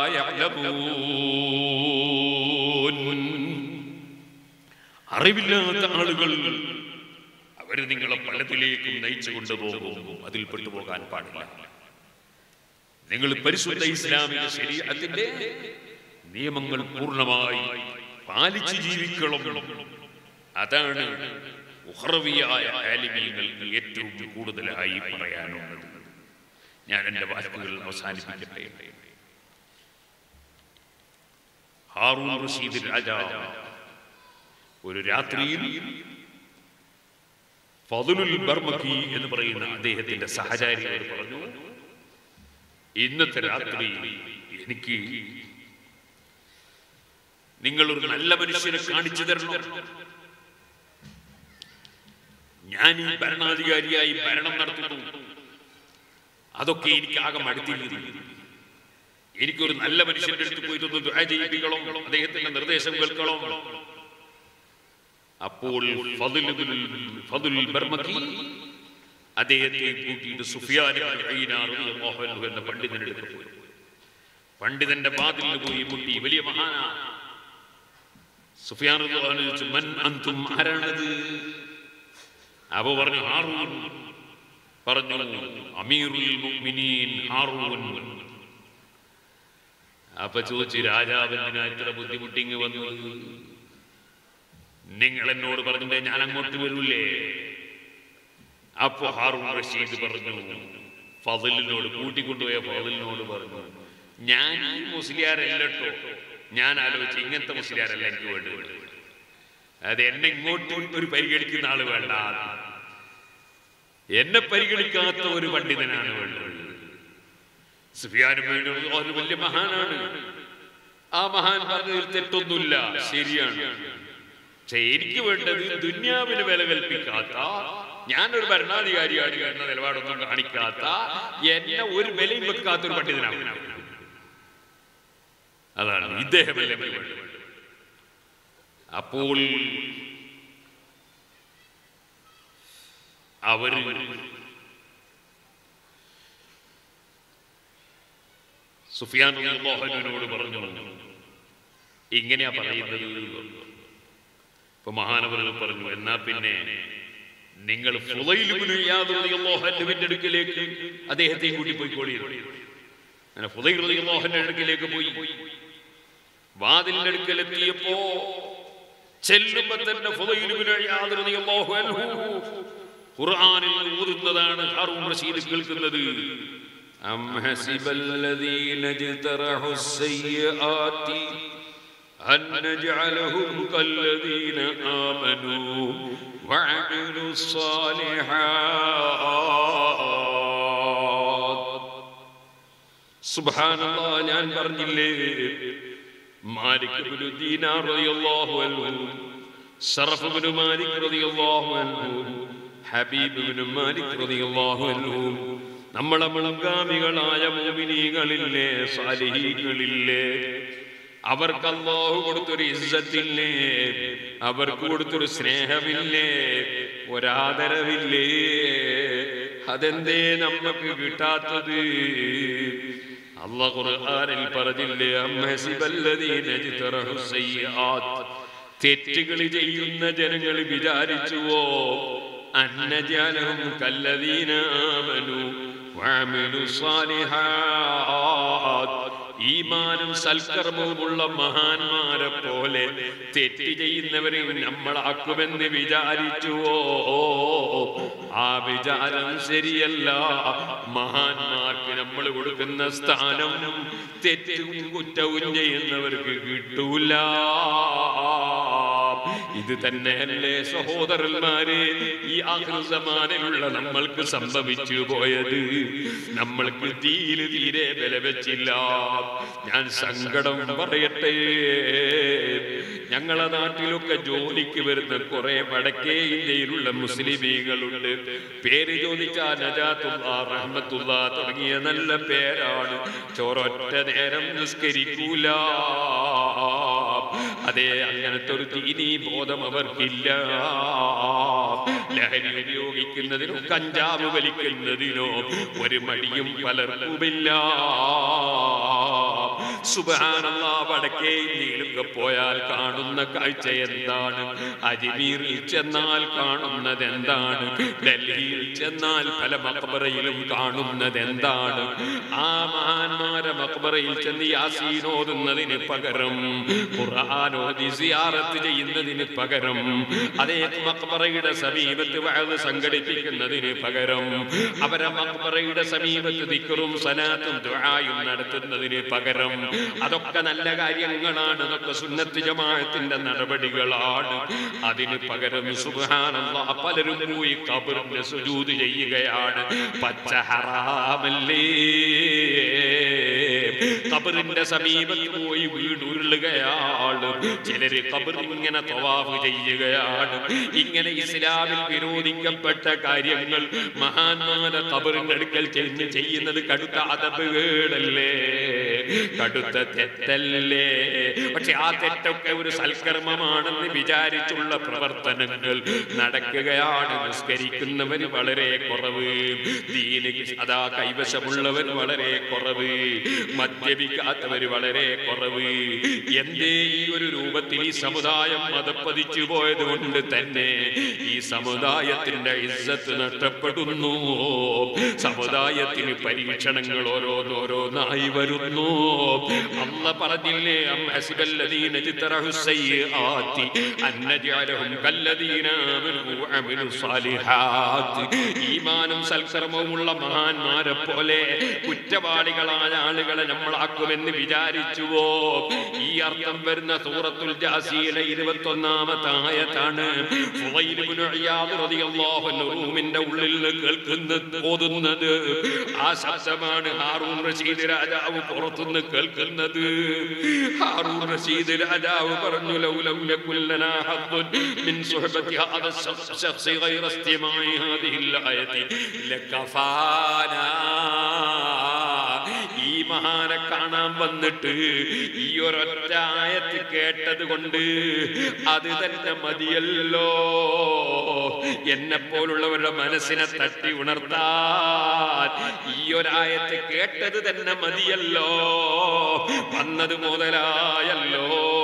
يعلمون അറിവില്ലാത്ത ആളുകൾ അവർ നിങ്ങളെ പലതിലേക്കും നയിച്ചു കൊണ്ടുപോകും അതിൽ പെട്ടുപോകാൻ പാടില്ല നിങ്ങൾ പരിശുദ്ധ ഇസ്ലാമിക ശരീരത്തിന്റെ നിയമങ്ങൾ പൂർണ്ണമായി പാലിച്ച് ജീവിക്കണം അതാണ് ഉഹ്റവിയായ ആലിമീങ്ങൾക്ക് ഏറ്റവും കൂടുതലായി പറയാനുള്ളത് ഞാൻ എന്റെ വാക്കുകൾ അവസാനിപ്പിക്കട്ടെ ഹാറൂൺ റഷീദ് രാജാവ് ഒരു രാത്രിയിൽ ഫതുലുൽ ബർമക്കി എന്ന് പറയുന്ന അദ്ദേഹത്തിന്റെ സഹചാരിയോട് പറഞ്ഞു ഇന്നത്തെ രാത്രി എനിക്ക് നിങ്ങൾ ഒരു നല്ല മനുഷ്യനെ കാണിച്ചു തരണം ഞാൻ ഈ ഭരണാധികാരിയായി ഭരണം നടത്തുന്നു അതൊക്കെ എനിക്ക് ആകെ മടുത്തിരിക്കുന്നു എനിക്കൊരു നല്ല മനുഷ്യന്റെ അടുത്ത് പോയിട്ടൊന്ന് ദുആ ചെയ്യിപ്പിക്കണം അദ്ദേഹത്തിന്റെ നിർദ്ദേശം കേൾക്കണം അപ്പോൾ ഫദ്ൽ ഇബ്നുൽ- ഫദ്ൽ ബർമക്കി അദ്ദേഹത്തെ കൂട്ടിയിട്ട് സുഫിയാൻ ഇബ്നു ഉയൈന റളിയല്ലാഹു അൻഹു എന്ന പണ്ഡിതന്റെ അടുത്ത് പോയി പണ്ഡിതന്റെ വാതിലിൽ പോയി മുട്ടി വലിയ മഹാനാ സുഫിയാൻ റളിയല്ലാഹു അൻഹു ചോദിച്ചു മൻ അന്തും ആരാണത് അബു പറഞ്ഞു ഹാറൂൻ പറഞ്ഞു അമീറുൽ മുഅ്മിനീൻ ഹാറൂൻ അപ്പൊ ചോദിച്ചു രാജാവിന് ഇത്ര ബുദ്ധിമുട്ടിങ് വന്നത് നിങ്ങൾ എന്നോട് പറഞ്ഞില്ലേ ഞാൻ അങ്ങോട്ട് വരൂലേ അപ്പോ ഹാറൂൺ റഷീദ് പറഞ്ഞു ഫതിലിനോട് കൂട്ടിക്കൊണ്ടുപോയ ഫതിലിനോട് പറഞ്ഞു ഞാൻ ഈ മുസ്ലിയാരല്ലോ ഞാൻ ആലോചിച്ച് ഇങ്ങനത്തെ മുസ്ലിയാരല്ല എനിക്ക് വേണ്ടത് അത് എന്നെ ഇങ്ങോട്ട് ഒരു പരിഗണിക്കുന്ന ആള് വേണ്ട എന്നെ പരിഗണിക്കാത്ത ഒരു പണ്ഡിതനാണ് വേണ്ടത് സുഫിയാനും വേണ്ടി ഒരു വലിയ മഹാനാണ് ആ മഹാൻ പറഞ്ഞതിൽ തെറ്റൊന്നുമില്ല ശരിയാണ് പക്ഷെ എനിക്ക് വേണ്ടത് ദുന്യാവിന് വില കൽപ്പിക്കാത്ത ഞാനൊരു ഭരണാധികാരിയാണ് എന്ന നിലപാടൊന്നും കാണിക്കാത്ത എന്നെ ഒരു വിലയും വെക്കാത്ത ഒരു പണ്ഡിതനാണ് അതാണ് ഇദ്ദേഹമല്ല എനിക്ക് വേണ്ടത്. അപ്പോൾ അവര് സുഫിയാൻ മോഹനോട് പറഞ്ഞു ഇങ്ങനെയാ പറയുന്നത് ഇപ്പൊ മഹാനവറുകൾ പറഞ്ഞു എന്നാ പിന്നെ നിങ്ങൾ ഫുലൈലുവിന്റെ അടുക്കിലേക്ക് അദ്ദേഹത്തെയും കൂട്ടി പോയിക്കോളി അങ്ങനെ ഫുലൈലുമോഹന്റെ അടുക്കിലേക്ക് പോയി വാതിലിന്റെ അടുക്കലെത്തിയപ്പോ ചെല്ലുമ്പോ തന്നെ ഫുദൈൽ ഇബ്നു ഇയാദ് റളിയല്ലാഹു അൻഹു ഖുർആനിൽ ഓതുന്നതാണ് ഹാറൂൻ റഷീദ് കേൾക്കുന്നത് أم حسب الذين اجترحوا السيئات أن نجعلهم كالذين آمنوا وعملوا الصالحات سبحان الله ഞാൻ പറഞ്ഞില്ലേ മാലിക് ഇബ്നു ദീനാർ റളിയല്ലാഹു അൻഹു സറഫ് ഇബ്നു മാലിക് റളിയല്ലാഹു അൻഹു ഹബീബ് ഇബ്നു മാലിക് റളിയല്ലാഹു അൻഹു നമ്മളെ മുൻഗാമികളായ മുഅ്മിനീകളില്ലേ സാലിഹീകളില്ലേ അവർക്ക് അല്ലാഹു കൊടുത്തൊരു ഇസ്സത്തില്ലേ അവർക്ക് കൊടുത്തൊരു സ്നേഹമില്ലേ ഒരാദരവില്ലേ അതെന്തേ നമുക്ക് കിട്ടാത്തത് അള്ളാഹ് ഖുർആനിൽ പറഞ്ഞില്ലേ അംഹസിബല്ലദീന ജ്തറഹു സയ്യാത്ത് തെറ്റുകൾ ചെയ്യുന്ന ജനങ്ങൾ വിചാരിച്ചുവോ അന്നജാലഹും കല്ലദീന ആമനു വഅമിലു സ്വാലിഹാത്ത് ഈമാനും സൽക്കർമ്മവുമുള്ള മഹാന്മാരെ പോലെ തെറ്റ് ചെയ്യുന്നവരെ നമ്മളാക്കുമെന്ന് വിചാരിച്ചുവോ ആ വിചാരം ശരിയല്ല മഹാന്മാർക്ക് നമ്മൾ കൊടുക്കുന്ന സ്ഥാനം തെറ്റും കുറ്റവും ചെയ്യുന്നവർക്ക് കിട്ടൂല ഇത് തന്നെയല്ലേ സഹോദരന്മാരെ ഈ ആഹൃസമാനിലുള്ള നമ്മൾക്ക് സംഭവിച്ചു പോയത് നമ്മൾക്ക് തീരെ തീരെ വില വെച്ചില്ല ഞാൻ സങ്കടം പറയട്ടെ ഞങ്ങളെ നാട്ടിലൊക്കെ ജോലിക്ക് വരുന്ന കുറെ വടക്കേ ഇന്ത്യയിലുള്ള മുസ്ലിമീങ്ങളുണ്ട് പേര് ചോദിച്ചാൽ നജാത്തുള്ള റഹ്മത്തുള്ള തുടങ്ങിയ നല്ല പേരാണ് ചോരൊറ്റ നേരം നിസ്കരിക്കൂല അതെ അങ്ങനത്തെ ഒരു ദീനീ ബോധം അവർക്കില്ല ലഹരി ഉപയോഗിക്കുന്നതിനോ കഞ്ചാവ് വലിക്കുന്നതിനോ ഒരു മടിയും പലർക്കുമില്ല സുബാനല്ലാ വടക്കേ ഇന്ത്യയിലൊക്കെ പോയാൽ കാണുന്ന കാഴ്ച എന്താണ് അജ്മീറിൽ ചെന്നാൽ കാണുന്നത് എന്താണ് ഡൽഹിയിൽ ചെന്നാൽ പല മക്ബറയിലും കാണുന്നത് എന്താണ് ആ മഹാന്മാരെ മക്ബറയിൽ ചെന്ന് യാസീൻ ഓതുന്നതിന് പകരം ഖുർആാനോദി സിയാറത്ത് ചെയ്യുന്നതിന് പകരം അതേ മക്ബറയുടെ സമീപത്ത് വയത് സംഘടിപ്പിക്കുന്നതിന് പകരം അവരെ മക്ബറയുടെ സമീപത്ത് ദിക്കറും സലാത്തും ദുആയും നടത്തുന്നതിന് പകരം അതൊക്കെ നല്ല കാര്യങ്ങളാണ് അതൊക്കെ സുന്നത്ത് ജമാഅത്തിന്റെ നടപടികളാണ് അതിന് പകരം സുബ്ഹാനല്ലാഹ് പലരും പോയി ഖബറിന്റെ സുജൂദ് ചെയ്യുകയാണ് പച്ച ഹറാമല്ലേ ഖബറിന്റെ സമീപത്ത് പോയി വീട് ഉരുളുകയാണ് ചിലര് ഖബർ ഇങ്ങനെ തവാഫ് ചെയ്യുകയാണ് ഇങ്ങനെ ഇസ്ലാമിൽ വിരോധിക്കപ്പെട്ട കാര്യങ്ങൾ മഹാന്മാരെ ഖബറിന്റെ അടുക്കൽ ചെന്ന് ചെയ്യുന്നത് കടുത്ത അതപകേടല്ലേ കടുത്ത തെറ്റല്ലേ പക്ഷെ ആ തെറ്റൊക്കെ ഒരു സൽക്കർമ്മമാണെന്ന് വിചാരിച്ചുള്ള പ്രവർത്തനങ്ങൾ നടക്കുകയാണ് നിസ്കരിക്കുന്നവർ വളരെ കുറവ് ദീന് അതാ കൈവശമുള്ളവർ വളരെ കുറവ് മദ്യപിക്കാത്തവർ വളരെ കുറവ് എന്തേ ഈ ഒരു രൂപത്തിൽ ഈ സമുദായം മതപ്പതിച്ചു പോയത് കൊണ്ട് തന്നെ ഈ സമുദായത്തിന്റെ ഇസ്സത്ത് നഷ്ടപ്പെടുന്നു സമുദായത്തിന് പരീക്ഷണങ്ങൾ ഓരോന്നോരോന്നായി വരുന്നു അല്ല പറഞ്ഞില്ലേ അം ഹസിബല്ലദീന ജിത്തറഹു സയ്യിആത്തി അൻ നജഅലഹും കല്ലദീന ആമനു വഅമിലു സാലിഹാത്ത് ഈമാനും സൽക്കർമ്മവുമുള്ള മഹാന്മാരെ പോലെ കുറ്റവാളികളായ ആളുകളെ നമ്മളാക്കുമെന്ന് വിചാരിച്ചുവോ ഈ അർത്ഥം വരുന്ന സൂറത്തുൽ ജാസിയിലെ ഇരുപത്തൊന്നാമത്തെ ആയത്താണ് ഫുളൈൽ ഇബ്നു ഇയാദ് റളിയല്ലാഹു അൻഹു റൂമിന്റെ ഉള്ളിൽ നിന്ന് കേൾക്കുന്നത് ഓതുന്നത് ആ ശബ്ദമാണ് ഹാറൂൺ റഷീദ് രാജാവ് പുറത്തുനിന്ന് കേൾക്കുന്നത് ഹാറൂൺ റഷീദ് രാജാവ് പറഞ്ഞു ലൗലം ലകുല്ലനാ ഹദ്ദുൻ മിൻ സുഹബത്തി ഹാദ ശഖ്സി ഗൈറ ഇസ്തിമാഇ ഹാദിഹിൽ ആയതി ലകഫാനാ ഈ മഹാനെ കാണാൻ വന്നിട്ട് ഈ ഒരൊറ്റ ആയത്ത് കേട്ടത് കൊണ്ട് അത് തന്നെ മതിയല്ലോ എന്നെ പോലുള്ളവരുടെ മനസ്സിനെ തട്ടി ഉണർത്താൻ ഈ ഒരായത്ത് കേട്ടത് തന്നെ മതിയല്ലോ വന്നത് മുതലായല്ലോ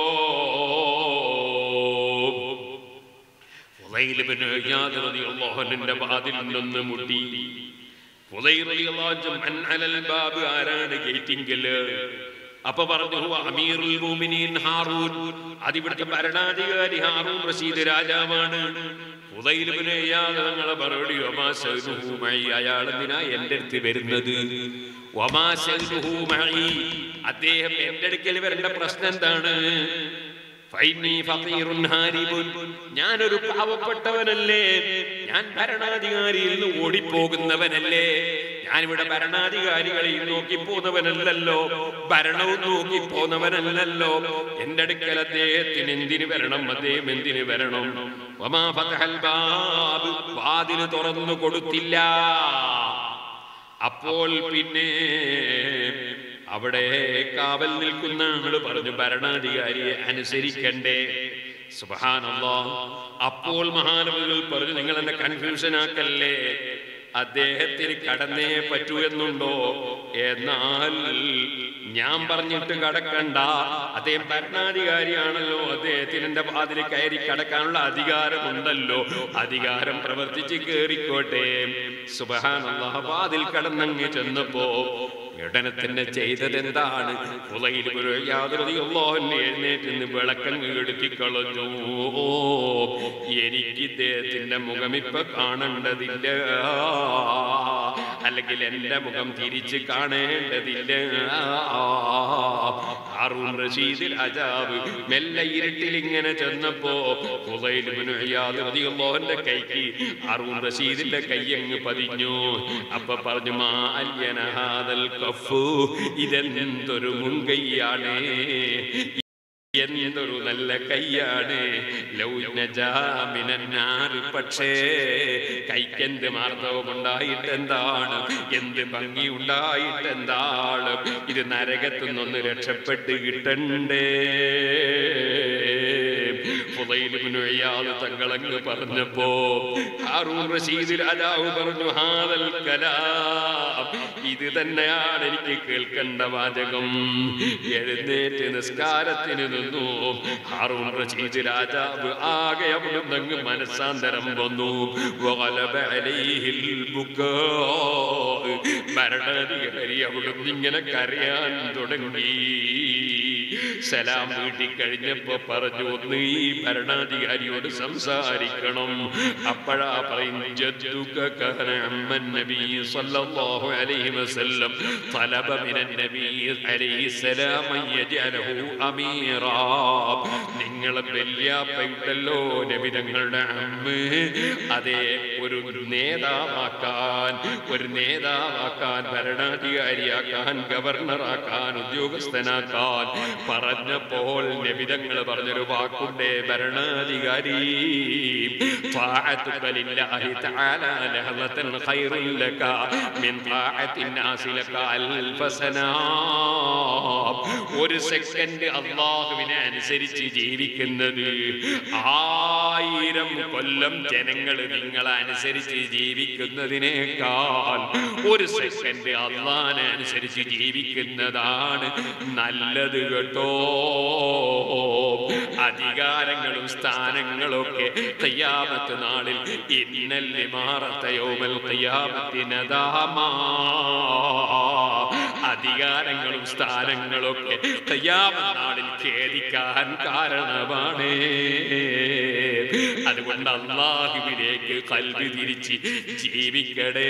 ഫുളൈൽ ഇബ്നു ഇയാദ് റളിയല്ലാഹു അൻഹുവിന്റെ വാതിൽ നിന്ന് മുട്ടി ഫുളൈൽ റളിയല്ലാഹു അൻഹു മൻ അലൽ ബാബ് ആരാണ് ഗേറ്റിങ്കല് അപ്പൊ പറഞ്ഞു "ഹുവ അമീറുൽ മുഅ്മിനീൻ ഹാറൂൻ അതിവിടുത്തെ ഭരണാധികാരി ഹാറൂൻ റഷീദ് രാജാവാണ് ഫുദൈൽ ഇബ്നു ഇയാദ് തങ്ങളെ മറുപടി വമാ ശഅ്നുഹു മഈ അയാൾ എന്തിനാ എൻ്റെ അടുത്ത് വരുന്നത് വമാ ശഅ്നുഹു മഈ അദ്ദേഹം എൻ്റെ അടുക്കൽ വരേണ്ട പ്രശ്നം എന്താണ് ഫൈനി ഫഖീറുൻ ഹാരിബുൻ ഞാനൊരു പാവപ്പെട്ടവനല്ലേ ഞാൻ ഭരണാധികാരിയിൽ നിന്ന് ഓടിപ്പോകുന്നവനല്ലേ ഞാനിവിടെ ഭരണാധികാരികളെയും നോക്കി പോന്നവനല്ലല്ലോ ഭരണവും നോക്കി പോന്നവനല്ലല്ലോ എന്റെ അടുക്കൽ അദ്ദേഹത്തിന് എന്തിന് വരണം അദ്ദേഹം എന്തിന് വരണം വമാ ഫതഹൽ ബാബ് വാതില് തുറന്നു കൊടുത്തില്ല അപ്പോൾ പിന്നെ അവിടെ കാവൽ നിൽക്കുന്ന ആള് പറഞ്ഞു ഭരണാധികാരിയെ അനുസരിക്കണ്ടേ സുബഹാനല്ലോ അപ്പോൾ മഹാനവകൾ പറഞ്ഞു നിങ്ങൾ എന്നെ കൺഫ്യൂഷൻ ആക്കല്ലേ അദ്ദേഹത്തിന് കടന്നേ പറ്റൂ എന്നുണ്ടോ എന്നാൽ ഞാൻ പറഞ്ഞിട്ട് കടക്കണ്ട അദ്ദേഹം ഭരണാധികാരിയാണല്ലോ അദ്ദേഹത്തിന് എന്റെ വാതിൽ കയറി കടക്കാനുള്ള അധികാരമുണ്ടല്ലോ അധികാരം പ്രവർത്തിച്ച് കേറിക്കോട്ടെ സുബഹാനല്ലാ വാതിൽ കടന്നങ്ങ് ചെന്നപ്പോ ഉടനെ തന്നെ ചെയ്തത് എന്താണ് എഴുന്നേറ്റ് നിന്ന് വിളക്കങ്ങ് എടുത്തിക്കളഞ്ഞു എനിക്ക് ഇദ്ദേഹത്തിന്റെ മുഖം ഇപ്പൊ കാണേണ്ടതില്ല അല്ലെങ്കിൽ എന്റെ മുഖം തിരിച്ച് കാണേണ്ടതില്ല ഹാറൂൺ റഷീദ് രാജാവ് മെല്ലെ ഇരുട്ടിൽ ഇങ്ങനെ ചെന്നപ്പോ റളിയല്ലാഹുവിന്റെ കൈക്ക് ഹാറൂൺ റഷീദിന്റെ കൈ അങ്ങ് പതിഞ്ഞു അപ്പൊ പറഞ്ഞു മാ അല്യന ഹാദൽ കഫു ഇതെന്തൊരു മുൻകൈയാണ് എന്തൊരു നല്ല കൈയാണ് ലൗനജാമിനാറ് പക്ഷേ കൈക്കെന്ത് മാർദ്ദവം ഉണ്ടായിട്ട് എന്താണ് എന്ത് ഭംഗി ഉണ്ടായിട്ട് എന്താണ് ഇത് നരകത്തു നിന്നൊന്ന് രക്ഷപ്പെട്ട് കിട്ടണ്ടേ ഫുദൈലിബ്നു ഇയാദ് തങ്ങളങ്ങ് പറഞ്ഞപ്പോ ഹാറൂൺ റഷീദ് രാജാവ് പറഞ്ഞു ഹാദൽ കലാം ഇത് തന്നെയാണ് എനിക്ക് കേൾക്കേണ്ട വാചകം എഴുന്നേറ്റ് നിസ്കാരത്തിന് നിന്നു ഹാറൂൺ റഷീദ് രാജാവ് ആകെ അവിടുന്ന് അങ്ങ് മനസ്സാന്തരം വന്നു വഗലബ അലൈഹിൽ ബുക്കാ. ഭരണാധികാരി അവിടുന്ന് ഇങ്ങനെ കരയാൻ തുടങ്ങി സലാം വീട്ടി കഴിഞ്ഞപ്പോ പറഞ്ഞു ഒന്ന് ഈ ഭരണാധികാരിയോട് സംസാരിക്കണം അപ്പോഴാ പറയും ജദ്ദുക കാന അമ്മൻ നബി സല്ലല്ലാഹു അലൈഹി വസല്ലം طلب من النبي عليه السلام أن يجعله أميرا നിങ്ങളെ വല്യാപ്പയുണ്ടല്ലോ നബി തങ്ങളുടെ അമ്മ അതെ ഒരു നേതാവാക്കാൻ ഒരു നേതാവാക്കാൻ ഭരണാധികാരിയാക്കാൻ ഗവർണറാക്കാൻ ഉദ്യോഗസ്ഥനാക്കാൻ പറഞ്ഞപ്പോൾ നബിതങ്ങൾ പറഞ്ഞൊരു വാക്കുണ്ടേ ഭരണാധികാരി طاعتك لله تعالى لحظة خير لك من طاعة الناس لك ألف سنة ഒരു സെക്കൻഡ് അള്ളാഹുവിനെ അനുസരിച്ച് ജീവിക്കുന്നത് ആയിരം കൊല്ലം ജനങ്ങൾ നിങ്ങളെ അനുസരിച്ച് ജീവിക്കുന്നതിനേക്കാൾ ഒരു സെക്കൻഡ് അള്ളാഹിനെ അനുസരിച്ച് ജീവിക്കുന്നതാണ് നല്ലത് കേട്ടോ അധികാരങ്ങളും സ്ഥാനങ്ങളും ഒക്കെ തയ്യാമത്ത് നാളിൽ ഇന്നല്ലേ മാറത്തയോമൽ തയ്യാമത്തിനതാമാ അധികാരങ്ങളും സ്ഥാനങ്ങളൊക്കെ തയ്യാമനാളിൽ ഖേദിക്കാൻ കാരണമാണ് അതുകൊണ്ട് അള്ളാഹുവിലേക്ക് കൽവി തിരിച്ച് ജീവിക്കടേ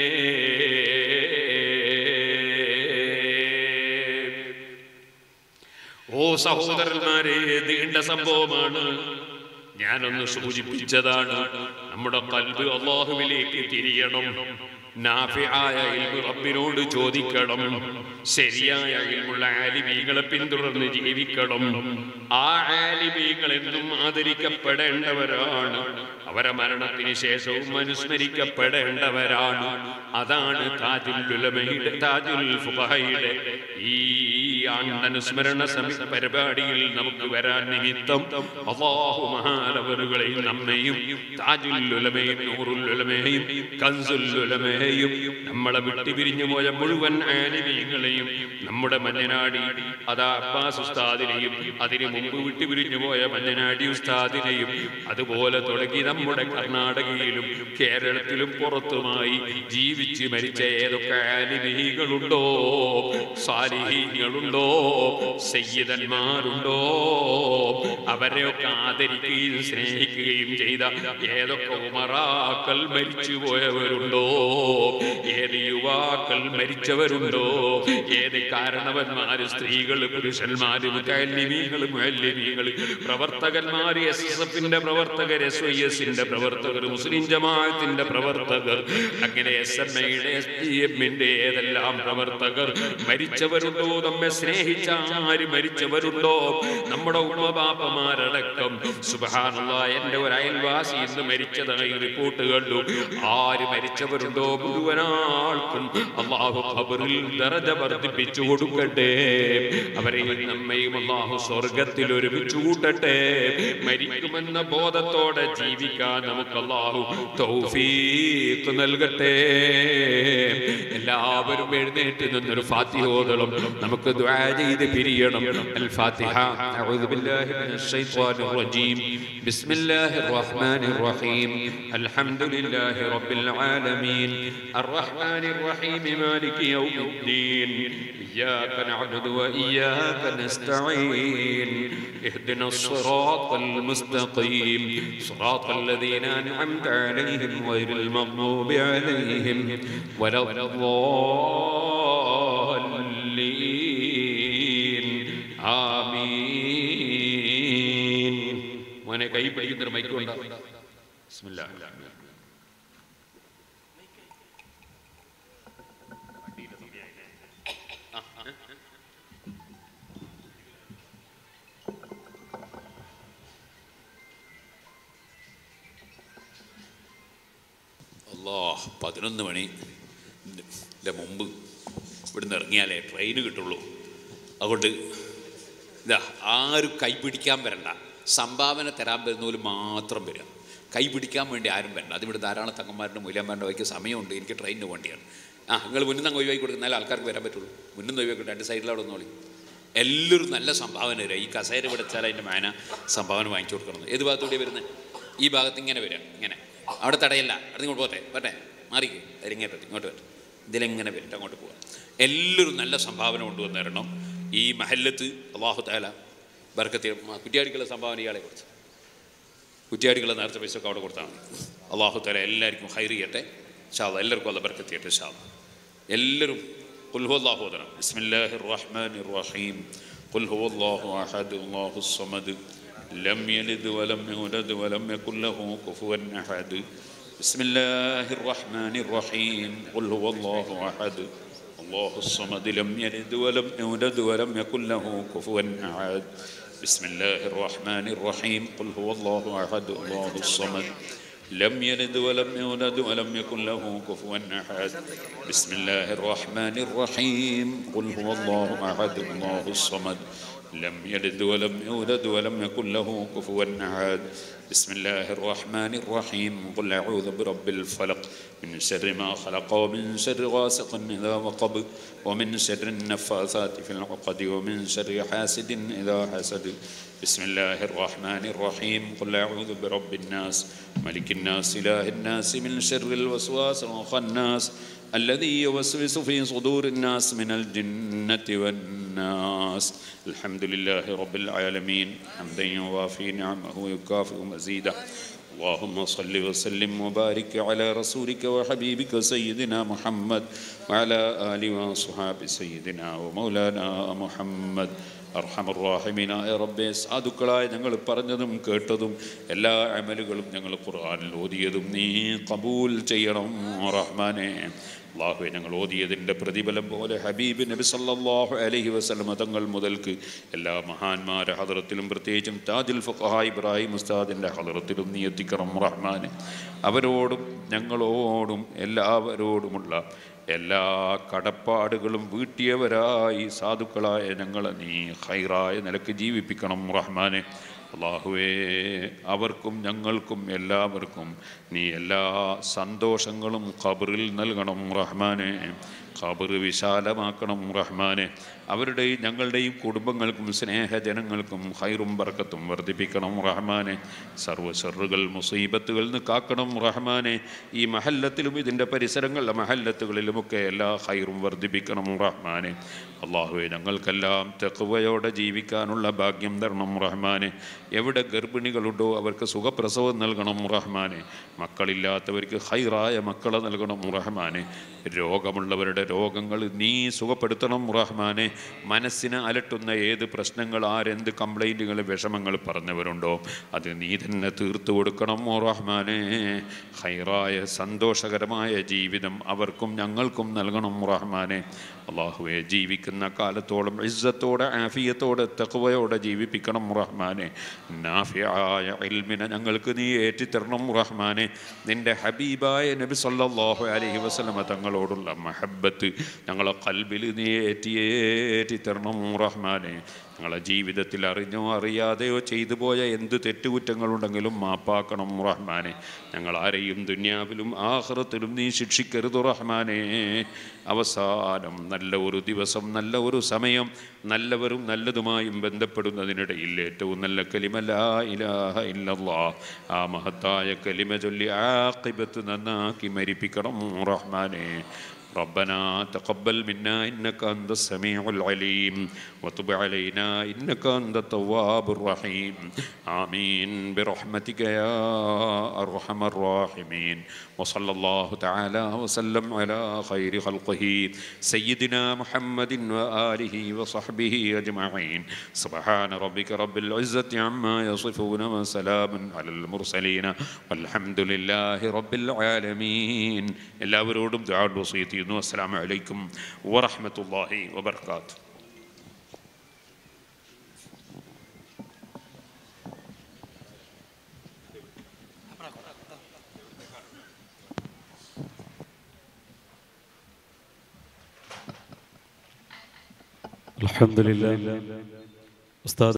ഓ സഹോദരന്മാരെ നീണ്ട സംഭവമാണ് ഞാനൊന്ന് സൂചിപ്പിച്ചതാണ് നമ്മുടെ കൽബ് അള്ളാഹുവിലേക്ക് തിരിയണം നാഫിയായ ഇൽമു റബ്ബിനോട് ചോദിക്കണം ശരിയായ ഇൽമുള്ള ആലിമീങ്ങളെ പിന്തുടർന്ന് ജീവിക്കണം ആ ആലിമീങ്ങൾ എന്നും ആദരിക്കപ്പെടേണ്ടവരാണ് അവരെ മരണത്തിന് ശേഷവും അനുസ്മരിക്കപ്പെടേണ്ടവരാണ് അതാണ് താജുൽ ഉലമയുടെ താജുൽ ഫുഖഹയുടെ ഈ ആണ്ടനുസ്മരണ സമി പരിപാടിയിൽ നമുക്ക് വരാൻ നിമിത്തം അള്ളാഹു മഹാനവറുകളെയും നമ്മെയും താജുൽ ഉലമയും നൂറുൽ ഉലമയും കൻസുൽ ഉലമയും നമ്മളെ വിട്ടുപിരിഞ്ഞു പോയ മുഴുവൻ ആലിമീങ്ങളെയും നമ്മുടെ മഞ്ഞനാടി അതാ അബ്ബാസ് ഉസ്താദിനെയും അതിനു മുമ്പ് വിട്ടുപിരിഞ്ഞു പോയ മഞ്ഞനാടി ഉസ്താദിനെയും അതുപോലെ തുടങ്ങി നമ്മുടെ കർണാടകയിലും കേരളത്തിലും പുറത്തുമായി ജീവിച്ച് മരിച്ച ഏതൊക്കെ ആലിമീകളുണ്ടോ സാലിഹീങ്ങളുണ്ടോ നബിമാരുണ്ടോ സയ്യിദന്മാരുണ്ടോ അവരെയൊക്കെ ആദരിക്കുകയും സ്നേഹിക്കുകയും ചെയ്ത ഏതൊക്കെ ഉമറാക്കൾ മരിച്ചു പോയവരുണ്ടോ ഏത് യുവാക്കൾ മരിച്ചവരുണ്ടോ ഏത് കാരണവന്മാര് സ്ത്രീകൾ പുരുഷന്മാര് മുത്തല്ലിമീങ്ങൾ മുഹല്ലിമീങ്ങൾ പ്രവർത്തകന്മാർ എസ് എസ് എഫിന്റെ പ്രവർത്തകർ എസ് വൈ എസിന്റെ പ്രവർത്തകർ മുസ്ലിം ജമാഅത്തിന്റെ പ്രവർത്തകർ അങ്ങനെ എസ് എം ഐയുടെ എസ് ഡി എമ്മിന്റെ ഏതെല്ലാം പ്രവർത്തകർ മരിച്ചവരുണ്ടോ നമ്മെ സ്നേഹിച്ച ആര് മരിച്ചവരുണ്ടോ നമ്മുടെ ഉമ്മബാപ്പമാരടക്കം സുബഹാനുള്ള എന്റെ ഒരു അയൽവാസി ഇന്ന് മരിച്ചതായി റിപ്പോർട്ട് കണ്ടു ആര് മരിച്ചവരുണ്ടോ മുഴുവനാൾക്കും അള്ളാഹു ഖബറിൽ ദറജ വർദ്ധിപ്പിച്ചു കൊടുക്കട്ടെ അവരെ നമ്മയും അള്ളാഹു സ്വർഗത്തിൽ ഒരുമിച്ച് കൂട്ടട്ടെ മരിക്കുമെന്ന ബോധത്തോടെ ജീവിക്കാൻ നമുക്ക് അള്ളാഹു തൗഫീഖ് നൽകട്ടെ എല്ലാവരും എഴുന്നേറ്റ് നിന്നൊരു ഫാത്തിഹോദളം നമുക്ക് ദുആ ചെയ്ത് പിരിയണം അൽ ഫാത്തിഹ അഊദു ബില്ലാഹി മിനശ് ശൈത്വാനിർ റജീം ബിസ്മില്ലാഹിർ റഹ്മാനിർ റഹീം അൽഹംദുലില്ലാഹി റബ്ബിൽ ആലമീൻ അർറഹ്മാനിർ റഹീം മാലികി യൗമിദ്ദീൻ إياك نعبد وإياك نستعين اهدنا الصراط المستقيم صراط الذين أنعمت عليهم غير المغضوب عليهم ولا الضالين آمين മോനെ കൈ പിടിക്കുന്നൊരു മൈക്കുണ്ടോ ബിസ്മില്ലാ അല്ലാ പതിനൊന്ന് മണി ന്റെ മുമ്പ് ഇവിടുന്ന് ഇറങ്ങിയാലേ ട്രെയിന് കിട്ടുള്ളൂ അതുകൊണ്ട് ഇതാ ആരും കൈപിടിക്കാൻ വരണ്ട സംഭാവന തരാൻ വരുന്നവർ മാത്രം വരിക കൈപിടിക്കാൻ വേണ്ടി ആരും വരണ്ട അതിവിടെ ധാരാളം തങ്ങന്മാരുടെ മൂല്യന്മാരുടെ വയ്ക്ക് സമയമുണ്ട് എനിക്ക് ട്രെയിനിന് വേണ്ടിയാണ് ആ നിങ്ങൾ മുന്നിൽ നിന്ന് ഒഴിവാക്കി കൊടുക്കുന്നാലേ ആൾക്കാർക്ക് വരാൻ പറ്റുള്ളൂ മുന്നിൽ നിന്ന് ഒഴിവാക്കി രണ്ട് സൈഡിലവിടെ ഒന്നോളി എല്ലാവരും നല്ല സംഭാവന തരാം ഈ കസേര പിടിച്ചാൽ അതിൻ്റെ മേന സംഭാവന വാങ്ങിച്ചു കൊടുക്കണം ഏത് ഭാഗത്തൂടെ വരുന്നത് ഈ ഭാഗത്ത് ഇങ്ങനെ വരിക ഇങ്ങനെ അവിടെ തടയല്ല അവിടെ ഇങ്ങോട്ട് പോട്ടെ പറ്റേ മാറിക്ക് അതിലിങ്ങോട്ട് ഇങ്ങോട്ട് വരട്ടെ ഇതിലെങ്ങനെ വരട്ടെ അങ്ങോട്ട് പോവാം എല്ലാവരും നല്ല സംഭാവന കൊണ്ടുവന്ന് തരണം ഈ മഹല്ലത്ത് അള്ളാഹു താല ബർക്കത്തി കുറ്റിയാടിക്കുള്ള സംഭാവന ഇയാളെ കൊടുത്തു കുറ്റിയാടിക്കുള്ള നേരത്തെ പൈസ ഒക്കെ അവിടെ കൊടുത്താൽ മതി അള്ളാഹു താല എല്ലാവർക്കും ഹൈർ ചെയ്യട്ടെ ഷാദ എല്ലാവർക്കും അല്ല ബർക്കത്തി ചെയ്യട്ടെ ഷാദ എല്ലാവരും قل هو الله أحد بسم الله الرحمن الرحيم قل هو الله أحد الله الصمد لم يلد ولم يولد ولم يكن له كفوا أحد بسم الله الرحمن الرحيم قل هو الله أحد الله الصمد لم يلد ولم يولد ولم يكن له كفوا أحد بسم الله الرحمن الرحيم قل هو الله أحد الله الصمد لم يلد ولم يولد ولم يكن له كفوا أحد بسم الله الرحمن الرحيم قل هو الله أحد الله الصمد لم يلد ولم يولد ولم يكن له كفوا أحد بسم الله الرحمن الرحيم قل أعوذ برب الفلق من شر ما خلق ومن شر غاسق إذا وقب ومن شر النفاثات في العقد ومن شر حاسد إذا حسد بسم الله الرحمن الرحيم قل أعوذ برب الناس ملك الناس إله الناس من شر الوسواس الخناس الذي يوسوس في صدور الناس من الجنة والناس الحمد لله رب العالمين حمدا يوافي نعمه ويكافئ مزيده اللهم صل وسلم وبارك على رسولك وحبيبك سيدنا محمد وعلى آل وصحاب سيدنا ومولانا محمد അർഹമറാഹിമീനായ റബ്ബെ സാധുക്കളായ ഞങ്ങൾ പറഞ്ഞതും കേട്ടതും എല്ലാ അമലുകളും ഞങ്ങൾ ഖുർആനിൽ ഓതിയതും നീ കബൂൽ ചെയ്യണം റഹ്മാനെ അള്ളാഹുവെ ഞങ്ങൾ ഓതിയതിൻ്റെ പ്രതിഫലം പോലെ ഹബീബ് നബി സല്ലല്ലാഹു അലൈഹി വസല്ലമ തങ്ങൾ മുതൽക്ക് എല്ലാ മഹാന്മാരെ ഹദറത്തിലും പ്രത്യേകിച്ചും താജുൽ ഫഖഹ ഇബ്രാഹിം ഉസ്താദിൻ്റെ ഹദറത്തിലും നീ എത്തിക്കണം റഹ്മാനെ അവരോടും ഞങ്ങളോടും എല്ലാവരോടുമുള്ള എല്ലാ കടപ്പാടുകളും വീട്ടിയവരായി സാധുക്കളായ ഞങ്ങളെ നീ ഹൈറായ നിലക്ക് ജീവിപ്പിക്കണം റഹ്മാനെ അള്ളാഹുവേ അവർക്കും ഞങ്ങൾക്കും എല്ലാവർക്കും നീ എല്ലാ സന്തോഷങ്ങളും ഖബറിൽ നൽകണം റഹ്മാനെ ഖബർ വിശാലമാക്കണം റഹ്മാനെ അവരുടെയും ഞങ്ങളുടെയും കുടുംബങ്ങൾക്കും സ്നേഹജനങ്ങൾക്കും ഹൈറും ബർക്കത്തും വർദ്ധിപ്പിക്കണം റഹ്മാനെ സർവ്വ ഷെറുകൾ മുസീബത്തുകളിൽ നിന്ന് കാക്കണം റഹ്മാനെ ഈ മഹല്ലത്തിലും ഇതിൻ്റെ പരിസരങ്ങളിലെ മഹല്ലത്തുകളിലുമൊക്കെ എല്ലാ ഹൈറും വർദ്ധിപ്പിക്കണം റഹ്മാനെ അള്ളാഹുവെ ഞങ്ങൾക്കെല്ലാം തെക്കുവയോടെ ജീവിക്കാനുള്ള ഭാഗ്യം തരണം റഹ്മാനെ എവിടെ ഗർഭിണികളുണ്ടോ അവർക്ക് സുഖപ്രസവം നൽകണം റഹ്മാനെ മക്കളില്ലാത്തവർക്ക് ഹൈറായ മക്കളെ നൽകണം റഹ്മാനെ രോഗമുള്ളവരുടെ രോഗങ്ങൾ നീ സുഖപ്പെടുത്തണം റഹ്മാനെ മനസ്സിനെ അലട്ടുന്ന ഏത് പ്രശ്നങ്ങൾ ആരെന്ത് കംപ്ലൈൻറ്റുകൾ വിഷമങ്ങൾ പറഞ്ഞവരുണ്ടോ അത് നീ തന്നെ തീർത്തു കൊടുക്കണം ഓ റഹ്മാനെ ഹൈറായ സന്തോഷകരമായ ജീവിതം അവർക്കും ഞങ്ങൾക്കും നൽകണം റഹ്മാനെ അള്ളാഹുവെ ജീവിക്കുന്ന കാലത്തോളം ഇസ്സത്തോടെ ആഫിയത്തോടെ തഖ്വയോടെ ജീവിപ്പിക്കണം റഹ്മാനെ നാഫിയായ ഇൽമിനെ ഞങ്ങൾക്ക് നീ ഏറ്റിത്തരണം റഹ്മാനെ നിന്റെ ഹബീബായ നബി സല്ലല്ലാഹു അലൈഹി വസല്ലമ തങ്ങളോടുള്ള മഹബത്ത് ഞങ്ങളെ കൽബിൽ നീ ഏറ്റി തരണം റഹ്മാനെ ഞങ്ങളെ ജീവിതത്തിൽ അറിഞ്ഞോ അറിയാതെയോ ചെയ്തു പോയ എന്ത് തെറ്റുകുറ്റങ്ങളുണ്ടെങ്കിലും മാപ്പാക്കണം റഹ്മാനെ ഞങ്ങൾ ആരെയും ദുന്യാവിലും ആഹ്റത്തിലും നീ ശിക്ഷിക്കരുത് റഹ്മാനെ അവസാനം നല്ല ഒരു ദിവസം നല്ല ഒരു സമയം നല്ലവരും നല്ലതുമായും ബന്ധപ്പെടുന്നതിനിടയിൽ ഏറ്റവും നല്ല കലിമ ലാ ഇലാഹ ഇല്ലല്ലാ ആ മഹത്തായ കലിമ ചൊല്ലി ആഖിബത്ത് നന്നാക്കി മരിപ്പിക്കണം റഹ്മാനെ ربنا تقبل منا إنك أنت السميع العليم وتب علينا إنك أنت التواب الرحيم آمين برحمتك يا أرحم الراحمين وصلى الله تعالى وسلم على خير خلقه سيدنا محمد وآله وصحبه أجمعين سبحان ربك رب العزة عما يصفون وسلام على المرسلين والحمد لله رب العالمين എല്ലാവരോടും ദുആ വസീയത്ത് ചെയ്യുന്നു അസ്സലാമു അലൈക്കും വറഹ്മത്തുള്ളാഹി വബർക്കാത്തു الحمد لله أستاذ